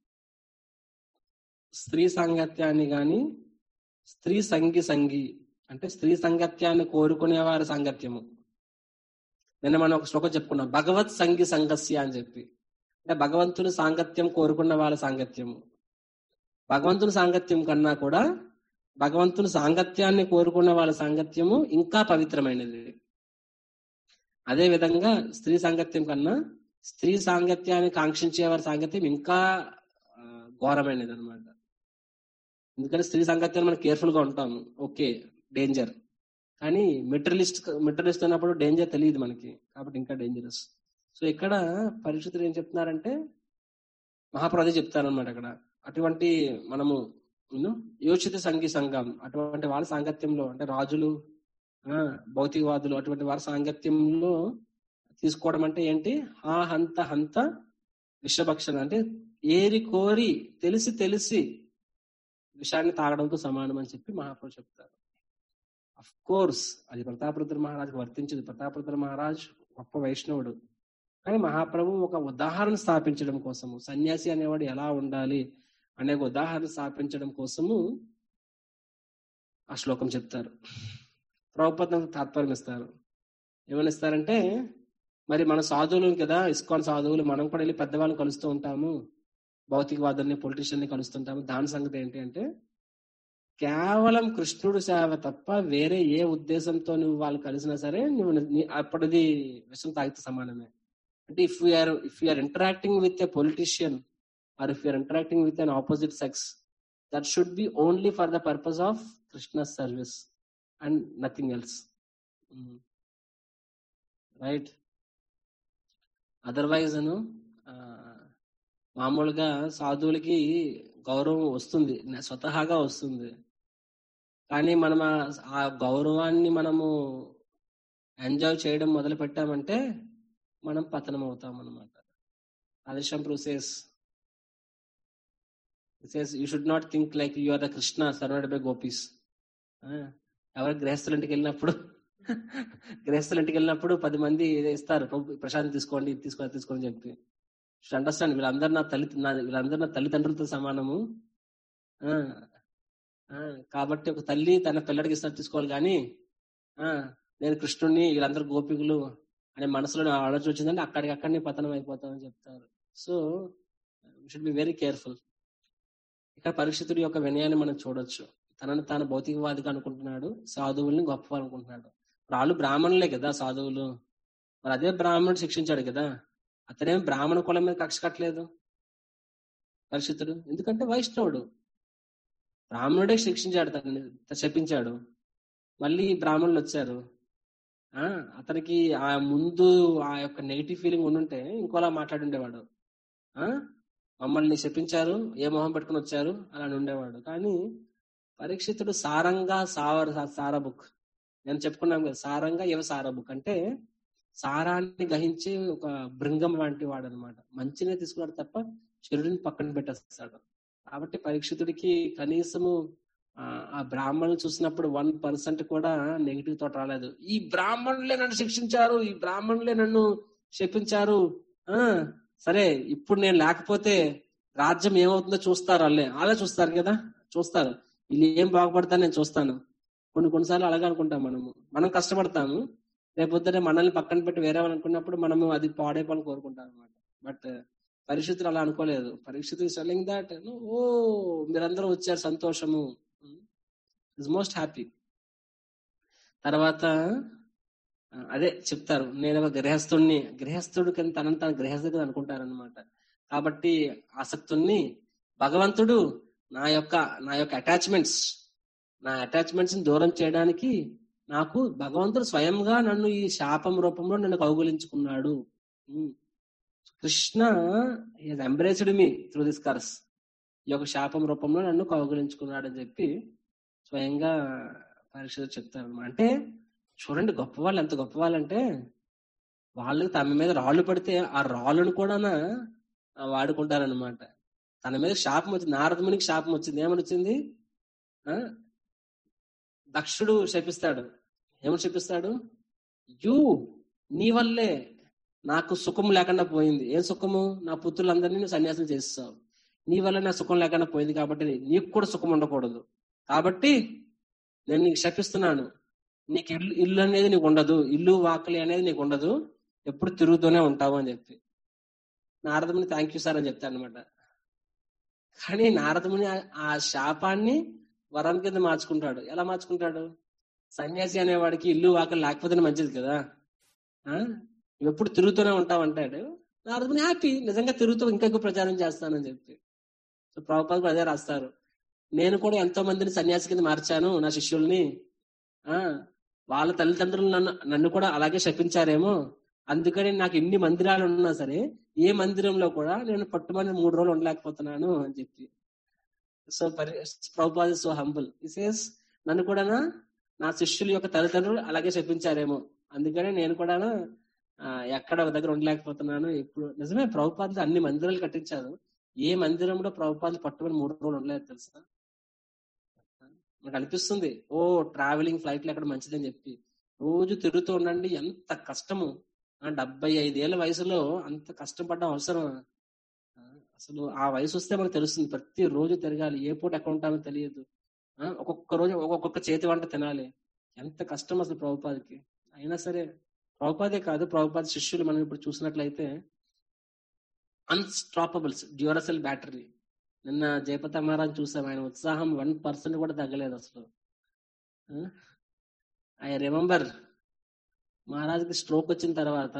స్త్రీ సాంగత్యాన్ని గాని స్త్రీ సంగి సంగి అంటే స్త్రీ సంగత్యాన్ని కోరుకునే వారి సాంగత్యము నిన్న మనం ఒక శ్లోకం చెప్పుకున్నాం భగవత్ సంగి సంగస్య అని చెప్పి అంటే భగవంతుని సాంగత్యం కోరుకున్న వాళ్ళ సాంగత్యము భగవంతుని సాంగత్యం కన్నా కూడా భగవంతుని సాంగత్యాన్ని కోరుకున్న వాళ్ళ సాంగత్యము ఇంకా పవిత్రమైనది అదే విధంగా స్త్రీ సాంగత్యం కన్నా స్త్రీ సాంగత్యాన్ని కాంక్షించే వారి సాంగత్యం ఇంకా ఆ, ఘోరమైనది అనమాట ఎందుకంటే స్త్రీ సాంగత్యాన్ని మనం కేర్ఫుల్ గా ఉంటాము ఓకే డేంజర్ కానీ మెటీరియలిస్ట్ మెటీరియలిస్ట్ అన్నప్పుడు డేంజర్ తెలియదు మనకి కాబట్టి ఇంకా డేంజరస్ సో ఇక్కడ పరిస్థితులు ఏం చెప్తున్నారంటే మహాప్రదే చెప్తారనమాట అక్కడ అటువంటి మనము యూనో, యోచిత సంఘి సంఘం అటువంటి వాళ్ళ సాంగత్యంలో అంటే రాజులు ఆ భౌతికవాదులు అటువంటి వారి సాంగత్యంలో తీసుకోవడం అంటే ఏంటి హా హంత హంత విషభక్షణ అంటే ఏరి కోరి తెలిసి తెలిసి విషాన్ని తాగడంతో సమానం అని చెప్పి మహాప్రభు చెప్తారు అఫ్ కోర్స్ అది ప్రతాపరుద్ర మహారాజ్ వర్తించదు ప్రతాపరుద్ర మహారాజ్ గొప్ప వైష్ణవుడు కానీ మహాప్రభు ఒక ఉదాహరణ స్థాపించడం కోసము సన్యాసి అనేవాడు ఎలా ఉండాలి అనే ఒక ఉదాహరణ స్థాపించడం కోసము ఆ శ్లోకం చెప్తారు ప్రభుపదం తాత్పర్యం ఇస్తారు ఏమని ఇస్తారంటే మరి మన సాధువులు కదా ఇస్కాన్ సాధువులు మనం కూడా వెళ్ళి పెద్దవాళ్ళని కలుస్తూ ఉంటాము భౌతికవాదుల్ని పొలిటీషియన్ని కలుస్తుంటాము దాని సంగతి ఏంటి అంటే కేవలం కృష్ణుడు సేవ తప్ప వేరే ఏ ఉద్దేశంతో నువ్వు వాళ్ళు కలిసినా సరే నువ్వు నీ- అప్పటిది విషయం తాగితే సమానమే అంటే if you're if you're interacting with a politician or if you're interacting with an opposite sex that should be only for the purpose of Krishna service and nothing else right otherwise అను ఆ, మామూలుగా సాధువులకి గౌరవం వస్తుంది న- స్వతహాగా వస్తుంది కానీ మనం ఆ- ఆ గౌరవాన్ని మనము ఎంజాయ్ చేయడం మొదలు పెట్టామంటే మనం పతనం అవుతాం అనమాట ఆదిశం ప్రూసేస్ says you should not think like you are the Krishna served by gopis ఎవరు గృహస్థుల ఇంటికి వెళ్ళినప్పుడు గృహస్థుల ఇంటికి వెళ్ళినప్పుడు పది మంది ఇస్తారు "ప్రభు, ప్రశాంతి తీసుకోండి ఇది తీసుకోండి అది తీసుకోండి అని చెప్పి అండర్స్టాండ్ వీళ్ళందరూ నా తల్లి నా వీళ్ళందరూ నా తల్లిదండ్రులతో సమానము ఆ, ఆ, కాబట్టి ఒక తల్లి తన పిల్లడికి ఇస్తారు తీసుకోవాలి కానీ ఆ, నేను కృష్ణుడిని వీళ్ళందరూ గోపికులు అనే మనసులో నా ఆలోచన వచ్చిందంటే అక్కడికి అక్కడనే పతనం అయిపోతామని చెప్తారు so should be very careful ఇక్కడ పరీక్షితుడి యొక్క వినయాన్ని మనం చూడొచ్చు తనను తాను భౌతికవాదిగా అనుకుంటున్నాడు సాధువుల్ని గొప్ప అనుకుంటున్నాడు వాళ్ళు బ్రాహ్మణులే కదా సాధువులు మరి అదే బ్రాహ్మణుడు శిక్షించాడు కదా అతనేం బ్రాహ్మణ కులం మీద కక్ష కట్టలేదు పరిశుద్ధుడు ఎందుకంటే వైష్ణవుడు బ్రాహ్మణుడే శిక్షించాడు తనని చెప్పించాడు మళ్ళీ బ్రాహ్మణులు వచ్చారు ఆ అతనికి ఆ ముందు ఆ యొక్క నెగిటివ్ ఫీలింగ్ ఉండుంటే ఇంకోలా మాట్లాడుండేవాడు ఆ మమ్మల్ని శపించారు ఏ మొహం పెట్టుకుని వచ్చారు అలా అని ఉండేవాడు కానీ పరీక్షితుడు సారంగా సావర సార బుక్ నేను చెప్పుకున్నాం కదా సారంగా ఇవ సార బుక్ అంటే సారాన్ని గ్రహించే ఒక బృంగం లాంటి వాడు అనమాట మంచినే తీసుకున్నాడు తప్ప చెడుని పక్కన పెట్టేస్తాడు కాబట్టి పరీక్షితుడికి కనీసము ఆ, ఆ బ్రాహ్మణులు చూసినప్పుడు వన్ పర్సెంట్ కూడా నెగిటివ్ థాట్ రాలేదు ఈ బ్రాహ్మణులే నన్ను శిక్షించారు ఈ బ్రాహ్మణులే నన్ను శపించారు ఆ సరే ఇప్పుడు నేను లేకపోతే రాజ్యం ఏమవుతుందో చూస్తారు వాళ్ళే అలా చూస్తారు కదా చూస్తారు వీళ్ళు ఏం బాగుపడతారు నేను చూస్తాను కొన్ని కొన్నిసార్లు అలాగే అనుకుంటాం మనము మనం కష్టపడతాము రేపొద్దునే మనల్ని పక్కన పెట్టి వేరే వాళ్ళు అనుకున్నప్పుడు మనము అది పాడైపోవాలని కోరుకుంటాం అనమాట బట్ పరిస్థితులు అలా అనుకోలేదు పరిస్థితులు సెల్లింగ్ దాట్ ఓ మీరందరూ వచ్చారు సంతోషము ఇస్ మోస్ట్ హ్యాపీ తర్వాత ఆ, అదే చెప్తారు నేను ఒక గృహస్థుడిని గృహస్థుడు కింద తనని తన గృహస్థుడు అనుకుంటారు అనమాట కాబట్టి ఆసక్తుల్ని భగవంతుడు నా యొక్క నా యొక్క అటాచ్మెంట్స్ నా అటాచ్మెంట్స్ ని దూరం చేయడానికి నాకు భగవంతుడు స్వయంగా నన్ను ఈ శాపం రూపంలో నన్ను కౌగులించుకున్నాడు um. Krishna embraced me through this curse ఈ యొక్క శాపం రూపంలో నన్ను కౌగులించుకున్నాడు అని చెప్పి స్వయంగా పరీక్షలు చెప్తారు అంటే చూడండి గొప్ప వాళ్ళు ఎంత గొప్ప వాళ్ళంటే వాళ్ళకి తమ మీద రాళ్ళు పడితే ఆ రాళ్ళను కూడా వాడుకుంటారనమాట తన మీద శాపం వచ్చింది నారదమునికి శాపం వచ్చింది ఏమని వచ్చింది ఆ దక్షుడు శపిస్తాడు ఏమని శపిస్తాడు యూ నీ వల్లే నాకు సుఖం లేకుండా పోయింది ఏం సుఖము నా పుత్రులందరినీ నువ్వు సన్యాసం చేస్తావు నీ వల్ల నా సుఖం లేకుండా పోయింది కాబట్టి నీకు కూడా సుఖం ఉండకూడదు కాబట్టి నేను నీకు శపిస్తున్నాను నీకు ఇల్లు ఇల్లు అనేది నీకు ఉండదు ఇల్లు వాకలి అనేది నీకు ఉండదు ఎప్పుడు తిరుగుతూనే ఉంటావు అని చెప్పి నారదముని థ్యాంక్ యూ సార్ అని చెప్తాను అనమాట కానీ నారదముని ఆ- ఆ శాపాన్ని వరం కింద మార్చుకుంటాడు ఎలా మార్చుకుంటాడు సన్యాసి అనేవాడికి ఇల్లు వాకలి లేకపోతేనే మంచిది కదా ఆ నువ్వు ఎప్పుడు తిరుగుతూనే ఉంటావు అంటాడు నారదముని హ్యాపీ నిజంగా తిరుగుతూ ఇంకా ఎక్కువ ప్రచారం చేస్తానని చెప్పి సో ప్రభుపాద కూడా అదే రాస్తారు నేను కూడా ఎంతో మందిని సన్యాసి కింద మార్చాను నా శిష్యుల్ని ఆ వాళ్ళ తల్లిదండ్రులు నన్ను నన్ను కూడా అలాగే శపించారేమో అందుకని నాకు ఎన్ని మందిరాలు ఉన్నా సరే ఏ మందిరంలో కూడా నేను పట్టుమని మూడు రోజులు ఉండలేకపోతున్నాను అని చెప్పి సో పరి ప్రభుపాద సో హంబుల్ ఇసేస్ నన్ను కూడా నా శిష్యుల యొక్క తల్లిదండ్రులు అలాగే చెప్పించారేమో అందుకనే నేను కూడా ఎక్కడ ఒక దగ్గర ఉండలేకపోతున్నాను ఇప్పుడు నిజమే ప్రభుపాదులు అన్ని మందిరాలు కట్టించారు ఏ మందిరంలో ప్రభుపాదులు పట్టుమని మూడు రోజులు ఉండలేదు తెలుసా నాకు అనిపిస్తుంది ఓ ట్రావెలింగ్ ఫ్లైట్ లో ఎక్కడ మంచిదని చెప్పి రోజు తిరుగుతూ ఉండండి ఎంత కష్టము ఆ డెబ్బై ఐదేళ్ల వయసులో అంత కష్టపడడం అవసరం అసలు ఆ వయసు వస్తే మనకు తెలుస్తుంది ప్రతి రోజు తిరగాలి ఏ పూట ఎక్కడ ఉంటామో తెలియదు ఆ, ఒక్కొక్క రోజు ఒక్కొక్క చేతి వంట తినాలి ఎంత కష్టం అసలు ప్రభుపాదికి అయినా సరే ప్రభుపాదే కాదు ప్రభుపాద శిష్యులు మనం ఇప్పుడు చూసినట్లయితే అన్స్టాపబుల్స్ డ్యూరసెల్ బ్యాటరీ నిన్న జయపత మహారాజ్ చూసాం ఆయన ఉత్సాహం వన్ పర్సెంట్ కూడా తగ్గలేదు అసలు ఐ రిమెంబర్ మహారాజ్కి స్ట్రోక్ వచ్చిన తర్వాత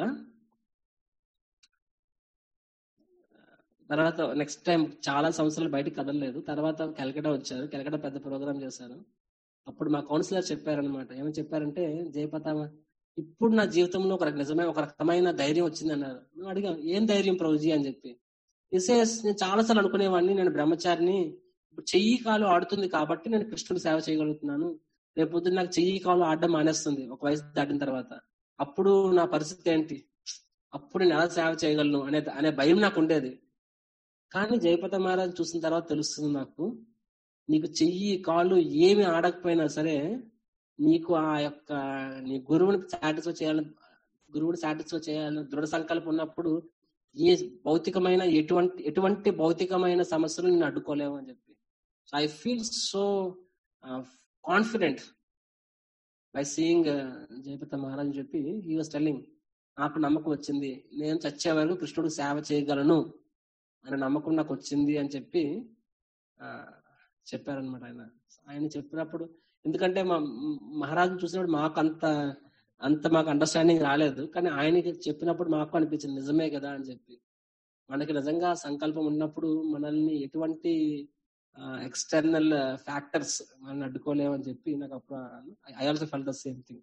తర్వాత నెక్స్ట్ టైం చాలా సంవత్సరాలు బయటకు కదలలేదు తర్వాత కలకటా వచ్చారు కలకటా పెద్ద ప్రోగ్రామ్ చేశారు అప్పుడు మా కౌన్సిలర్ చెప్పారనమాట ఏమని చెప్పారంటే జయపత ఇప్పుడు నా జీవితంలో ఒక నిజమైన ఒక రకమైన ధైర్యం వచ్చింది అన్నారు మేము అడిగాం ఏం ధైర్యం ప్రభుజీ అని చెప్పి ఎస్ఎస్ నేను చాలాసార్లు అనుకునేవాడిని నేను బ్రహ్మచారిని ఇప్పుడు చెయ్యి కాలు ఆడుతుంది కాబట్టి నేను కృష్ణుడు సేవ చేయగలుగుతున్నాను రేపు పొద్దున్న నాకు చెయ్యి కాలు ఆడడం మానేస్తుంది ఒక వయసు దాటిన తర్వాత అప్పుడు నా పరిస్థితి ఏంటి అప్పుడు నేను ఎలా సేవ చేయగలను అనే అనే భయం నాకు ఉండేది కానీ జయపత మహారాజ్ చూసిన తర్వాత తెలుస్తుంది నాకు నీకు చెయ్యి కాళ్ళు ఏమి ఆడకపోయినా సరే నీకు ఆ యొక్క నీ గురువుని సాటిస్ఫై చేయాలని గురువుని సాటిస్ఫై చేయాలని దృఢ సంకల్పం ఉన్నప్పుడు ఏ భౌతికమైన ఎటువంటి ఎటువంటి భౌతికమైన సమస్యలు నేను అడ్డుకోలేవు అని చెప్పి so I feel so confident by seeing Jayapata Maharaj చెప్పి హీ వాస్ టెల్లింగ్ నాకు నమ్మకం వచ్చింది నేను చచ్చే వరకు కృష్ణుడు సేవ చేయగలను అనే నమ్మకం నాకు వచ్చింది అని చెప్పి చెప్పారనమాట ఆయన ఆయన చెప్పినప్పుడు ఎందుకంటే మా మహారాజు చూసినప్పుడు మాకు అంత అంత మాకు అండర్స్టాండింగ్ రాలేదు కానీ ఆయనకి చెప్పినప్పుడు మాకు అనిపించింది నిజమే కదా అని చెప్పి మనకి నిజంగా సంకల్పం ఉన్నప్పుడు మనల్ని ఎటువంటి ఎక్స్టర్నల్ ఫ్యాక్టర్స్ మనల్ని అడ్డుకోలేమని చెప్పి నాకు అప్పుడు I also felt the same thing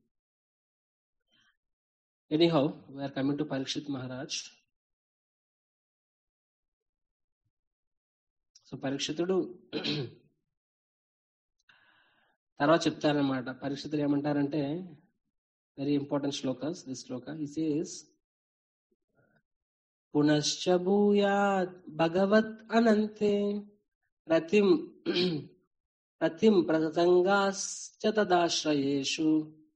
anyhow we're coming to Parikshit Maharaj so పరీక్షితుడు తర్వాత చెప్తారనమాట పరీక్షితుడు ఏమంటారంటే very important shlokas this shloka is is పునశ్చ భూయాత్ భగవత్ అనంతే ప్రతిం ప్రతిం ప్రసంగాశ్చ తదాశ్రయేషు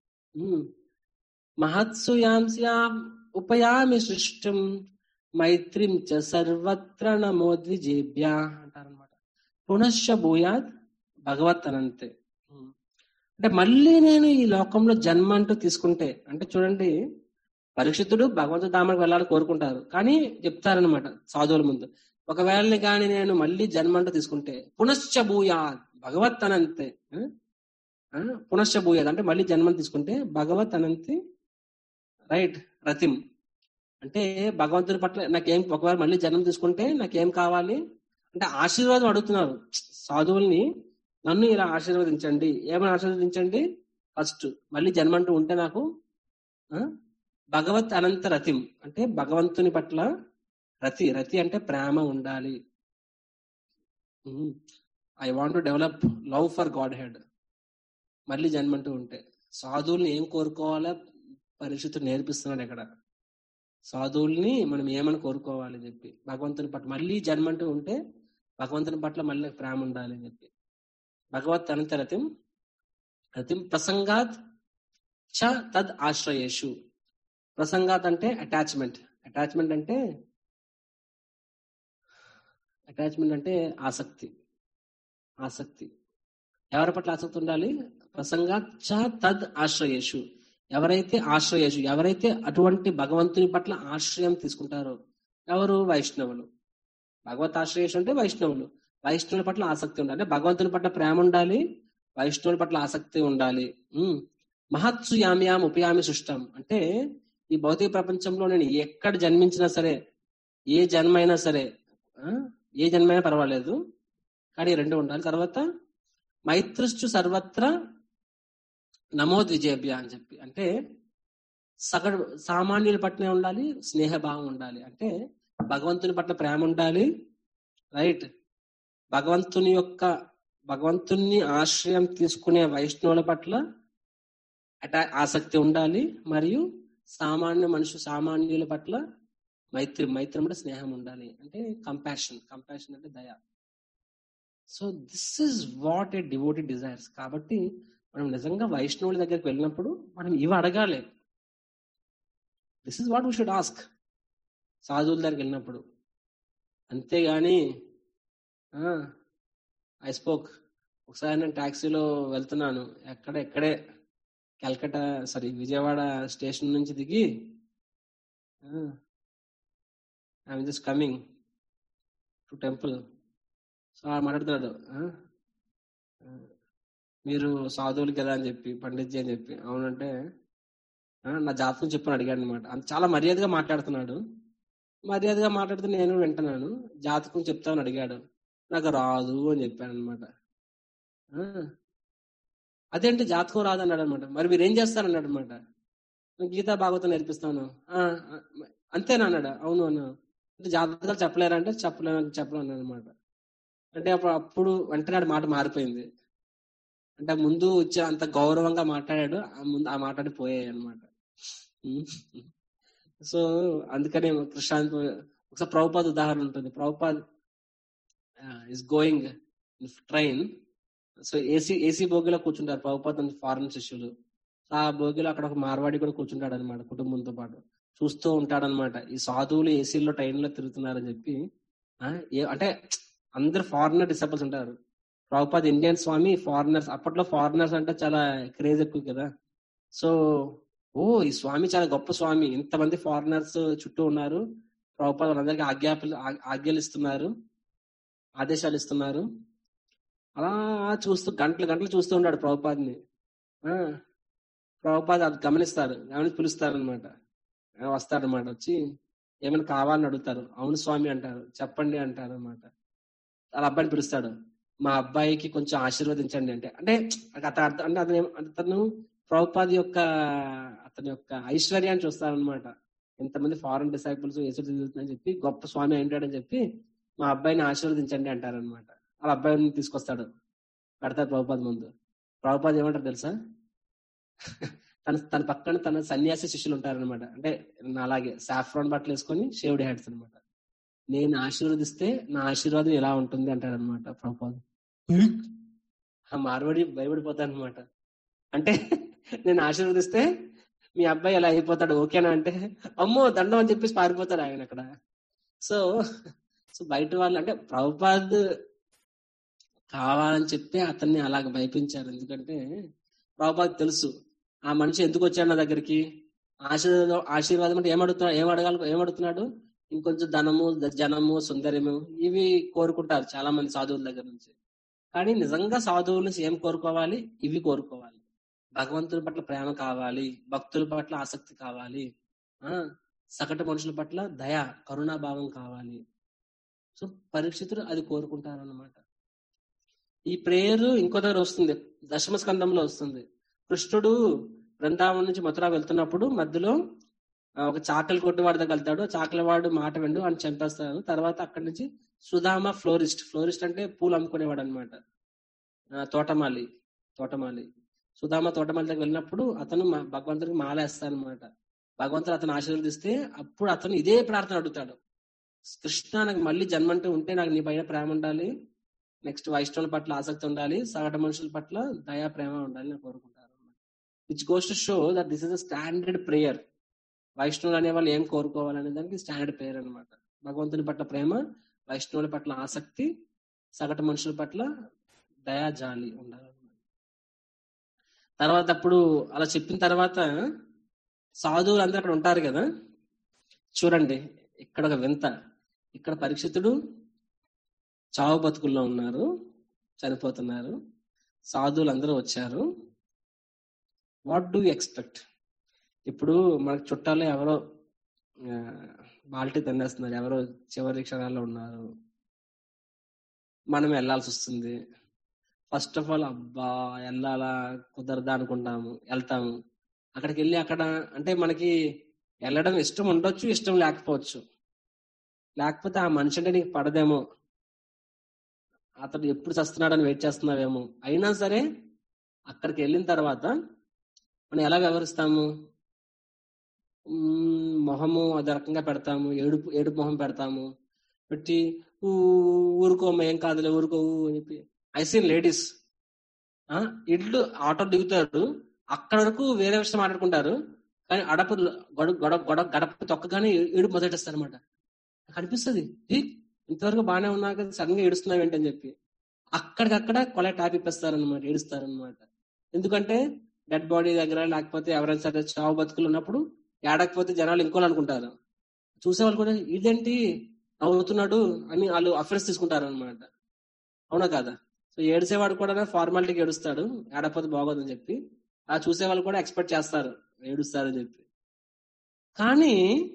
మహత్సు యాంస్యాం ఉపయామి సృష్టిం మైత్రిం చ సర్వత్ర నమోద్విజేభ్య అంటారనమాట పునశ్చ భూయాత్ భగవత్ అనంతే అంటే మళ్ళీ నేను ఈ లోకంలో జన్మ అంటూ తీసుకుంటే అంటే చూడండి పరీక్షితుడు భగవంతు ధామానికి వెళ్ళాలని కోరుకుంటారు కానీ చెప్తారనమాట సాధువుల ముందు ఒకవేళ కానీ నేను మళ్ళీ జన్మ అంటూ తీసుకుంటే పునశ్చ భూయాత్ భగవత్ అనంతే పునశ్చ భూయాత్ అంటే మళ్ళీ జన్మం తీసుకుంటే భగవత్ అనంతి రైట్ రతిం అంటే భగవంతుని పట్ల నాకేం ఒకవేళ మళ్ళీ జన్మ తీసుకుంటే నాకేం కావాలి అంటే ఆశీర్వాదం అడుగుతున్నారు సాధువుల్ని నన్ను ఇలా ఆశీర్వదించండి ఏమైనా ఆశీర్వదించండి ఫస్ట్ మళ్ళీ జన్మంటూ ఉంటే నాకు భగవత్ అనంత రతిం అంటే భగవంతుని పట్ల రతి రతి అంటే ప్రేమ ఉండాలి I want to develop love for godhead మళ్ళీ జన్మంటూ ఉంటే సాధువుల్ని ఏం కోరుకోవాలో పరిస్థితులు నేర్పిస్తున్నాడు ఇక్కడ సాధువుల్ని మనం ఏమని కోరుకోవాలి చెప్పి భగవంతుని పట్ల మళ్ళీ జన్మంటూ ఉంటే భగవంతుని పట్ల మళ్ళీ ప్రేమ ఉండాలి అని చెప్పి భగవత్ అనంత రతిం రతిం ప్రసంగాత్ చ తద్ ఆశ్రయేషు ప్రసంగాత్ అంటే అటాచ్మెంట్ అటాచ్మెంట్ అంటే అటాచ్మెంట్ అంటే ఆసక్తి ఆసక్తి ఎవరి పట్ల ఆసక్తి ఉండాలి ప్రసంగాత్ చ తద్ ఆశ్రయేషు ఎవరైతే ఆశ్రయేషు ఎవరైతే అటువంటి భగవంతుని పట్ల ఆశ్రయం తీసుకుంటారో ఎవరు వైష్ణవులు భగవత్ ఆశ్రయేషు అంటే వైష్ణవులు వైష్ణవుల పట్ల ఆసక్తి ఉండాలి భగవంతుని పట్ల ప్రేమ ఉండాలి వైష్ణవుల పట్ల ఆసక్తి ఉండాలి మహత్సు యామ్యాం ఉపయామి సృష్టం అంటే ఈ భౌతిక ప్రపంచంలో నేను ఎక్కడ జన్మించినా సరే ఏ జన్మైనా సరే ఏ జన్మైనా పర్వాలేదు కానీ రెండు ఉండాలి తర్వాత మైత్రుశ్చు సర్వత్ర నమోద్ విజయభ్య అని చెప్పి అంటే సగటు సామాన్యుల పట్లనే ఉండాలి స్నేహభావం ఉండాలి అంటే భగవంతుని పట్ల ప్రేమ ఉండాలి రైట్ భగవంతుని యొక్క భగవంతుని ఆశ్రయం తీసుకునే వైష్ణవుల పట్ల అటా ఆసక్తి ఉండాలి మరియు సామాన్య మనుషు సామాన్యుల పట్ల మైత్రి మైత్రి అంటే స్నేహం ఉండాలి అంటే కంపాషన్ కంపాషన్ అంటే దయ so this is what a devoted desires కాబట్టి మనం నిజంగా వైష్ణవుల దగ్గరికి వెళ్ళినప్పుడు మనం ఇవి అడగాలి this is what we should ask సాధువుల దగ్గరికి వెళ్ళినప్పుడు అంతేగాని ఐ స్పోక్ ఒకసారి నేను ట్యాక్సీలో వెళ్తున్నాను ఎక్కడ ఎక్కడే కల్కటా సారీ విజయవాడ స్టేషన్ నుంచి దిగి I'm just coming to temple so ఆ మాట్లాడుతున్నాడు "ఆ? ఆ, మీరు సాధువులు కదా అని చెప్పి పండిత్జీ అని చెప్పి అవునంటే "ఆ, నా జాతకం చెప్పని అడిగాడు అనమాట అంత చాలా మర్యాదగా మాట్లాడుతున్నాడు మర్యాదగా మాట్లాడితే నేను వింటున్నాను జాతకం చెప్తామని అడిగాడు నాకు రాదు అని చెప్పాను అనమాట అదేంటి జాతకం రాదు అన్నాడు అనమాట మరి మీరు ఏం చేస్తారన్నాడు అనమాట గీతా భాగవతం నేర్పిస్తాను "ఆ, ఆ, అంతేనా అన్నాడు అవును అన్నా అంటే జాతకాలు చెప్పలేరంటే చెప్పలేను చెప్పలేను అనమాట అంటే అప్పుడు అప్పుడు వెంటనే ఆడి మాట మారిపోయింది అంటే ముందు వచ్చి అంత గౌరవంగా మాట్లాడాడు ఆ ముందు ఆ మాట్లాడి పోయాయి అనమాట సో అందుకనే కృష్ణాంత్ ఒకసారి ప్రభుపాద్ ఉదాహరణ ఉంటుంది Prabhupad is going train so AC AC బోగిలో కూర్చుంటారు ప్రభుపాద్ ఫారెన్ శిష్యులు ఆ బోగిలో అక్కడ ఒక మార్వాడి కూడా కూర్చుంటాడు అనమాట కుటుంబంతో పాటు చూస్తూ ఉంటాడనమాట ఈ సాధువులు ఏసీలో ట్రైన్ లో తిరుగుతున్నారని చెప్పి ఆ, ఏ- అంటే అందరు ఫారినర్ డిసైపుల్స్ ఉంటారు ప్రభుపాద్ ఇండియన్ స్వామి ఫారినర్స్ అప్పట్లో ఫారినర్స్ అంటే చాలా క్రేజ్ ఎక్కువ కదా సో ఓ ఈ స్వామి చాలా గొప్ప స్వామి ఇంతమంది ఫారినర్స్ చుట్టూ ఉన్నారు ప్రభుపాద్ వాళ్ళందరికీ ఆజ్ఞాపలు ఆ- ఆజ్ఞలు ఇస్తున్నారు ఆదేశాలు ఇస్తున్నారు అలా చూస్తూ గంటలు గంటలు చూస్తూ ఉన్నాడు ప్రభుపాద్ని ఆ, ప్రభుపాద్ అది గమనిస్తారు గమనించి పిలుస్తారు అనమాట వస్తారనమాట వచ్చి ఏమైనా కావాలని అడుగుతారు అవును స్వామి అంటారు చెప్పండి అంటారు అనమాట వాళ్ళ అబ్బాయిని పిలుస్తాడు మా అబ్బాయికి కొంచెం ఆశీర్వదించండి అంటే అంటే అతను అర్థం- అంటే అతను ఏం- అతను ప్రభుపాది యొక్క అతని యొక్క ఐశ్వర్యాన్ని చూస్తారనమాట ఎంతమంది ఫారెన్ డిసైపుల్స్ యేసుడు తిరుగుతుందని చెప్పి గొప్ప స్వామి అయింటాడని చెప్పి మా అబ్బాయిని ఆశీర్వదించండి అంటారనమాట వాళ్ళ అబ్బాయిని తీసుకొస్తాడు పెడతారు ప్రభుపాద్ ముందు ప్రభుపాద్ ఏమంటారు తెలుసా తన తన పక్కన తన సన్యాసి శిష్యులు ఉంటారనమాట అంటే నా అలాగే సాఫ్రాన్ బట్టలు వేసుకొని షేవ్డ్ హ్యాట్స్ అనమాట నేను ఆశీర్వదిస్తే నా ఆశీర్వాదం ఎలా ఉంటుంది అంటారనమాట ప్రభుపాద్ ఆ మార్వాడి భయపడిపోతాడు అనమాట అంటే నేను ఆశీర్వదిస్తే మీ అబ్బాయి ఎలా అయిపోతాడు ఓకేనా అంటే అమ్మో దండం అని చెప్పేసి పారిపోతాడు ఆయన అక్కడ సో సో బయట వాళ్ళు అంటే ప్రభుపాద్ కావాలని చెప్పి అతన్ని అలాగ భయపించారు ఎందుకంటే ప్రభుపాద్ తెలుసు ఆ మనిషి ఎందుకు వచ్చాడు నా దగ్గరికి ఆశీర్వాదం ఆశీర్వాదం అంటే ఏమడుగుతున్నాడు ఏం అడగాలి ఏమడుగుతున్నాడు ఇంకొంచెం ధనము ద- జనము సుందరము ఇవి కోరుకుంటారు చాలా మంది సాధువుల దగ్గర నుంచి కానీ నిజంగా సాధువుల నుంచి ఏం కోరుకోవాలి ఇవి కోరుకోవాలి భగవంతుడి పట్ల ప్రేమ కావాలి భక్తుల పట్ల ఆసక్తి కావాలి ఆ సగటు మనుషుల పట్ల దయ కరుణాభావం కావాలి సో పరీక్షితులు అది కోరుకుంటారు అన్నమాట ఈ ప్రేయర్ ఇంకో దగ్గర వస్తుంది దశమ స్కందంలో వస్తుంది కృష్ణుడు బృందావనం నుంచి మథుర వెళ్తున్నప్పుడు మధ్యలో ఆ, ఒక చాకలి కొట్టువాడి దగ్గర వెళ్తాడు చాకలి వాడు మాట వెండు అని చంపేస్తారు తర్వాత అక్కడి నుంచి సుధామ ఫ్లోరిస్ట్ ఫ్లోరిస్ట్ అంటే పూలు అమ్ముకునేవాడు అనమాట తోటమాలి తోటమాలి సుధామ తోటమాలి దగ్గర వెళ్ళినప్పుడు అతను మా- భగవంతుడికి మాలేస్తాడు అనమాట భగవంతుడు అతను ఆశీర్వదిస్తే అప్పుడు అతను ఇదే ప్రార్థన అడుగుతాడు కృష్ణ నాకు మళ్ళీ జన్మంటూ ఉంటే నాకు నీ పైన ప్రేమ ఉండాలి నెక్స్ట్ వైష్ణవుల పట్ల ఆసక్తి ఉండాలి సగటు మనుషుల పట్ల దయా ప్రేమ ఉండాలి నేను కోరుకుంటాను which goes to show that this is a standard prayer వైష్ణవులు అనే వాళ్ళు ఏం కోరుకోవాలనే దానికి స్టాండర్డ్ ప్రేయర్ అన్నమాట భగవంతుని పట్ల ప్రేమ వైష్ణవుల పట్ల ఆసక్తి సగటు మనుషుల పట్ల దయా జాలి ఉండాలి తర్వాత అప్పుడు అలా చెప్పిన తర్వాత సాధువులు అందరూ అక్కడ ఉంటారు కదా చూడండి ఇక్కడ ఒక వింత ఇక్కడ పరీక్షితుడు చావు బతుకుల్లో ఉన్నారు చనిపోతున్నారు సాధువులు అందరూ వచ్చారు వాట్ డూ ఎక్స్పెక్ట్ ఇప్పుడు మనకు చుట్టాలు ఎవరో ఆ, బాల్టీ తినేస్తున్నారు ఎవరో చివరి క్షణాల్లో ఉన్నారు మనం వెళ్ళాల్సి వస్తుంది ఫస్ట్ ఆఫ్ ఆల్ అబ్బా వెళ్ళాలా కుదరదా అనుకుంటాము వెళ్తాము అక్కడికి వెళ్ళి అక్కడ అంటే మనకి వెళ్ళడం ఇష్టం ఉండొచ్చు ఇష్టం లేకపోవచ్చు లేకపోతే ఆ మనిషి అంటే నీకు పడదేమో అతడు ఎప్పుడు చస్తున్నాడని వెయిట్ చేస్తున్నావేమో అయినా సరే అక్కడికి వెళ్ళిన తర్వాత మనం ఎలా వ్యవహరిస్తాము మ్మ్, మొహము అదే రకంగా పెడతాము ఏడుపు ఏడుపు మొహం పెడతాము పెట్టి ఊ ఊరుకోమ్మ ఏం కాదులే ఊరుకోవు అని చెప్పి ఐ సీన్ లేడీస్ ఇల్లు ఆటో దిగుతాడు అక్కడ వరకు వేరే విషయం మాట్లాడుకుంటారు కానీ అడప గొడవ గొడవ గొడవ గడప తొక్కగానే ఏడుపు మొదలెట్టేస్తారు అనమాట కనిపిస్తుంది ఇంతవరకు బాగానే ఉన్నా కదా సడన్ గా ఏడుస్తున్నావు ఏంటని చెప్పి అక్కడికక్కడ కొల టాప్ ఇప్పేస్తారు అనమాట ఏడుస్తారు అనమాట ఎందుకంటే డెడ్ బాడీ దగ్గర లేకపోతే ఎవరైనా సరే చావు బతుకులు ఉన్నప్పుడు ఏడకపోతే జనాలు ఇంకోళ్ళు అనుకుంటారు చూసేవాళ్ళు కూడా ఇదేంటి నవ్వుతున్నాడు అని వాళ్ళు అఫెన్స్ తీసుకుంటారు అనమాట అవునా కదా సో ఏడిసేవాడు కూడా ఫార్మాలిటీకి ఏడుస్తాడు ఏడకపోతే బాగోదని చెప్పి ఆ చూసేవాళ్ళు కూడా ఎక్స్పెక్ట్ చేస్తారు ఏడుస్తారని చెప్పి కానీ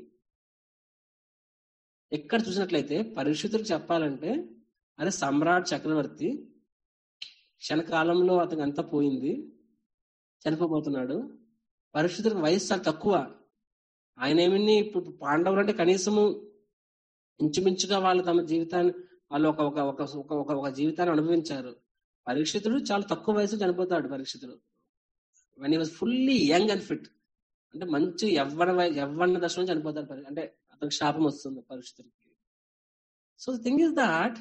ఎక్కడ చూసినట్లయితే పరిశుద్ధులకు చెప్పాలంటే అరే సమ్రాట్ చక్రవర్తి క్షణకాలంలో అతనికి అంతా పోయింది చనిపోబోతున్నాడు పరిశుద్ధులకు వయసు చాలా తక్కువ ఆయన ఏమని ఇప్పుడు పాండవులు అంటే కనీసము ఇంచుమించుగా వాళ్ళు తమ జీవితాన్ని వాళ్ళు ఒక ఒక ఒక ఒక ఒక ఒక జీవితాన్ని అనుభవించారు పరీక్షితుడు చాలా తక్కువ వయసు చనిపోతాడు పరీక్షితుడు one was fully young and fit అంటే మంచి యవ్వన వయ- యవ్వన దశలో చనిపోతాడు పరి- అంటే అతనికి శాపం వస్తుంది పరీక్షితుడికి సో థింగ్ ఇస్ దాట్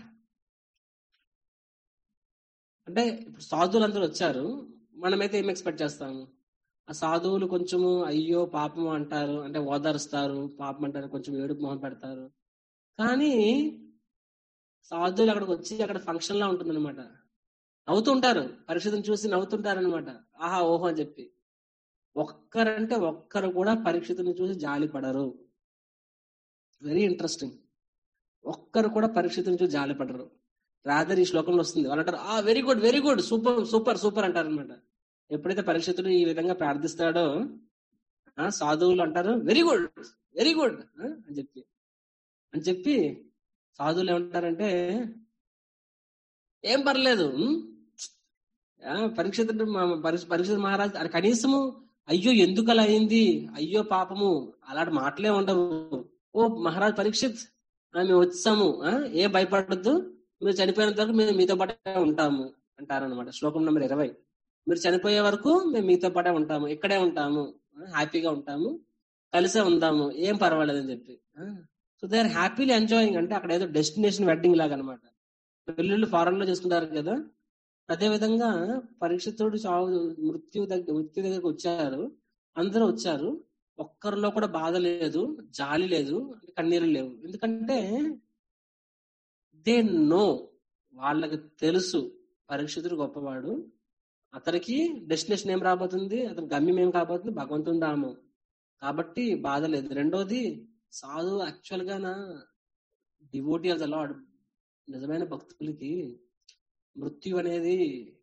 అంటే ఇప్పుడు సాధువులు అందరూ వచ్చారు మనమైతే ఏం ఎక్స్పెక్ట్ చేస్తాము ఆ సాధువులు కొంచెము అయ్యో పాపం అంటారు అంటే ఓదారుస్తారు పాపం అంటారు కొంచెం ఏడుపు మొహం పెడతారు కానీ సాధువులు అక్కడికి వచ్చి అక్కడ ఫంక్షన్ లా ఉంటుంది అనమాట నవ్వుతుంటారు పరీక్షను చూసి నవ్వుతుంటారు అనమాట ఆహా ఓహో అని చెప్పి ఒక్కరంటే ఒక్కరు కూడా పరీక్షను చూసి జాలి పడరు వెరీ ఇంట్రెస్టింగ్ ఒక్కరు కూడా పరీక్షను చూసి జాలి పడరు రాదర్ ఈ శ్లోకంలో వస్తుంది వాళ్ళు అంటారు ఆ very good very good super super super అంటారు అనమాట ఎప్పుడైతే పరీక్షితుడు ఈ విధంగా ప్రార్థిస్తాడో ఆ సాధువులు అంటారు వెరీ గుడ్ వెరీ గుడ్ అని చెప్పి అని చెప్పి సాధువులు ఏమంటారంటే ఏం పర్లేదు ఉమ్, ఆ, పరీక్షితుడు మా- పరీక్ష పరీక్షిత మహారాజ్ అది కనీసము అయ్యో ఎందుకు అలా అయింది అయ్యో పాపము అలాంటి మాటలే ఉండవు ఓ మహారాజ్ పరీక్షిత్ ఆ, మేము వచ్చాము ఆ, ఏం భయపడద్దు మీరు చనిపోయినంత వరకు మేము మీతో పాటే ఉంటాము అంటారనమాట శ్లోకం నెంబర్ ఇరవై మీరు చనిపోయే వరకు మేము మీతో పాటే ఉంటాము ఇక్కడే ఉంటాము ఆ, హ్యాపీగా ఉంటాము కలిసే ఉందాము ఏం పర్వాలేదు అని చెప్పి so they are happily enjoying అంటే అక్కడ ఏదో డెస్టినేషన్ వెడ్డింగ్ లాగా అనమాట పెళ్ళిళ్ళు ఫారెన్ లో చేసుకుంటారు కదా అదే విధంగా పరీక్షితుడు చావు మృత్యు దగ్గర మృత్యు దగ్గరకు వచ్చారు అందరూ వచ్చారు ఒక్కరిలో కూడా బాధ లేదు జాలి లేదు కన్నీరు లేవు ఎందుకంటే దే నో వాళ్ళకి తెలుసు పరీక్షితుడు గొప్పవాడు అతనికి డెస్టినేషన్ ఏం రాబోతుంది అతని గమ్యం ఏం కాబోతుంది భగవంతుని ధామం కాబట్టి బాధ లేదు రెండోది సాధు యాక్చువల్ గా నా డివోటీ ఆఫ్ ద లాడ్ నిజమైన భక్తులకి మృత్యు అనేది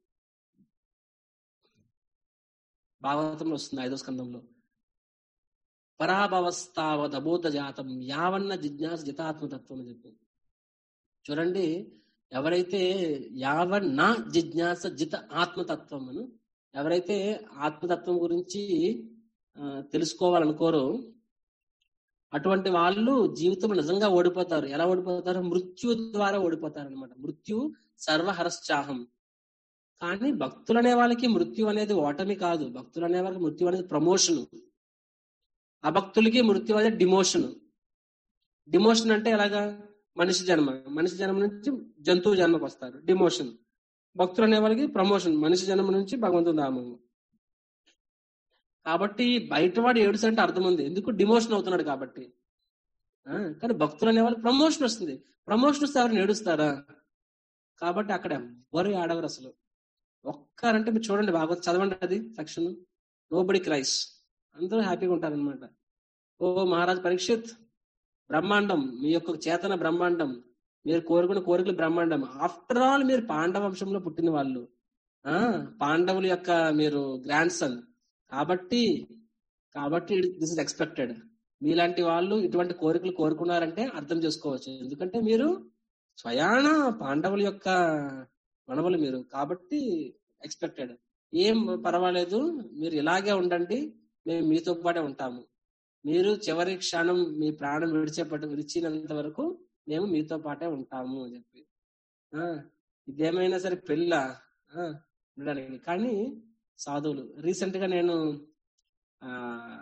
భాగవతంలో వస్తుంది ఐదో స్కందంలో పరాభవస్తావద్ అబోధ జాతం యావన్న జిజ్ఞాస జితాత్మతత్వం అని చెప్పి చూడండి ఎవరైతే యావన్న జిజ్ఞాస జిత ఆత్మతత్వం అను ఎవరైతే ఆత్మతత్వం గురించి ఆ, తెలుసుకోవాలనుకోరో అటువంటి వాళ్ళు జీవితంలో నిజంగా ఓడిపోతారు ఎలా ఓడిపోతారు మృత్యు ద్వారా ఓడిపోతారు అనమాట మృత్యు సర్వహరశ్చాహం కానీ భక్తులు అనే వాళ్ళకి మృత్యు అనేది ఓటమి కాదు భక్తులు అనే వాళ్ళకి మృత్యు అనేది ప్రమోషన్ అభక్తులకి మృత్యు అనేది డిమోషన్ డిమోషన్ అంటే ఎలాగా మనిషి జన్మ మనిషి జన్మ నుంచి జంతువు జన్మకు వస్తారు డిమోషన్ భక్తులు అనే వాళ్ళకి ప్రమోషన్ మనిషి జన్మ నుంచి భగవంతుని నామము కాబట్టి బయటవాడు ఏడుసు అంటే అర్థం ఉంది ఎందుకు డిమోషన్ అవుతున్నాడు కాబట్టి ఆ, కానీ భక్తులు అనే వాళ్ళకి ప్రమోషన్ వస్తుంది ప్రమోషన్ వస్తే ఎవరిని ఏడుస్తారా కాబట్టి అక్కడ ఎవ్వరు ఆడవరు అసలు ఒక్కరంటే మీరు చూడండి బాగా చదవండి అది సెక్షన్ నో బడి క్రైస్ అందరూ హ్యాపీగా ఉంటారనమాట ఓ మహారాజ్ పరీక్షిత్ బ్రహ్మాండం మీ యొక్క చేతన బ్రహ్మాండం మీరు కోరుకున్న కోరికలు బ్రహ్మాండం ఆఫ్టర్ ఆల్ మీరు పాండవ వంశంలో పుట్టిన వాళ్ళు ఆ పాండవుల యొక్క మీరు గ్రాండ్ సన్ కాబట్టి కాబట్టి దిస్ ఇస్ ఎక్స్పెక్టెడ్ మీలాంటి వాళ్ళు ఇటువంటి కోరికలు కోరుకున్నారంటే అర్థం చేసుకోవచ్చు ఎందుకంటే మీరు స్వయాన పాండవుల యొక్క మనవలు మీరు కాబట్టి ఎక్స్పెక్టెడ్ ఏం పర్వాలేదు మీరు ఇలాగే ఉండండి మేము మీతో పాటే ఉంటాము మీరు చివరి క్షణం మీ ప్రాణం విడిచేపట్టు విడిచినంత వరకు మేము మీతో పాటే ఉంటాము అని చెప్పి ఆ ఇదేమైనా సరే పెళ్ళ ఆ, ఉండడానికి కానీ సాధువులు రీసెంట్ గా నేను ఆ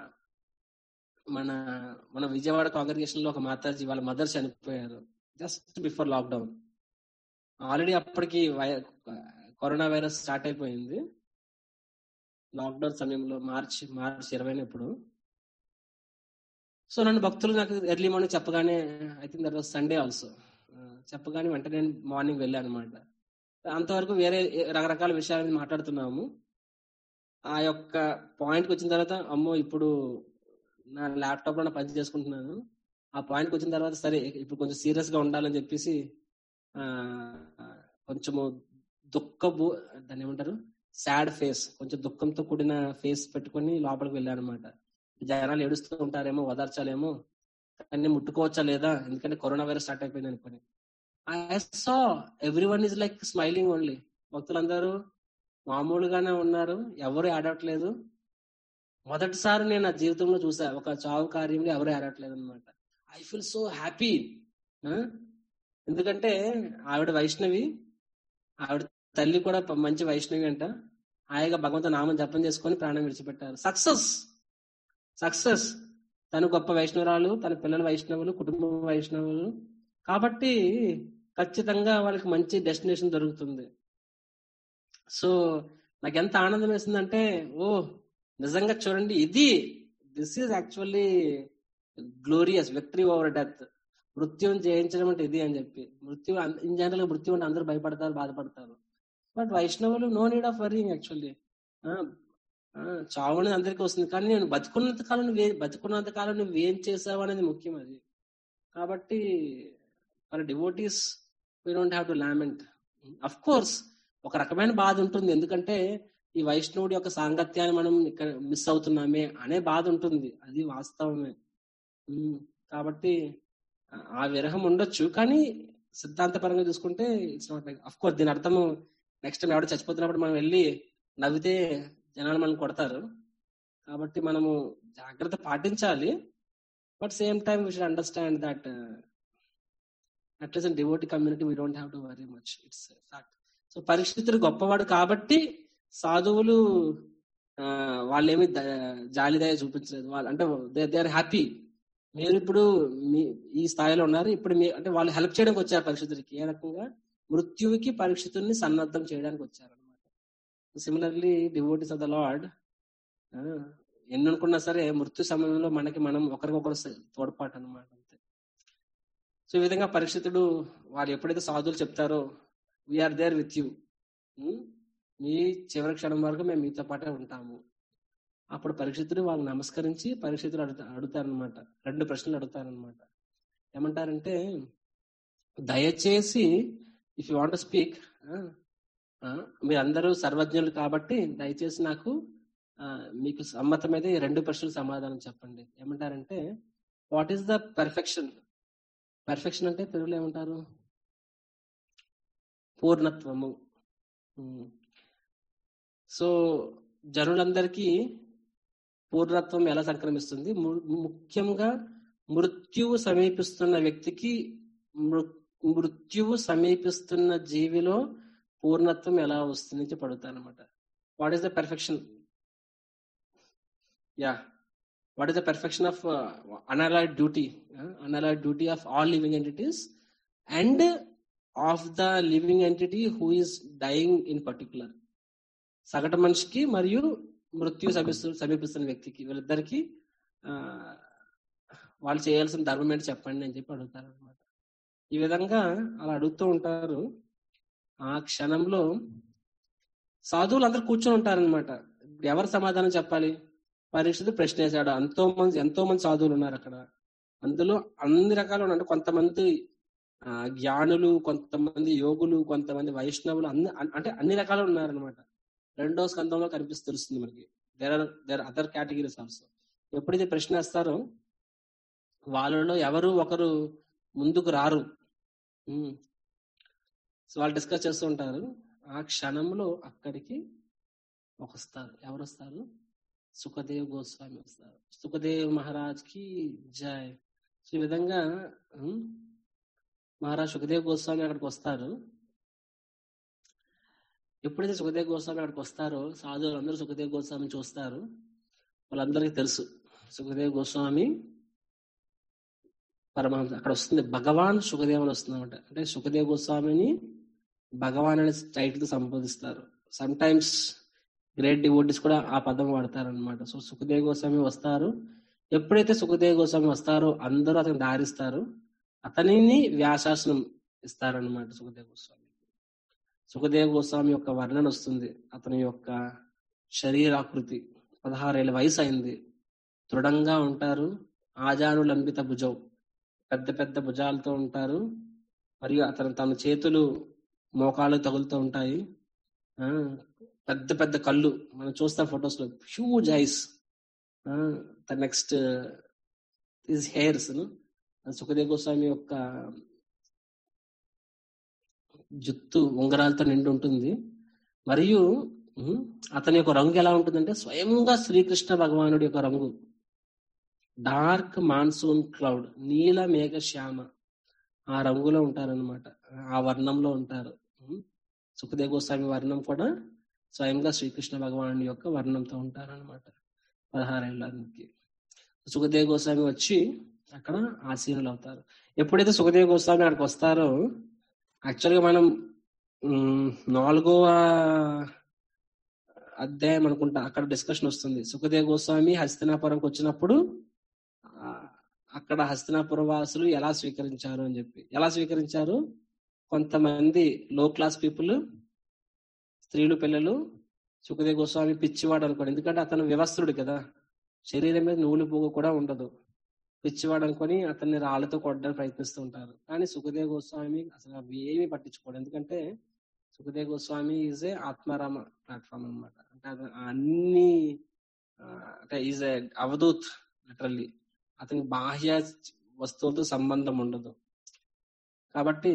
మన మన విజయవాడ కాంగ్రిగేషన్ లో ఒక మాతాజీ వాళ్ళ మదర్ చనిపోయారు జస్ట్ బిఫోర్ లాక్డౌన్ ఆల్రెడీ అప్పటికి వై- కరోనా వైరస్ స్టార్ట్ అయిపోయింది లాక్డౌన్ సమయంలో మార్చి మార్చి ఇరవై ఇప్పుడు సో నన్ను భక్తులు నాకు ఎర్లీ మార్నింగ్ చెప్పగానే I think that was Sunday also చెప్పగానే వెంటనే నేను మార్నింగ్ వెళ్ళాను అనమాట అంతవరకు వేరే ఏ- రకరకాల విషయాల మీద మాట్లాడుతున్నాము ఆ యొక్క పాయింట్కి వచ్చిన తర్వాత అమ్మో ఇప్పుడు నా ల్యాప్టాప్ లో నా పని చేసుకుంటున్నాను ఆ పాయింట్కి వచ్చిన తర్వాత సరే ఇప్పుడు కొంచెం సీరియస్ గా ఉండాలని చెప్పేసి ఆ కొంచెము దుఃఖ దాన్ని ఏమంటారు సాడ్ ఫేస్ కొంచెం దుఃఖంతో కూడిన ఫేస్ పెట్టుకొని లోపలికి వెళ్ళాను అనమాట జనాలు ఏడుస్తూ ఉంటారేమో ఓదార్చాలేమో కానీ ముట్టుకోవచ్చా లేదా ఎందుకంటే కరోనా వైరస్ స్టార్ట్ అయిపోయింది అనుకోని I saw everyone is like smiling only భక్తులందరూ మామూలుగానే ఉన్నారు ఎవరు ఆడట్లేదు మొదటిసారి నేను నా జీవితంలో చూసా ఒక చావు కార్యంలో ఎవరు ఆడట్లేదు అనమాట ఐ ఫీల్ సో హ్యాపీ ఎందుకంటే ఆవిడ వైష్ణవి ఆవిడ తల్లి కూడా ప- మంచి వైష్ణవి అంట హాయిగా భగవంతు నామం జపం చేసుకొని ప్రాణం విడిచిపెట్టారు సక్సెస్ సక్సెస్ తను గొప్ప వైష్ణవరాలు తన పిల్లల వైష్ణవులు కుటుంబ వైష్ణవులు కాబట్టి ఖచ్చితంగా వాళ్ళకి మంచి డెస్టినేషన్ దొరుకుతుంది సో నాకు ఎంత ఆనందం వేసిందంటే ఓ నిజంగా చూడండి ఇది this is actually glorious victory over death మృత్యుని జయించడం అంటే ఇది అని చెప్పి మృత్యు ఇన్ జనరల్ గా మృత్యు అంటే అందరూ భయపడతారు బాధపడతారు బట్ వైష్ణవులు no need of worrying actually చావు అనేది అందరికీ వస్తుంది కానీ నేను బతుకున్నంత కాలం నువ్వు ఏ- బతుకున్నంత కాలం నువ్వు ఏం చేసావు అనేది ముఖ్యం అది కాబట్టి for devotees we don't have to lament of course ఒక రకమైన బాధ ఉంటుంది ఎందుకంటే ఈ వైష్ణవుడి యొక్క సాంగత్యాన్ని మనం ఇక్కడ మిస్ అవుతున్నామే అనే బాధ ఉంటుంది అది వాస్తవమే ఉమ్, కాబట్టి ఆ- ఆ విరహం ఉండొచ్చు కానీ సిద్ధాంతపరంగా చూసుకుంటే it's not like of course దీని అర్థము నెక్స్ట్ టైం ఎవడో చచ్చిపోతున్నప్పుడు మనం వెళ్ళి నవ్వితే జనాలు మనం కొడతారు కాబట్టి మనము జాగ్రత్త పాటించాలి but same time we should understand that at least in devotee community we don't have to worry much it's fact so పరిస్థితులు గొప్పవాడు కాబట్టి సాధువులు ఆ, వాళ్ళేమి ద- జాలిదయ చూపించలేదు వాళ్ళు అంటే దే ఆర్ హ్యాపీ మీరు ఇప్పుడు మీ ఈ స్థాయిలో ఉన్నారు ఇప్పుడు మీ అంటే వాళ్ళు హెల్ప్ చేయడానికి వచ్చారు పరీక్షితులకి ఏ రకంగా మృత్యువుకి పరీక్షితుల్ని సన్నద్ధం చేయడానికి వచ్చారు అనమాట similarly devotees of the lord ఎన్ని అనుకున్నా సరే మృత్యు సమయంలో మనకి మనం ఒకరికొకరు స- తోడ్పాటు అనమాట అంతే సో ఈ విధంగా పరీక్షితుడు వాళ్ళు ఎప్పుడైతే సాధువులు చెప్తారో వీఆర్ దేర్ విత్ యూ మీ చివరి క్షణం వరకు మేము మీతో పాటే ఉంటాము అప్పుడు పరీక్షితుడు వాళ్ళు నమస్కరించి పరీక్షితుడు అడుగుతా అడుగుతారనమాట రెండు ప్రశ్నలు అడుగుతారనమాట ఏమంటారంటే దయచేసి ఇఫ్ యూ వాంట్ స్పీక్ మీరందరూ సర్వజ్ఞులు కాబట్టి దయచేసి నాకు ఆ, మీకు సమ్మతమైతే ఈ రెండు ప్రశ్నలు సమాధానం చెప్పండి ఏమంటారంటే what is the perfection perfection అంటే తెలుగులో ఏమంటారు పూర్ణత్వము సో జనులందరికీ పూర్ణత్వం ఎలా సంక్రమిస్తుంది ము- ముఖ్యంగా మృత్యువు సమీపిస్తున్న వ్యక్తికి మృ- మృత్యువు సమీపిస్తున్న జీవిలో పూర్ణత్వం ఎలా వస్తుంది అని పడుతానమాట what is the perfection yeah what is the perfection of unalloyed duty unalloyed duty of all living entities and of the living entity who is dying in particular సగటు మనిషికి మరియు మృత్యు సమీస్తు సమీపిస్తున్న వ్యక్తికి వీళ్ళిద్దరికి ఆ, వాళ్ళు చేయాల్సిన ధర్మం ఏంటి చెప్పండి అని చెప్పి అడుగుతారు అనమాట ఈ విధంగా అలా అడుగుతూ ఉంటారు ఆ క్షణంలో సాధువులు అందరు కూర్చొని ఉంటారనమాట ఎవరు సమాధానం చెప్పాలి పరీక్షలు ప్రశ్న వేశాడు ఎంతో మంది ఎంతో మంది సాధువులు ఉన్నారు అక్కడ అందులో అన్ని రకాలు ఉన్నారు అంటే కొంతమంది ఆ, జ్ఞానులు కొంతమంది యోగులు కొంతమంది వైష్ణవులు అన్ని అన్- అంటే అన్ని రకాలు ఉన్నారనమాట రెండో స్కందంలో కనిపిస్తూ తెలుస్తుంది మనకి there are there other categories also ఎప్పుడైతే ప్రశ్న వేస్తారో వాళ్ళలో ఎవరు ఒకరు ముందుకు రారు ఉమ్. సో వాళ్ళు డిస్కస్ చేస్తూ ఉంటారు ఆ క్షణంలో అక్కడికి వస్తారు ఎవరు వస్తారు సుఖదేవ్ గోస్వామి వస్తారు సుఖదేవ్ మహారాజ్ కి జై సో ఈ విధంగా ఉమ్, మహారాజ్ సుఖదేవ్ గోస్వామి అక్కడికి వస్తారు ఎప్పుడైతే సుఖదేవ్ గోస్వామి అక్కడికి వస్తారో సాధువులు అందరూ సుఖదేవ్ గోస్వామిని చూస్తారు వాళ్ళందరికీ తెలుసు సుఖదేవ్ గోస్వామి పరమహంస అక్కడ వస్తుంది భగవాన్ సుఖదేవ్ అని వస్తుంది అనమాట అంటే సుఖదేవ్ గోస్వామిని భగవాన్ అనే టైటిల్ తో సంబోధిస్తారు సమ్ టైమ్స్ గ్రేట్ డివోటీస్ కూడా ఆ పదం వాడతారు అనమాట సో సుఖదేవ్ గోస్వామి వస్తారు ఎప్పుడైతే సుఖదేవ్ గోస్వామి వస్తారో అందరూ అతను దారిస్తారు అతనిని వ్యాసాసనం ఇస్తారనమాట సుఖదేవ్ గోస్వామి సుఖదేవ్ గోస్వామి యొక్క వర్ణన వస్తుంది అతని యొక్క శరీరాకృతి పదహారేళ్ళ వయసు అయింది దృఢంగా ఉంటారు ఆజాను లంబిత భుజం పెద్ద పెద్ద భుజాలతో ఉంటారు మరియు అతను తన చేతులు మోకాలు తగులుతూ ఉంటాయి ఆ, పెద్ద పెద్ద కళ్ళు మనం చూస్తాం ఫొటోస్ లో huge eyes next is hairs Sukhdev Goswami యొక్క జుత్తు ఉంగరాలతో నిండి ఉంటుంది మరియు ఉమ్, అతని యొక్క రంగు ఎలా ఉంటుందంటే స్వయంగా శ్రీకృష్ణ భగవానుడి యొక్క రంగు డార్క్ మాన్సూన్ క్లౌడ్ నీల మేఘ శ్యామ ఆ రంగులో ఉంటారన్నమాట ఆ వర్ణంలో ఉంటారు ఉమ్, సుఖదేవ్ గోస్వామి వర్ణం కూడా స్వయంగా శ్రీకృష్ణ భగవానుడి యొక్క వర్ణంతో ఉంటారన్నమాట పదహారేళ్ళకి సుఖదేవ్ గోస్వామి వచ్చి అక్కడ ఆసీనులు అవుతారు ఎప్పుడైతే సుఖదేవ్ గోస్వామి అక్కడికి వస్తారో యాక్చువల్గా మనం ఉమ్, నాలుగవ అధ్యాయం అనుకుంటా అక్కడ డిస్కషన్ వస్తుంది సుఖదేవ్ గోస్వామి హస్తినాపురంకి వచ్చినప్పుడు ఆ, అక్కడ హస్తినాపుర వాసులు ఎలా స్వీకరించారు అని చెప్పి ఎలా స్వీకరించారు కొంతమంది లో క్లాస్ పీపుల్ స్త్రీలు పిల్లలు సుఖదేవ్ గోస్వామి పిచ్చివాడు అనుకోండి ఎందుకంటే అతను వ్యవస్థుడు కదా శరీరం మీద నూలు పోగు కూడా ఉండదు పిచ్చివాడు అనుకొని అతన్ని రాళ్ళతో కొట్టడానికి ప్రయత్నిస్తూ ఉంటారు కానీ సుఖదేవ్ గోస్వామి అసలు అవి ఏమీ పట్టించుకోడు ఎందుకంటే Sukhdev Goswami is a atmarama platform అన్నమాట అంటే అది అన్ని ఆ, అంటే ఈజ్ ఏ అవధూత్ లిటరల్లీ అతనికి బాహ్య వస్తువులతో సంబంధం ఉండదు కాబట్టి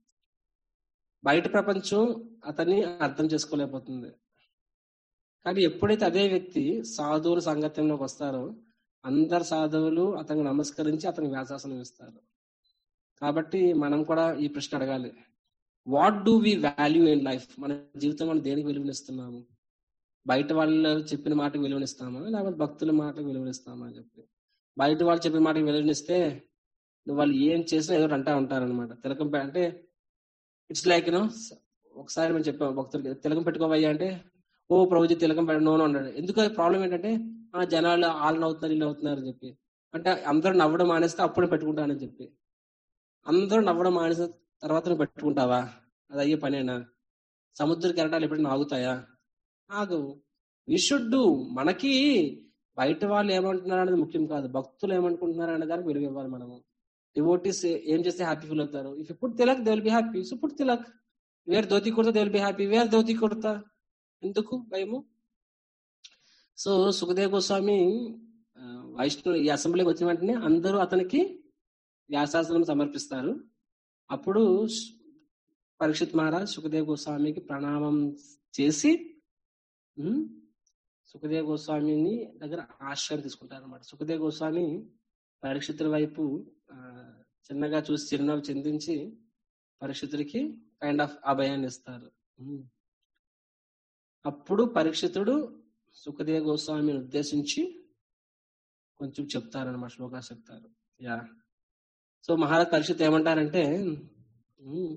బయట ప్రపంచం అతన్ని అర్థం చేసుకోలేకపోతుంది కానీ ఎప్పుడైతే అదే వ్యక్తి సాధువుల సంగత్యంలోకి వస్తారో అందరు సాధువులు అతనికి నమస్కరించి అతనికి వ్యాసాసనం ఇస్తారు కాబట్టి మనం కూడా ఈ ప్రశ్న అడగాలి what do we value in life మన జీవితం మనం దేనికి విలువనిస్తున్నాము బయట వాళ్ళు చెప్పిన మాటకు విలువనిస్తామా లేకపోతే భక్తుల మాటకు విలువనిస్తామా అని చెప్పి బయట వాళ్ళు చెప్పిన మాటకు విలువనిస్తే నువ్వు వాళ్ళు ఏం చేసినా ఏదో ఒకటి అంటా ఉంటారనమాట తిలకం పె- అంటే ఇట్స్ లైక్ యూనో ఒకసారి మనం చెప్పాం భక్తులకి తిలకం పెట్టుకోవయ్యా అంటే ఓ ప్రభుజీ తిలకం పెట్ట నోను అన్నాడు ఎందుకు ప్రాబ్లం ఏంటంటే ఆ జనాలు వాళ్ళని అవుతున్నారు వీళ్ళు అవుతున్నారు అని చెప్పి అంటే అందరూ నవ్వడం మానేస్తే అప్పుడే పెట్టుకుంటానని చెప్పి అందరూ నవ్వడం మానేసిన తర్వాత నువ్వు పెట్టుకుంటావా అది అయ్యే పనేనా సముద్ర కెరటాలు ఎప్పుడైనా ఆగుతాయా ఆగవు వి షుడ్ డూ మనకి బయట వాళ్ళు ఏమంటున్నారు అనేది ముఖ్యం కాదు భక్తులు ఏమనుకుంటున్నారు అనే దానికి విలువ ఇవ్వాలి మనము డివోటీస్ ఏం చేస్తే హ్యాపీ ఫీల్ అవుతారు ఇఫ్ ఇప్పుడు tilak they will be happy so ఇప్పుడు tilak wear dhoti kurta they will be happy wear dhoti kurta ఎందుకు భయము సో సుఖదేవ్ గోస్వామి ఆ, వైష్ణవ ఈ అసెంబ్లీకి వచ్చిన వెంటనే అందరూ అతనికి వ్యాసాసనం సమర్పిస్తారు అప్పుడు స్- పరీక్షిత్ మహారాజ్ సుఖదేవ్ గోస్వామికి ప్రణామం చేసి ఉమ్, సుఖదేవ్ గోస్వామిని దగ్గర ఆశ్రయం తీసుకుంటారు అనమాట సుఖదేవ్ గోస్వామి పరీక్షితుల వైపు ఆ, చిన్నగా చూసి చిరునవ్వు చిందించి పరీక్షితుడికి కైండ్ ఆఫ్ అభయాన్ని ఇస్తారు ఉమ్. అప్పుడు పరీక్షితుడు సుఖదేవ్ గోస్వామిని ఉద్దేశించి కొంచెం చెప్తారనమాట శ్లోకాలు చెప్తారు యా సో మహారాజ్ పరీక్షిత్ ఏమంటారంటే ఉమ్,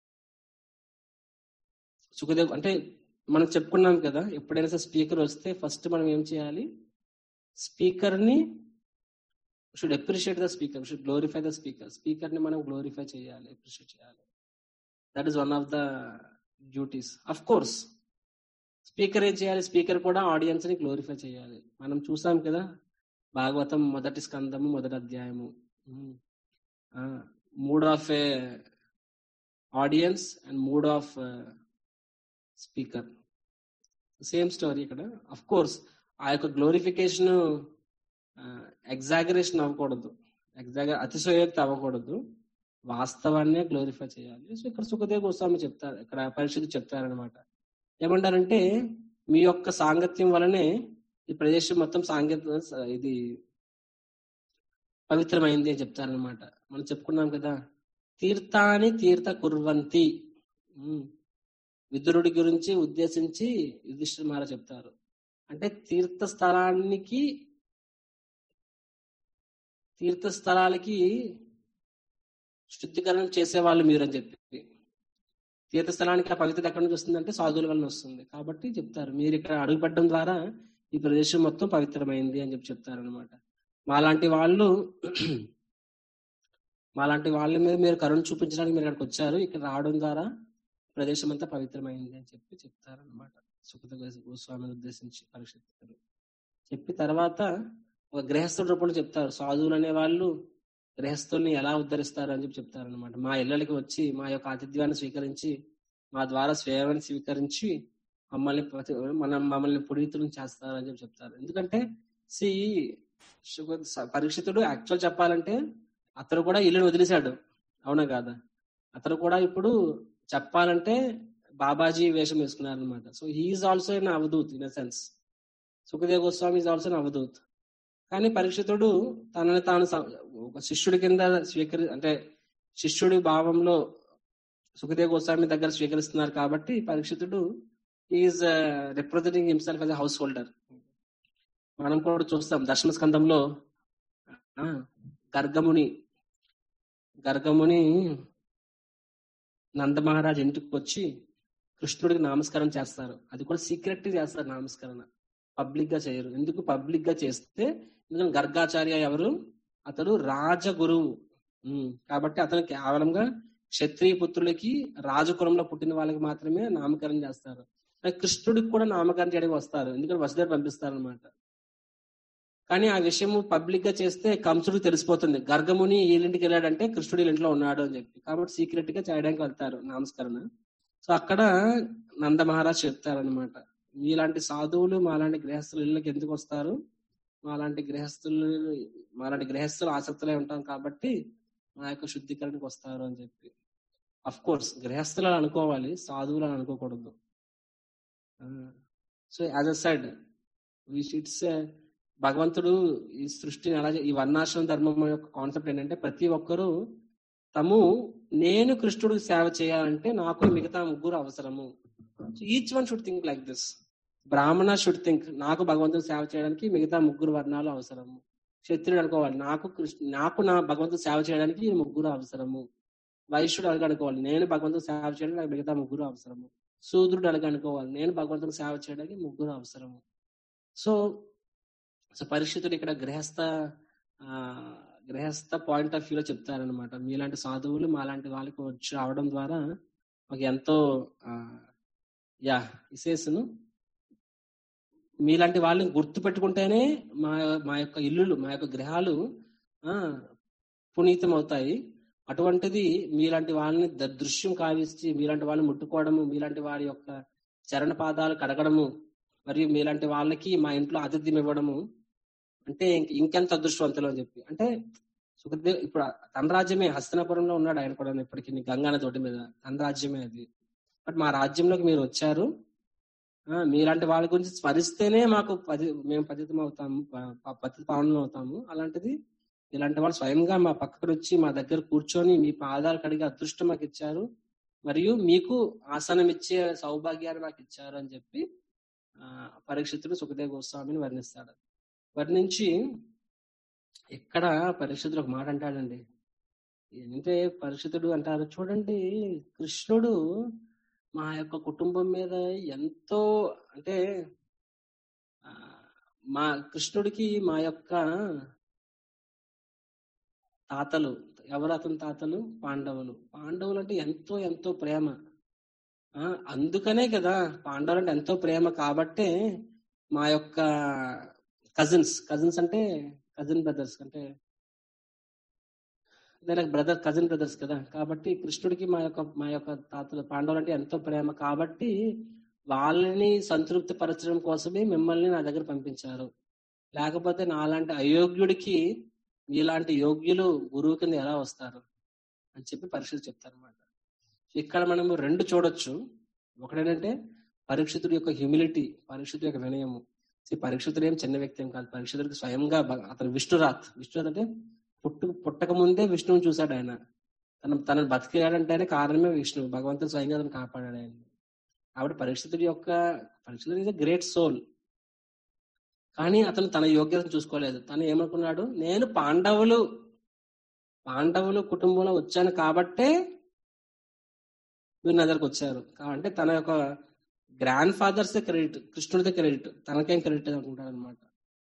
సుఖదేవ్ అంటే మనం చెప్పుకున్నాం కదా ఎప్పుడైనా సరే స్పీకర్ వస్తే ఫస్ట్ మనం ఏం చేయాలి స్పీకర్ ని should appreciate the speaker should glorify the speaker speaker ని మనం గ్లోరిఫై చేయాలి అప్రిషియేట్ చేయాలి that is one of the duties of course speaker ఏం చేయాలి స్పీకర్ కూడా ఆడియన్స్ ని గ్లోరిఫై చేయాలి మనం చూసాం కదా భాగవతం మొదటి స్కందము మొదటి అధ్యాయము mood of a audience and mood of speaker same story ఇక్కడ అఫ్ కోర్స్ ఆ యొక్క గ్లోరిఫికేషన్ ఎగ్జాగరేషన్ అవ్వకూడదు ఎగ్జాగ అతిశయోక్తి అవ్వకూడదు వాస్తవాన్నే గ్లోరిఫై చేయాలి సో ఇక్కడ సుఖదేవ్ గోస్వామి చెప్తారు ఇక్కడ పరిస్థితి చెప్తారనమాట ఏమంటారంటే మీ యొక్క సాంగత్యం వలనే ఈ ప్రదేశం మొత్తం సాంగత్య ఇది పవిత్రమైంది అని చెప్తారనమాట మనం చెప్పుకున్నాం కదా తీర్థాని తీర్థ కుర్వంతి ఉమ్. విదురుడి గురించి ఉద్దేశించి యుధిష్ఠిర మహారాజ్ చెప్తారు అంటే తీర్థ స్థలానికి తీర్థ స్థలాలకి శుద్ధీకరణ చేసేవాళ్ళు మీరు అని చెప్పి తీర్థస్థలానికి ఆ పవిత్రత ఎక్కడి నుంచి వస్తుందంటే సాధువుల వలన వస్తుంది కాబట్టి చెప్తారు మీరు ఇక్కడ అడుగుపెట్టడం ద్వారా ఈ ప్రదేశం మొత్తం పవిత్రమైంది అని చెప్పి చెప్తారు అనమాట మాలాంటి వాళ్ళు మాలాంటి వాళ్ళ మీద మీరు కరుణ చూపించడానికి మీరు ఇక్కడికి వచ్చారు ఇక్కడ రావడం ద్వారా ప్రదేశం అంతా పవిత్రమైంది అని చెప్పి చెప్తారు అనమాట సుఖద గోస్వామిని ఉద్దేశించి పరీక్షితుడు చెప్పి తర్వాత ఒక గృహస్థుడి రూపంలో చెప్తారు సాధువులు అనే వాళ్ళు గృహస్థుల్ని ఎలా ఉద్ధరిస్తారు అని చెప్పి చెప్తారు అనమాట మా ఇళ్ళకి వచ్చి మా యొక్క ఆతిథ్యాన్ని స్వీకరించి మా ద్వారా స్వేయాన్ని స్వీకరించి మమ్మల్ని ప్రతి- మనం మమ్మల్ని పునీతులను చేస్తారు అని చెప్పి చెప్తారు ఎందుకంటే సి పరీక్షితుడు యాక్చువల్ చెప్పాలంటే అతను కూడా ఇల్లుని వదిలేశాడు అవునా కాదా అతను కూడా ఇప్పుడు చెప్పాలంటే బాబాజీ వేషం వేసుకున్నారు అనమాట so he is also in avadhut in sense Sukhdev Goswami is also in avadhut కానీ పరీక్షితుడు తనని తాను స- ఒక శిష్యుడి కింద స్వీకరి అంటే శిష్యుడి భావంలో సుఖదేవ్ గోస్వామి దగ్గర స్వీకరిస్తున్నారు కాబట్టి పరీక్షితుడు is representing himself as householder కూడా చూస్తాం దశమ స్కందంలో ఆ, గర్గముని గర్గముని నంద మహారాజ్ ఇంటికి వచ్చి కృష్ణుడికి నమస్కారం చేస్తారు అది కూడా సీక్రెట్ చేస్తారు నమస్కరణ పబ్లిక్ గా చేయరు ఎందుకు పబ్లిక్ గా చేస్తే ఎందుకంటే గర్గాచార్య ఎవరు అతడు రాజగురువు ఉమ్, కాబట్టి అతను కేవలంగా క్షత్రియ పుత్రులకి రాజకులంలో పుట్టిన వాళ్ళకి మాత్రమే నామకరణం చేస్తారు కానీ కృష్ణుడికి కూడా నామకరణం చేయడానికి వస్తారు ఎందుకంటే వసుదేవ పంపిస్తారు అనమాట కానీ ఆ విషయం పబ్లిక్ గా చేస్తే కంసుడికి తెలిసిపోతుంది గర్గముని వీళ్ళింటికి వెళ్ళాడంటే కృష్ణుడు వీళ్ళ ఇంట్లో ఉన్నాడు అని చెప్పి కాబట్టి సీక్రెట్ గా చేయడానికి వెళ్తారు నమస్కరణ సో అక్కడ నంద మహారాజ్ చెప్తారనమాట మీలాంటి సాధువులు మాలాంటి గృహస్థులు ఇళ్ళకి ఎందుకు వస్తారు మాలాంటి గృహస్థులు మాలాంటి గృహస్థులు ఆసక్తులై ఉంటాం కాబట్టి మా యొక్క శుద్ధీకరణకు వస్తారు అని చెప్పి అఫ్ కోర్స్ గృహస్థులు అని అనుకోవాలి సాధువులు అని అనుకోకూడదు so as aside it's భగవంతుడు ఈ సృష్టిని ఎలా చే- ఈ వర్ణాశ్రమ ధర్మం యొక్క కాన్సెప్ట్ ఏంటంటే ప్రతి ఒక్కరూ తము నేను కృష్ణుడికి సేవ చేయాలంటే నాకు మిగతా ముగ్గురు అవసరము each one should think like this brahmana should think నాకు భగవంతుడు సేవ చేయడానికి మిగతా ముగ్గురు వర్ణాలు అవసరము క్షత్రుడు అనుకోవాలి నాకు కృష్ణ నాకు నా భగవంతుడు సేవ చేయడానికి ఈ ముగ్గురు అవసరము వైశ్యుడు అలాగే అనుకోవాలి నేను భగవంతుడు సేవ చేయడానికి నాకు మిగతా ముగ్గురు అవసరము శూద్రుడు అలాగే అనుకోవాలి నేను భగవంతుడు సేవ చేయడానికి ముగ్గురు అవసరము సో సో పరిస్థితులు ఇక్కడ గృహస్థ ఆ గృహస్థ పాయింట్ ఆఫ్ వ్యూలో చెప్తారనమాట మీలాంటి సాధువులు మాలాంటి వాళ్ళకి వచ్చి రావడం ద్వారా మాకు ఎంతో ఆ, యా విశేషను మీలాంటి వాళ్ళని గుర్తు పెట్టుకుంటేనే మా మా యొక్క ఇల్లులు మా యొక్క గృహాలు ఆ పునీతం అవుతాయి అటువంటిది మీలాంటి వాళ్ళని ద- దృశ్యం కావించి మీలాంటి వాళ్ళని ముట్టుకోవడము మీలాంటి వారి యొక్క చరణ పాదాలు కడగడము మరియు మీలాంటి వాళ్ళకి మా ఇంట్లో ఆతిథ్యం ఇవ్వడము అంటే ఇంక- ఇంకెంత అదృష్టవంతులు అని చెప్పి అంటే సుఖదేవ్ ఇప్పుడు తన రాజ్యమే హస్తనాపురంలో ఉన్నాడు ఆయన కూడా ఇప్పటికి గంగాన తోటి మీద తన రాజ్యమే అది బట్ మా రాజ్యంలోకి మీరు వచ్చారు ఆ, మీలాంటి వాళ్ళ గురించి స్మరిస్తేనే మాకు పది మేము పతితం అవుతాము ప- ప- పతిత పావనం అవుతాము అలాంటిది ఇలాంటి వాళ్ళు స్వయంగా మా పక్కకు వచ్చి మా దగ్గర కూర్చొని మీ పాదాలు కడిగే అదృష్టం మాకు ఇచ్చారు మరియు మీకు ఆసనం ఇచ్చే సౌభాగ్యాన్ని మాకు ఇచ్చారు అని చెప్పి ఆ పరీక్షితుడు సుఖదేవ గోస్వామిని వర్ణిస్తాడు వర్ణించి ఇక్కడ పరీక్షితుడు ఒక మాట అంటాడండి ఏంటంటే పరీక్షితుడు అంటారు చూడండి కృష్ణుడు మా యొక్క కుటుంబం మీద ఎంతో అంటే ఆ, మా కృష్ణుడికి మా యొక్క తాతలు ఎవరు అతని తాతలు పాండవులు పాండవులు అంటే ఎంతో ఎంతో ప్రేమ ఆ అందుకనే కదా పాండవులు అంటే ఎంతో ప్రేమ కాబట్టే మా యొక్క కజిన్స్ కజిన్స్ అంటే కజిన్ బ్రదర్స్ అంటే లైక్ బ్రదర్ కజిన్ బ్రదర్స్ కదా కాబట్టి కృష్ణుడికి మా యొక్క మా యొక్క తాతలు పాండవులు అంటే ఎంతో ప్రేమ కాబట్టి వాళ్ళని సంతృప్తి పరచడం కోసమే మిమ్మల్ని నా దగ్గర పంపించారు లేకపోతే నాలాంటి అయోగ్యుడికి మీలాంటి యోగ్యులు గురువు కింద ఎలా వస్తారు అని చెప్పి పరీక్షలు చెప్తారు అనమాట ఇక్కడ మనము రెండు చూడొచ్చు ఒకటేంటంటే పరీక్షితుడి యొక్క హ్యూమిలిటీ పరీక్షితుడి యొక్క వినయము See, పరీక్షితుడు ఏం చిన్న వ్యక్తి ఏం కాదు పరీక్షితుడికి స్వయంగా భగ- అతను విష్ణురాత్ విష్ణురాత్ అంటే పుట్టు పుట్టక ముందే విష్ణువుని చూశాడు ఆయన తన తనను బతికాడంటేనే కారణమే విష్ణువు భగవంతుడు స్వయంగా అతను కాపాడాడు ఆయన కాబట్టి పరీక్షితుడి యొక్క పరీక్షితుడు ఇస్ గ్రేట్ సోల్ కానీ అతను తన యోగ్యతను చూసుకోలేదు తను ఏమనుకున్నాడు నేను పాండవులు పాండవులు కుటుంబంలో వచ్చాను కాబట్టే వీరు నా దగ్గరకు వచ్చారు అంటే తన యొక్క గ్రాండ్ ఫాదర్స్ క్రెడిట్ కృష్ణుడిదే క్రెడిట్ తనకేం క్రెడిట్ అనుకుంటాడు అనమాట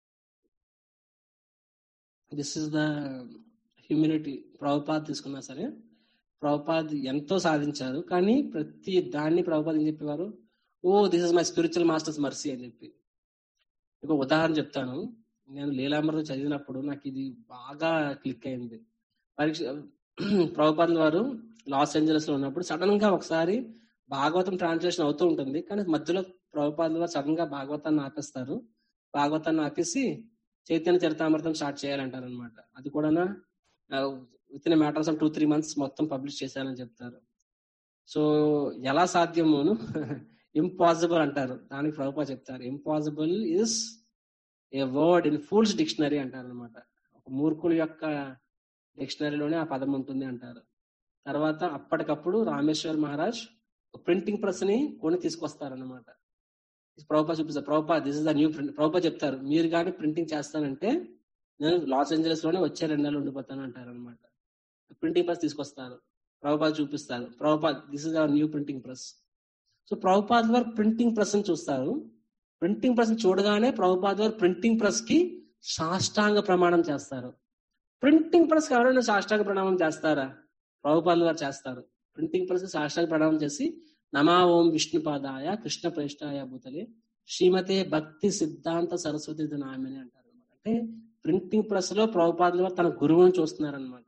this is the humility Prabhupad తీసుకున్నా సరే ప్రభుపాద్ ఎంతో సాధించారు కానీ ప్రతి దాన్ని ప్రభుపాద్ ఏం చెప్పేవారు oh this is my spiritual master's mercy అని చెప్పి ఒక ఉదాహరణ చెప్తాను నేను లీలామృతం చదివినప్పుడు నాకు ఇది బాగా క్లిక్ అయింది పరీక్ష ప్రభుపాదుల వారు లాస్ ఏంజలస్ లో ఉన్నప్పుడు సడన్ గా ఒకసారి భాగవతం ట్రాన్స్లేషన్ అవుతూ ఉంటుంది కానీ మధ్యలో ప్రభుపాదుల వారు సడన్ గా భాగవతాన్ని ఆపేస్తారు భాగవతాన్ని ఆపేసి చైతన్య చరితామృతం స్టార్ట్ చేయాలంటారు అనమాట అది కూడా with in matters of two three months మొత్తం పబ్లిష్ చేశారని చెప్తారు సో ఎలా సాధ్యమును ఇంపాసిబుల్ అంటారు దానికి ప్రభుపా చెప్తారు impossible is a word in fools dictionary అంటారు అనమాట ఒక మూర్ఖుల యొక్క డిక్షనరీలోనే ఆ పదం ఉంటుంది అంటారు తర్వాత అప్పటికప్పుడు రామేశ్వర్ మహారాజ్ ప్రింటింగ్ ప్రెస్ ని కొని తీసుకొస్తారనమాట ప్రభుపా చూపిస్తారు Prabhupad this is the new print Prabhupad చెప్తారు మీరు కానీ ప్రింటింగ్ చేస్తానంటే నేను లాస్ ఏంజలస్ లోనే వచ్చే రెండు నెలలు ఉండిపోతాను అంటారు అనమాట ప్రింటింగ్ ప్రెస్ తీసుకొస్తారు ప్రభుపాద్ చూపిస్తారు Prabhupad this is our new printing press so Prabhupad వారు ప్రింటింగ్ ప్రెస్ ని చూస్తారు ప్రింటింగ్ ప్రెస్ చూడగానే ప్రభుపాద్ వారు ప్రింటింగ్ ప్రెస్ కి సాష్టాంగ ప్రమాణం చేస్తారు ప్రింటింగ్ ప్రెస్ కి ఎవరైనా సాష్టాంగ ప్రణామం చేస్తారా ప్రభుపాద్ వారు చేస్తారు ప్రింటింగ్ ప్రెస్ కి సాష్టాంగ ప్రణామం చేసి నమా ఓం విష్ణుపాదాయ కృష్ణ ప్రేష్టాయ భూతలే శ్రీమతే భక్తి సిద్ధాంత సరస్వతి నామని అంటారు అంటే ప్రింటింగ్ ప్రెస్ లో ప్రభుపాదుల వారు తన గురువుని చూస్తున్నారనమాట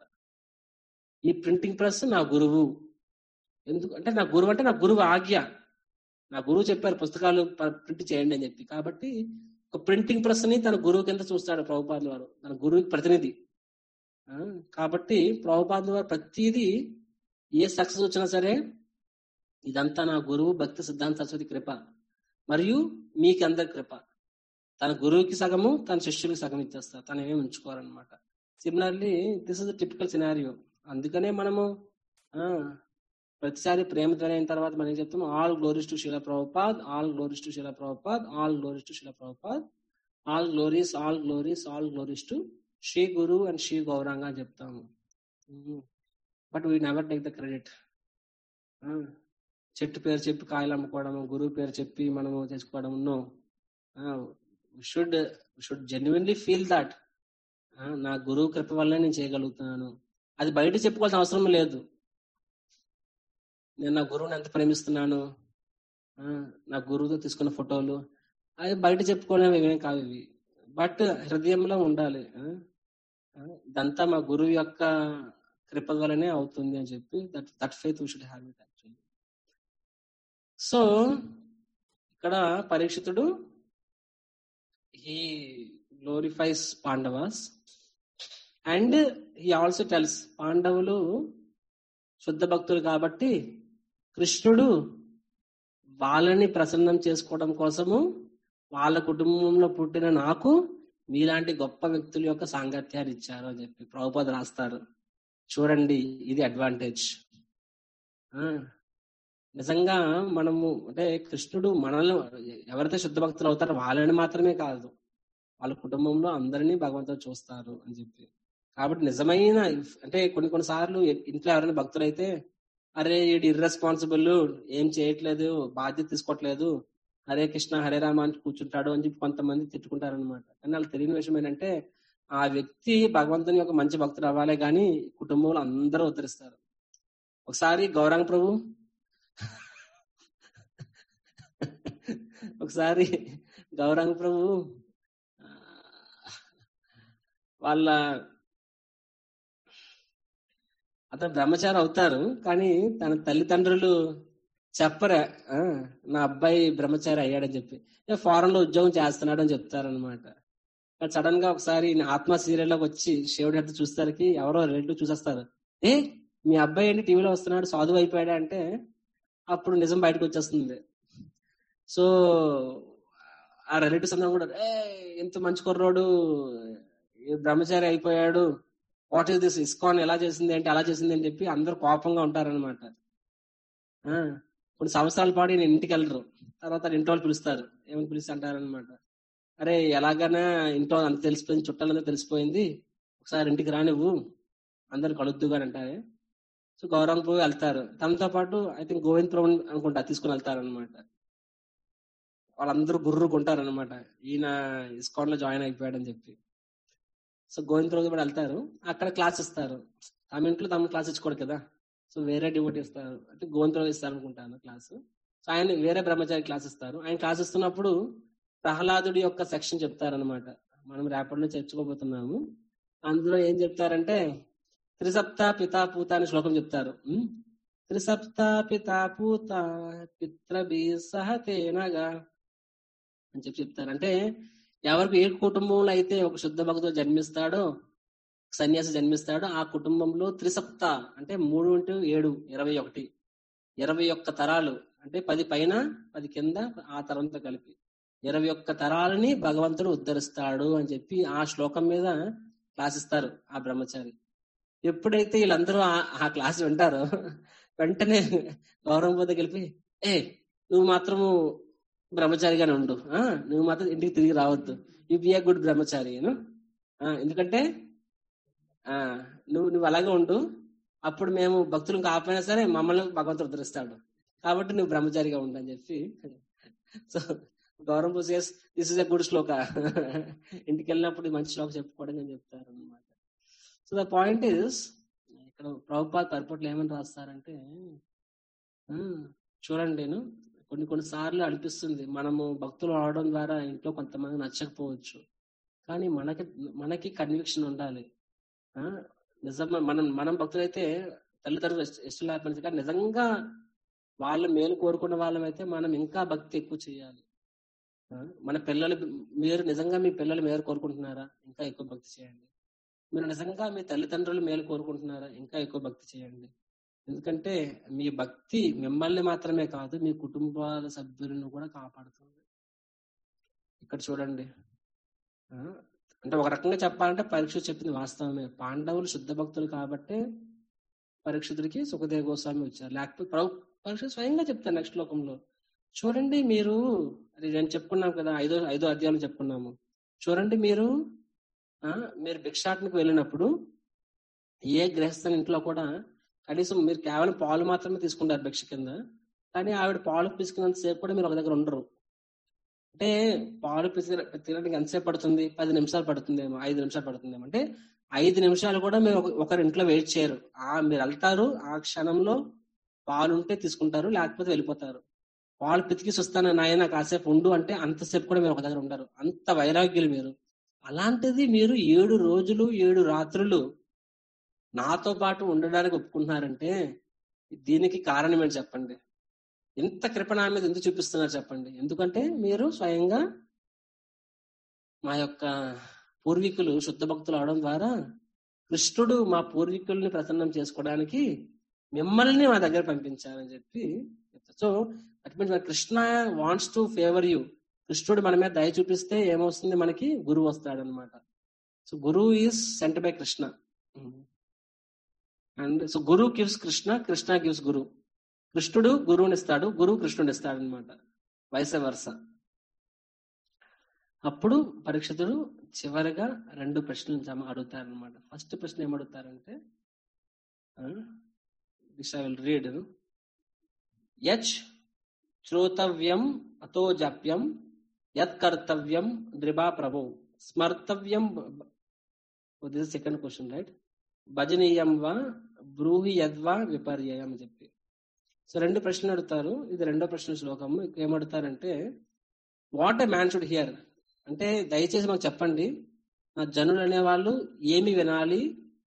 ఈ ప్రింటింగ్ ప్రెస్ నా గురువు ఎందుకు అంటే నా గురువు అంటే నా గురువు ఆజ్ఞ నా గురువు చెప్పారు పుస్తకాలు ప్రింట్ చేయండి అని చెప్పి కాబట్టి ఒక ప్రింటింగ్ ప్రెస్ ని తన గురువు కింద చూస్తాడు ప్రభుపాదుల వారు తన గురువుకి ప్రతినిధి కాబట్టి ప్రభుపాదుల వారు ప్రతిదీ ఏ సక్సెస్ వచ్చినా సరే ఇదంతా నా గురువు భక్తి సిద్ధాంత సరస్వతి కృప మరియు మీకు అందరి కృప తన గురువుకి సగము తన శిష్యులకి సగం ఇచ్చేస్తారు తను ఏమి ఉంచుకోవాలన్నమాట similarly this is typical scenario అందుకనే మనము ప్రతిసారి ప్రేమ ధ్వని అయిన తర్వాత మనం ఏం చెప్తాం all glories to Srila Prabhupad all glories to Srila Prabhupad all glories to Srila Prabhupad all glories all glories all glories to Shri guru and Shri Gauranga అని చెప్తాము but we never take the credit చెట్టు పేరు చెప్పి కాయలు అమ్ముకోవడం గురువు పేరు చెప్పి మనము తెచ్చుకోవడం no should should genuinely feel that నా గురువు కృప వల్ల నేను చేయగలుగుతున్నాను అది బయట చెప్పుకోవాల్సిన అవసరం లేదు నేను నా గురువుని ఎంత ప్రేమిస్తున్నాను నా గురువుతో తీసుకున్న ఫోటోలు అది బయట చెప్పుకోవడం ఏమేం కాదు ఇవి బట్ హృదయంలో ఉండాలి ఇదంతా మా గురువు యొక్క కృప వల్లనే అవుతుంది అని చెప్పి that that faith should have it actually so ఇక్కడ పరీక్షితుడు he glorifies Pandavas and he also tells పాండవులు శుద్ధ భక్తులు కాబట్టి కృష్ణుడు వాళ్ళని ప్రసన్నం చేసుకోవడం కోసము వాళ్ళ కుటుంబంలో పుట్టిన నాకు మీలాంటి గొప్ప వ్యక్తుల యొక్క సాంగత్యాన్ని ఇచ్చారు అని చెప్పి ప్రభుపద రాస్తారు చూడండి ఇది అడ్వాంటేజ్ నిజంగా మనము అంటే కృష్ణుడు మనల్ని ఎవరైతే శుద్ధ భక్తులు అవుతారో వాళ్ళని మాత్రమే కాదు వాళ్ళ కుటుంబంలో అందరినీ భగవంతుడు చూస్తారు అని చెప్పి కాబట్టి నిజమైన అంటే కొన్ని కొన్ని సార్లు ఇంట్లో ఎవరైనా భక్తులు అయితే అరే వీడు ఇర్రెస్పాన్సిబుల్ ఏం చేయట్లేదు బాధ్యత తీసుకోవట్లేదు హరే కృష్ణ హరే రామ అని కూర్చుంటాడు అని చెప్పి కొంతమంది తిట్టుకుంటారు అనమాట కానీ వాళ్ళకి తెలియని విషయం ఏంటంటే ఆ వ్యక్తి భగవంతుని యొక్క మంచి భక్తుడు అవ్వాలే గాని కుటుంబంలో అందరూ ఉద్ధరిస్తారు ఒకసారి గౌరాంగ ప్రభు ఒకసారి గౌరాంగ ప్రభు వాళ్ళ అతను బ్రహ్మచారి అవుతారు కానీ తన తల్లిదండ్రులు చెప్పరా నా అబ్బాయి బ్రహ్మచారి అయ్యాడని చెప్పి ఫారెన్ లో ఉద్యోగం చేస్తున్నాడు అని చెప్తారనమాట సడన్ గా ఒకసారి ఆత్మ సీరియల్లోకి వచ్చి శివుడి హెడ్ చూస్తానికి ఎవరో రిలేటివ్ చూసేస్తారు ఏ మీ అబ్బాయి ఏంటి టీవీలో వస్తున్నాడు సాధువు అయిపోయాడా అంటే అప్పుడు నిజం బయటకు వచ్చేస్తుంది సో ఆ రిలేటివ్స్ అందరూ కూడా ఏ ఎంత మంచి కుర్రోడు బ్రహ్మచారి అయిపోయాడు వాట్ ఈస్ దిస్ ఇస్కాన్ ఎలా చేసింది ఏంటి అలా చేసింది అని చెప్పి అందరు కోపంగా ఉంటారనమాట కొన్ని సంవత్సరాల పాటు నేను ఇంటికి వెళ్ళరు తర్వాత ఇంట్లో వాళ్ళు పిలుస్తారు ఏమని పిలిచి అంటారనమాట అరే ఎలాగైనా ఇంట్లో అంత తెలిసిపోయింది చుట్టాలంతా తెలిసిపోయింది ఒకసారి ఇంటికి రా నువ్వు అందరు కలుద్దుగా అంటారే సో గౌరవం ప్రభు వెళ్తారు తనతో పాటు ఐ థింక్ గోవింద్ ప్రభు అనుకుంటా తీసుకుని వెళ్తారు అనమాట వాళ్ళందరూ గుర్రుకుంటారు అనమాట ఈయన ఇస్కాన్ లో జాయిన్ అయిపోయాడని చెప్పి సో గోవింద్ ప్రభు కూడా వెళ్తారు అక్కడ క్లాస్ ఇస్తారు తమ ఇంట్లో తమ క్లాస్ ఇచ్చుకోడు కదా సో వేరే డివోట్ ఇస్తారు అంటే గోవింద్ ప్రభు ఇస్తారు అనుకుంటాను క్లాస్ సో ఆయన వేరే బ్రహ్మచారి క్లాస్ ఇస్తారు ఆయన క్లాస్ ఇస్తున్నప్పుడు ప్రహ్లాదుడి యొక్క సెక్షన్ చెప్తారనమాట మనం రేపటిలో చర్చుకోబోతున్నాము అందులో ఏం చెప్తారంటే త్రిసప్త పితా పూత అనే శ్లోకం చెప్తారు ఉం? త్రిసప్త పితా పూత పిత్రభి సహ తేనగా అని చెప్పి చెప్తారు అంటే ఎవరికి ఏ కుటుంబంలో అయితే ఒక శుద్ధ భక్తుడు జన్మిస్తాడో సన్యాసి జన్మిస్తాడో ఆ కుటుంబంలో త్రిసప్త అంటే మూడు ఇంటూ ఏడు ఇరవై ఒకటి ఇరవై ఒక్క తరాలు అంటే పది పైన పది కింద ఆ తరంతో కలిపి ఇరవై ఒక్క తరాలని భగవంతుడు ఉద్ధరిస్తాడు అని చెప్పి ఆ శ్లోకం మీద క్లాస్ ఇస్తారు ఆ బ్రహ్మచారి ఎప్పుడైతే వీళ్ళందరూ ఆ- ఆ క్లాస్ వింటారో వెంటనే గౌరవం పోతే గెలిపి ఏ నువ్వు మాత్రము బ్రహ్మచారిగానే ఉండు ఆ నువ్వు మాత్రం ఇంటికి తిరిగి రావద్దు you be a good brahmachari you know? ఆ ఎందుకంటే ఆ నువ్వు నువ్వు అలాగే ఉండు అప్పుడు మేము భక్తులు కాకపోయినా సరే మమ్మల్ని భగవంతుడు ఉద్ధరిస్తాడు కాబట్టి నువ్వు బ్రహ్మచారిగా ఉండు అని చెప్పి సో గౌరవం పూసేస్ this is a good shloka ఇంటికి వెళ్ళినప్పుడు ఈ మంచి శ్లోక చెప్పుకోవడం అని చెప్తారు అనమాట సో ద పాయింట్ ఇస్ ఇక్కడ ప్రభుపాద్ పర్పట్లు ఏమని రాస్తారంటే ఆ, చూడండి నేను కొన్ని కొన్ని సార్లు అనిపిస్తుంది మనము భక్తులు అవడం ద్వారా ఇంట్లో కొంతమంది నచ్చకపోవచ్చు కానీ మనకి మనకి కన్విక్షన్ ఉండాలి ఆ నిజం మనం మనం భక్తులైతే తల్లిదండ్రులు ఇష్ట- ఇష్టం లేకపోతే కానీ నిజంగా వాళ్ళ మేలు కోరుకున్న వాళ్ళమైతే మనం ఇంకా భక్తి ఎక్కువ చేయాలి ఆ, మన పిల్లలు మీరు నిజంగా మీ పిల్లలు మేలు కోరుకుంటున్నారా ఇంకా ఎక్కువ భక్తి చేయండి మీరు నిజంగా మీ తల్లిదండ్రులు మేలు కోరుకుంటున్నారా ఇంకా ఎక్కువ భక్తి చేయండి ఎందుకంటే మీ భక్తి మిమ్మల్ని మాత్రమే కాదు మీ కుటుంబాల సభ్యులను కూడా కాపాడుతుంది ఇక్కడ చూడండి ఆ, అంటే ఒక రకంగా చెప్పాలంటే పరీక్ష చెప్పింది వాస్తవమే పాండవులు శుద్ధ భక్తులు కాబట్టి పరీక్షితుడికి సుఖదేవ గోస్వామి వచ్చారు లేకపోతే ప్రభు పరీక్ష స్వయంగా చెప్తారు నెక్స్ట్ లోకంలో చూడండి మీరు అది నేను చెప్పుకున్నాం కదా ఐదో ఐదో అధ్యాయం చెప్పుకున్నాము చూడండి మీరు ఆ మీరు భిక్షాటనకు వెళ్ళినప్పుడు ఏ గృహస్థని ఇంట్లో కూడా కనీసం మీరు కేవలం పాలు మాత్రమే తీసుకుంటారు భిక్ష కింద కానీ ఆవిడ పాలు పిసుకున్నంత సేపు కూడా మీరు ఒక దగ్గర ఉండరు అంటే పాలు పిసికి తినడానికి ఎంతసేపు పడుతుంది పది నిమిషాలు పడుతుందేమో ఐదు నిమిషాలు పడుతుందేమో అంటే ఐదు నిమిషాలు కూడా మీరు ఒక- ఒకరి ఇంట్లో వెయిట్ చేయరు ఆ మీరు వెళ్తారు ఆ క్షణంలో పాలు ఉంటే తీసుకుంటారు లేకపోతే వెళ్ళిపోతారు పాలు పితికి వస్తాను నాయన కాసేపు ఉండు అంటే అంతసేపు కూడా మీరు ఒక దగ్గర ఉండరు అంత వైరాగ్యులు మీరు అలాంటిది మీరు ఏడు రోజులు ఏడు రాత్రులు నాతో పాటు ఉండడానికి ఒప్పుకుంటున్నారంటే దీనికి కారణం ఏంటి చెప్పండి ఇంత కృప నా మీద ఎందుకు చూపిస్తున్నారు చెప్పండి ఎందుకంటే మీరు స్వయంగా మా యొక్క పూర్వీకులు శుద్ధ భక్తులు అవడం ద్వారా కృష్ణుడు మా పూర్వీకుల్ని ప్రసన్నం చేసుకోవడానికి మిమ్మల్ని మా దగ్గర పంపించారని చెప్పి so that means Krishna wants to favour you కృష్ణుడు మన మీద దయ చూపిస్తే ఏమొస్తుంది మనకి గురువు వస్తాడు అనమాట సో గురువు is sent by Krishna and so guru gives Krishna Krishna gives guru కృష్ణుడు గురువుని ఇస్తాడు గురువు కృష్ణుడు ఇస్తాడు అనమాట వైస వరుస అప్పుడు పరీక్షితుడు చివరిగా రెండు ప్రశ్నలు జమ అడుగుతారనమాట ఫస్ట్ ప్రశ్న ఏమడుగుతారంటే దిస్ ఐ విల్ రీడ్ యచ్ శ్రోతవ్యం అతో జప్యం యత్ కర్తవ్యం ద్రిబా ప్రభు స్మర్తవ్యం దిస్ సెకండ్ క్వశ్చన్ రైట్ భజనీయం వా బ్రూహి యద్వా విపర్యయం అని చెప్పి సో రెండు ప్రశ్నలు అడుగుతారు ఇది రెండో ప్రశ్న శ్లోకం ఏమడుతారంటే what a man should hear అంటే దయచేసి మాకు చెప్పండి నా జనులు అనేవాళ్ళు ఏమి వినాలి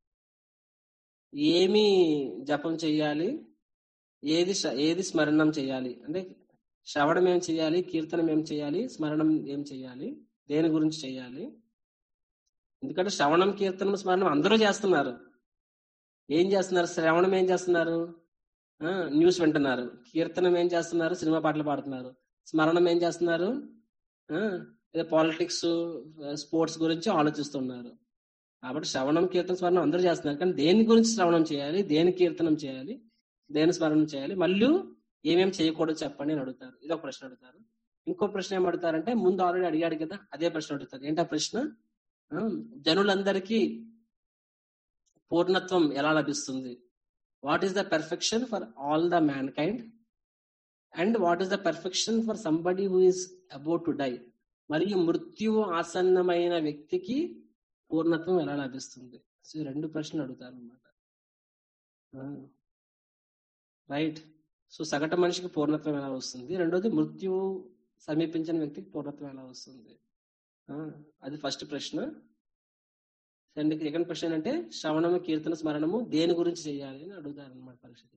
ఏమి జపం చెయ్యాలి ఏది శ్ర- ఏది స్మరణం చేయాలి అంటే శ్రవణం ఏం చేయాలి కీర్తనం ఏం చేయాలి స్మరణం ఏం చేయాలి దేని గురించి చేయాలి ఎందుకంటే శ్రవణం కీర్తనం స్మరణం అందరూ చేస్తున్నారు ఏం చేస్తున్నారు శ్రవణం ఏం చేస్తున్నారు ఆ, న్యూస్ వింటున్నారు కీర్తనం ఏం చేస్తున్నారు సినిమా పాటలు పాడుతున్నారు స్మరణం ఏం చేస్తున్నారు ఆ, ఏదో పాలిటిక్స్ స్పోర్ట్స్ గురించి ఆలోచిస్తున్నారు కాబట్టి శ్రవణం కీర్తన స్మరణం అందరూ చేస్తున్నారు కానీ దేని గురించి శ్రవణం చేయాలి దేని కీర్తనం చేయాలి దేని స్మరణం చేయాలి మళ్ళీ ఏమేం చేయకూడదు చెప్పండి అని అడుగుతారు ఇది ఒక ప్రశ్న అడుగుతారు ఇంకో ప్రశ్న ఏం అడుగుతారంటే ముందు ఆల్రెడీ అడిగాడు కదా అదే ప్రశ్న అడుగుతారు ఏంటా ప్రశ్న ఆ, జనులందరికీ పూర్ణత్వం ఎలా లభిస్తుంది what is the perfection for all the mankind and what is the perfection for somebody who is about to die మరియు మృత్యువు ఆసన్నమైన వ్యక్తికి పూర్ణత్వం ఎలా లభిస్తుంది సో ఈ రెండు ప్రశ్నలు అడుగుతారు అనమాట రైట్ సో సగటు మనిషికి పూర్ణత్వం ఎలా వస్తుంది రెండోది మృత్యువు సమీపించిన వ్యక్తికి పూర్ణత్వం ఎలా వస్తుంది ఆ, అది ఫస్ట్ ప్రశ్న సెకండ్ సెకండ్ ప్రశ్న ఏంటంటే శ్రవణము కీర్తన స్మరణము దేని గురించి చేయాలి అని అడుగుతారు అనమాట పరీక్షలు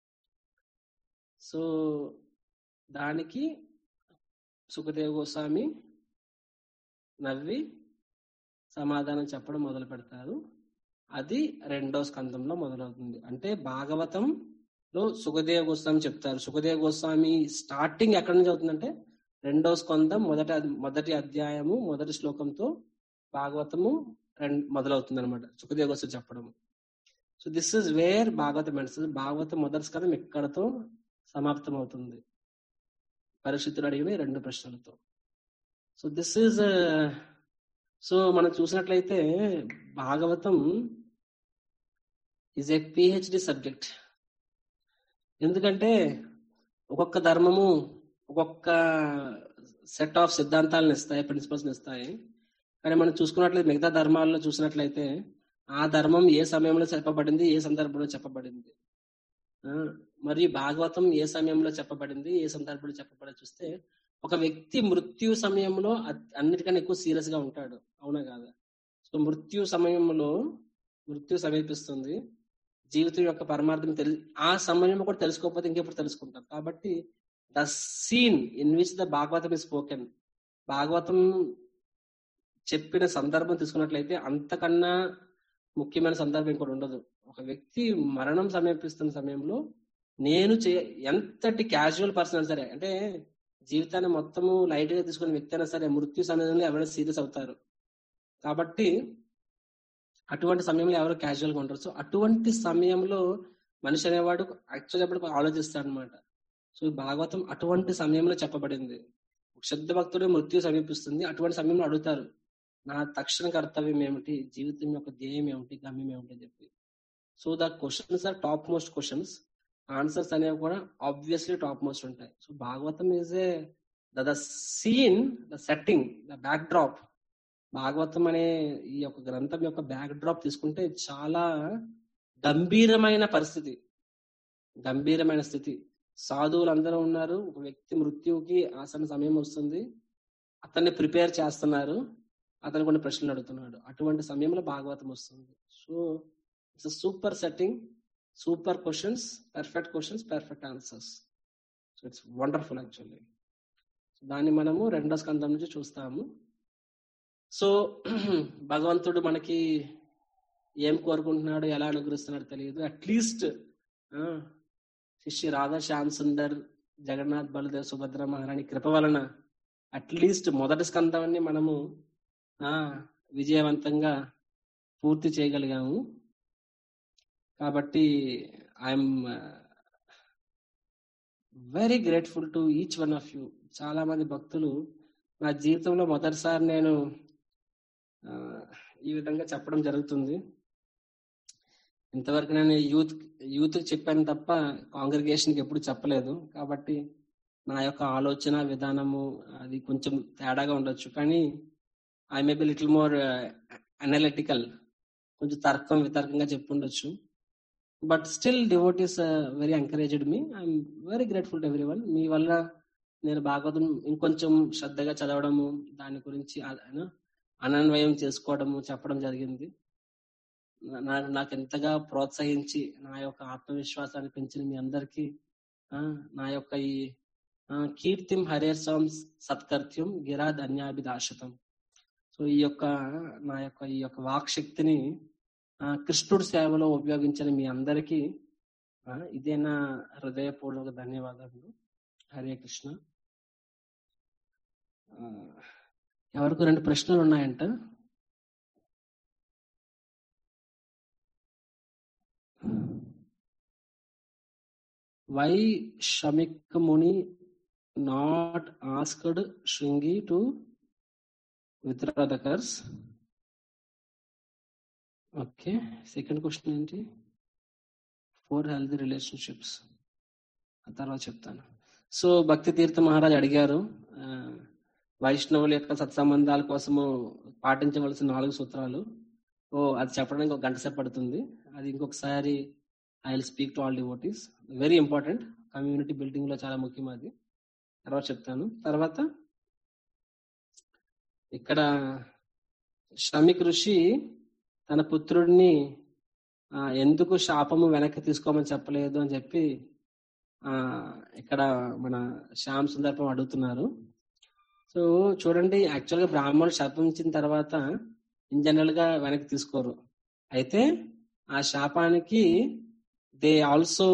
సో దానికి సుఖదేవ్ గోస్వామి నవ్వి సమాధానం చెప్పడం మొదలు పెడతారు అది రెండో స్కందంలో మొదలవుతుంది అంటే భాగవతంలో సుఖదేవ్ గోస్వామి చెప్తారు సుఖదేవ్ గోస్వామి స్టార్టింగ్ ఎక్కడి నుంచి అవుతుందంటే రెండో స్కందం మొదటి మొదటి అధ్యాయము మొదటి శ్లోకంతో భాగవతము రెండు మొదలవుతుంది అనమాట సుఖదేవ్ గోస్వామి చెప్పడం so this is where Bhagavatam ends Bhagavatam మొదటి స్కందం ఇక్కడతో సమాప్తం అవుతుంది పరిస్థితులు అడిగిన ఈ రెండు ప్రశ్నలతో సో దిస్ ఈజ్ సో మనం చూసినట్లయితే Bhagavatam is a PhD subject ఎందుకంటే ఒక్కొక్క ధర్మము ఒక్కొక్క సెట్ ఆఫ్ సిద్ధాంతాలను ఇస్తాయి ప్రిన్సిపల్స్ ఇస్తాయి కానీ మనం చూసుకున్నట్లయితే మిగతా ధర్మాల్లో చూసినట్లయితే ఆ ధర్మం ఏ సమయంలో చెప్పబడింది ఏ సందర్భంలో చెప్పబడింది ఆ, మరియు భాగవతం ఏ సమయంలో చెప్పబడింది ఏ సందర్భంలో చెప్పబడింది చూస్తే ఒక వ్యక్తి మృత్యు సమయంలో అ- అన్నిటికన్నా ఎక్కువ సీరియస్ గా ఉంటాడు అవునా కాదా సో మృత్యు సమయంలో మృత్యు సమీపిస్తుంది జీవితం యొక్క పరమార్థం తెలి ఆ సమయంలో కూడా తెలుసుకోకపోతే ఇంకెప్పుడు తెలుసుకుంటాం కాబట్టి the scene in which the Bhagavatam is spoken Bhagavatam చెప్పిన సందర్భం తీసుకున్నట్లయితే అంతకన్నా ముఖ్యమైన సందర్భం ఇంకోటి ఉండదు ఒక వ్యక్తి మరణం సమీపిస్తున్న సమయంలో నేను చే ఎంతటి క్యాజువల్ పర్సన్ సరే అంటే జీవితాన్ని మొత్తము లైట్ గా తీసుకునే వ్యక్తి అయినా సరే మృత్యు సమయంలో ఎవరైనా సీరియస్ అవుతారు కాబట్టి అటువంటి సమయంలో ఎవరు క్యాజువల్ గా ఉంటారు సో అటువంటి సమయంలో మనిషి అనేవాడు యాక్చువల్ ఎప్పుడు ఆలోచిస్తాడు అనమాట సో ఈ భాగవతం అటువంటి సమయంలో చెప్పబడింది శుద్ధ భక్తుడు మృత్యు సమీపిస్తుంది అటువంటి సమయంలో అడుగుతారు నా తక్షణ కర్తవ్యం ఏమిటి జీవితం యొక్క ధ్యేయం ఏమిటి గమ్యం ఏమిటి అని చెప్పి so the questions are topmost questions answers అనేవి కూడా ఆబ్వియస్లీ టాప్ మోస్ట్ ఉంటాయి so Bhagavatam is a the scene the setting the backdrop Bhagavatam అనే ఈ యొక్క గ్రంథం యొక్క బ్యాక్ డ్రాప్ తీసుకుంటే చాలా గంభీరమైన పరిస్థితి గంభీరమైన స్థితి సాధువులు అందరూ ఉన్నారు ఒక వ్యక్తి మృత్యువుకి ఆసన సమయం వస్తుంది అతన్ని ప్రిపేర్ చేస్తున్నారు అతను కొన్ని ప్రశ్నలు అడుగుతున్నాడు అటువంటి సమయంలో భాగవతం వస్తుంది so it's super setting super questions perfect questions perfect answers so it's wonderful actually దాన్ని మనము రెండో స్కందం నుంచి చూస్తాము సో భగవంతుడు మనకి ఏం కోరుకుంటున్నాడు ఎలా అనుగ్రహిస్తున్నాడు తెలియదు అట్లీస్ట్ శిష్య రాధా శ్యామ్ సుందర్ జగన్నాథ్ బలదేవ్ సుభద్ర మహారాణి కృప వలన అట్లీస్ట్ మొదటి స్కందాన్ని మనము ఆ విజయవంతంగా పూర్తి చేయగలిగాము కాబట్టి I'm very grateful to each one of you చాలా మంది భక్తులు నా జీవితంలో మొదటిసారి నేను ఆ, ఈ విధంగా చెప్పడం జరుగుతుంది ఇంతవరకు నేను యూత్ యూత్ చెప్పాను తప్ప కాంగ్రిగేషన్ కి ఎప్పుడు చెప్పలేదు కాబట్టి నా యొక్క ఆలోచన విధానము అది కొంచెం తేడాగా ఉండొచ్చు కానీ I may be little more analytical కొంచెం తర్కం వితర్కంగా చెప్పుండొచ్చు but still devotees very encouraged me I'm very grateful to every one మీ వల్ల నేను భాగవతం ఇంకొంచెం శ్రద్ధగా చదవడము దాని గురించి ఆ- you know, అనన్వయం చేసుకోవడము చెప్పడం జరిగింది నా- నా- నాకు ఎంతగా ప్రోత్సహించి నా యొక్క ఆత్మవిశ్వాసాన్ని పెంచిన మీ అందరికీ ఆ, నా యొక్క ఈ ఆ, కీర్తిం హరేర్సం సత్కర్త్యం గిరాద్ అన్యాభిదాశతం సో ఈ యొక్క నా యొక్క ఈ యొక్క వాక్ శక్తిని ఆ, కృష్ణుడి సేవలో ఉపయోగించిన మీ అందరికీ ఆ, ఇదే నా హృదయపూర్వక ధన్యవాదాలు హరే కృష్ణ ఆ, ఎవరికి రెండు ప్రశ్నలు ఉన్నాయంట why Shamik Muni not asked Shringi to withdraw the curse okay second question ఏంటి ఫోర్ హెల్తీ రిలేషన్షిప్స్ ఆ తర్వాత చెప్తాను సో భక్తి తీర్థ మహారాజ్ అడిగారు ఆ, వైష్ణవుల యొక్క సత్సంబంధాల కోసము పాటించవలసిన నాలుగు సూత్రాలు ఓ అది చెప్పడానికి ఒక గంట సేపు పడుతుంది అది ఇంకొకసారి I will speak to all devotees very important community building లో చాలా ముఖ్యం అది తర్వాత చెప్తాను తర్వాత ఇక్కడ శ్రమిక్ ఋషి తన పుత్రుడిని ఆ, ఎందుకు శాపము వెనక్కి తీసుకోమని చెప్పలేదు అని చెప్పి ఆ ఇక్కడ మన శ్యామ్ సుందర్పం అడుగుతున్నారు సో చూడండి యాక్చువల్ గా బ్రాహ్మణుడు శాపించిన తర్వాత ఇన్ జనరల్ గా వెనక్కి తీసుకోరు అయితే ఆ శాపానికి దే ఆల్సో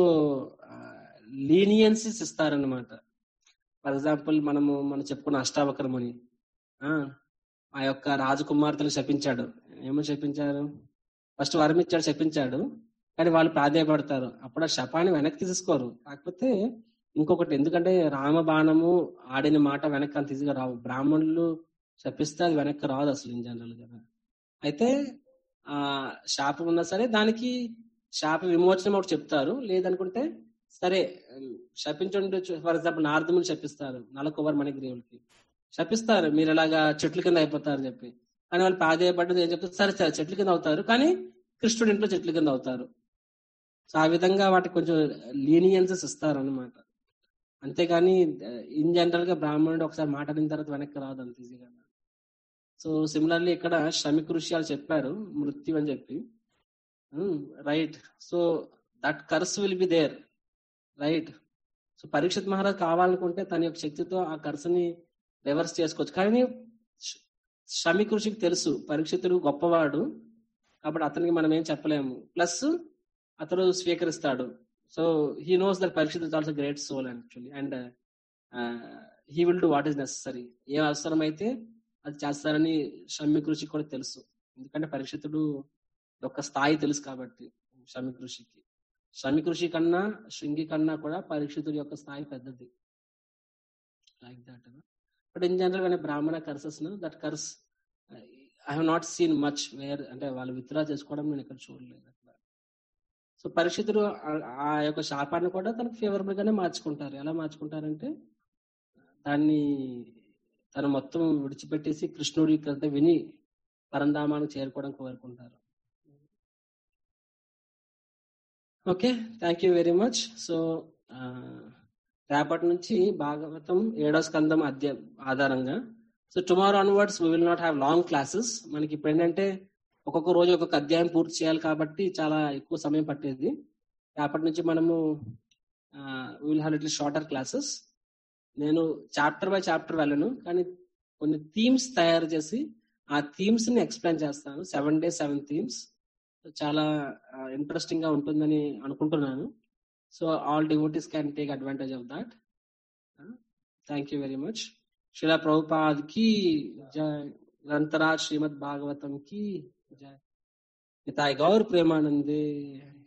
లీనియన్సీస్ ఇస్తారనమాట ఫర్ ఎగ్జాంపుల్ మనము మనం చెప్పుకున్న అష్టావక్రముని ఆ ఆ యొక్క రాజకుమార్తెలు శపించాడు ఏమని శపించారు ఫస్ట్ వరం ఇచ్చాడు శపించాడు కానీ వాళ్ళు ప్రాధేయపడతారు అప్పుడు ఆ శపాన్ని వెనక్కి తీసుకోరు కాకపోతే ఇంకొకటి ఎందుకంటే రామబాణము ఆడిన మాట వెనక్కి అంత ఈజీగా రావు బ్రాహ్మణులు శపిస్తే అది వెనక్కి రాదు అసలు ఇన్ జనరల్ గా అయితే ఆ శాపం ఉన్నా సరే దానికి శాప విమోచనం ఒకటి చెప్తారు లేదనుకుంటే సరే శపించండి ఫర్ ఎగ్జాంపుల్ నారదములు శపిస్తారు నలకొవర్ మణిగ్రీవులకి శపిస్తారు మీరు ఇలాగా చెట్ల కింద అయిపోతారు చెప్పి కానీ వాళ్ళు ప్రాధేయపడ్డది ఏం చెప్తారు సరే సరే చెట్ల కింద అవుతారు కానీ కృష్ణుడి ఇంట్లో చెట్ల కింద అవుతారు సో ఆ విధంగా వాటికి కొంచెం లీనియన్సెస్ ఇస్తారు అనమాట అంతేగాని ఇన్ జనరల్ గా బ్రాహ్మణుడు ఒకసారి మాట్లాడిన తర్వాత వెనక్కి రాదు అంత ఈజీగా సో సిమిలర్లీ ఇక్కడ శ్రమిక ఋషి చెప్పారు మృత్యు అని చెప్పి right so that curse will be there right so Parikshit Maharaj కావాలనుకుంటే తన యొక్క శక్తితో ఆ కర్సుని రివర్స్ చేసుకోవచ్చు కానీ శ్రమిక ఋషికి తెలుసు పరీక్షితుడు గొప్పవాడు కాబట్టి అతనికి మనం ఏం చెప్పలేము ప్లస్ అతడు స్వీకరిస్తాడు so he knows that Parikshit is also great soul actually and he will do what is necessary a అవసరమైతే అది చేస్తారని శ్రమిక ఋషికి కూడా తెలుసు ఎందుకంటే పరీక్షితుడు యొక్క స్థాయి తెలుసు కాబట్టి శ్రమిక ఋషికి శ్రమిక ఋషి కన్నా శృంగి కన్నా కూడా పరీక్షితుడి యొక్క స్థాయి పెద్దది like that but in general when brahmana curses that curse I have not seen much where అంటే వాళ్ళు విత్డ్రా చేసుకోవడం నేను ఇక్కడ చూడలేదు అట్లా సో పరిస్థితులు ఆ యొక్క శాపాన్ని కూడా తనకు ఫేవరబుల్ గానే మార్చుకుంటారు ఎలా మార్చుకుంటారంటే దాన్ని తను మొత్తం విడిచిపెట్టేసి కృష్ణుడి కథ విని పరంధామానికి చేరుకోవడం కోరుకుంటారు okay thank you very much so రేపటి నుంచి భాగవతం ఏడో స్కందం అధ్య ఆధారంగా so tomorrow onwards we will not have long classes మనకి ఇప్పుడు ఏంటంటే ఒక్కొక్క రోజు ఒక్కొక్క అధ్యాయం పూర్తి చేయాలి కాబట్టి చాలా ఎక్కువ సమయం పట్టేది రేపటి నుంచి మనము will have little shorter classes నేను చాప్టర్ బై చాప్టర్ వెళ్ళను కానీ కొన్ని థీమ్స్ తయారు చేసి ఆ థీమ్స్ ని ఎక్స్ప్లెయిన్ చేస్తాను సెవెన్ డేస్ సెవెన్ థీమ్స్ చాలా ఇంట్రెస్టింగ్ గా ఉంటుందని అనుకుంటున్నాను so all devotees can take advantage of that thank you very much Srila Prabhupad కి జయ గ్రంథరాజ్ శ్రీమద్ భాగవతం కి జయ నితాయ్ గౌర్ ప్రేమానందే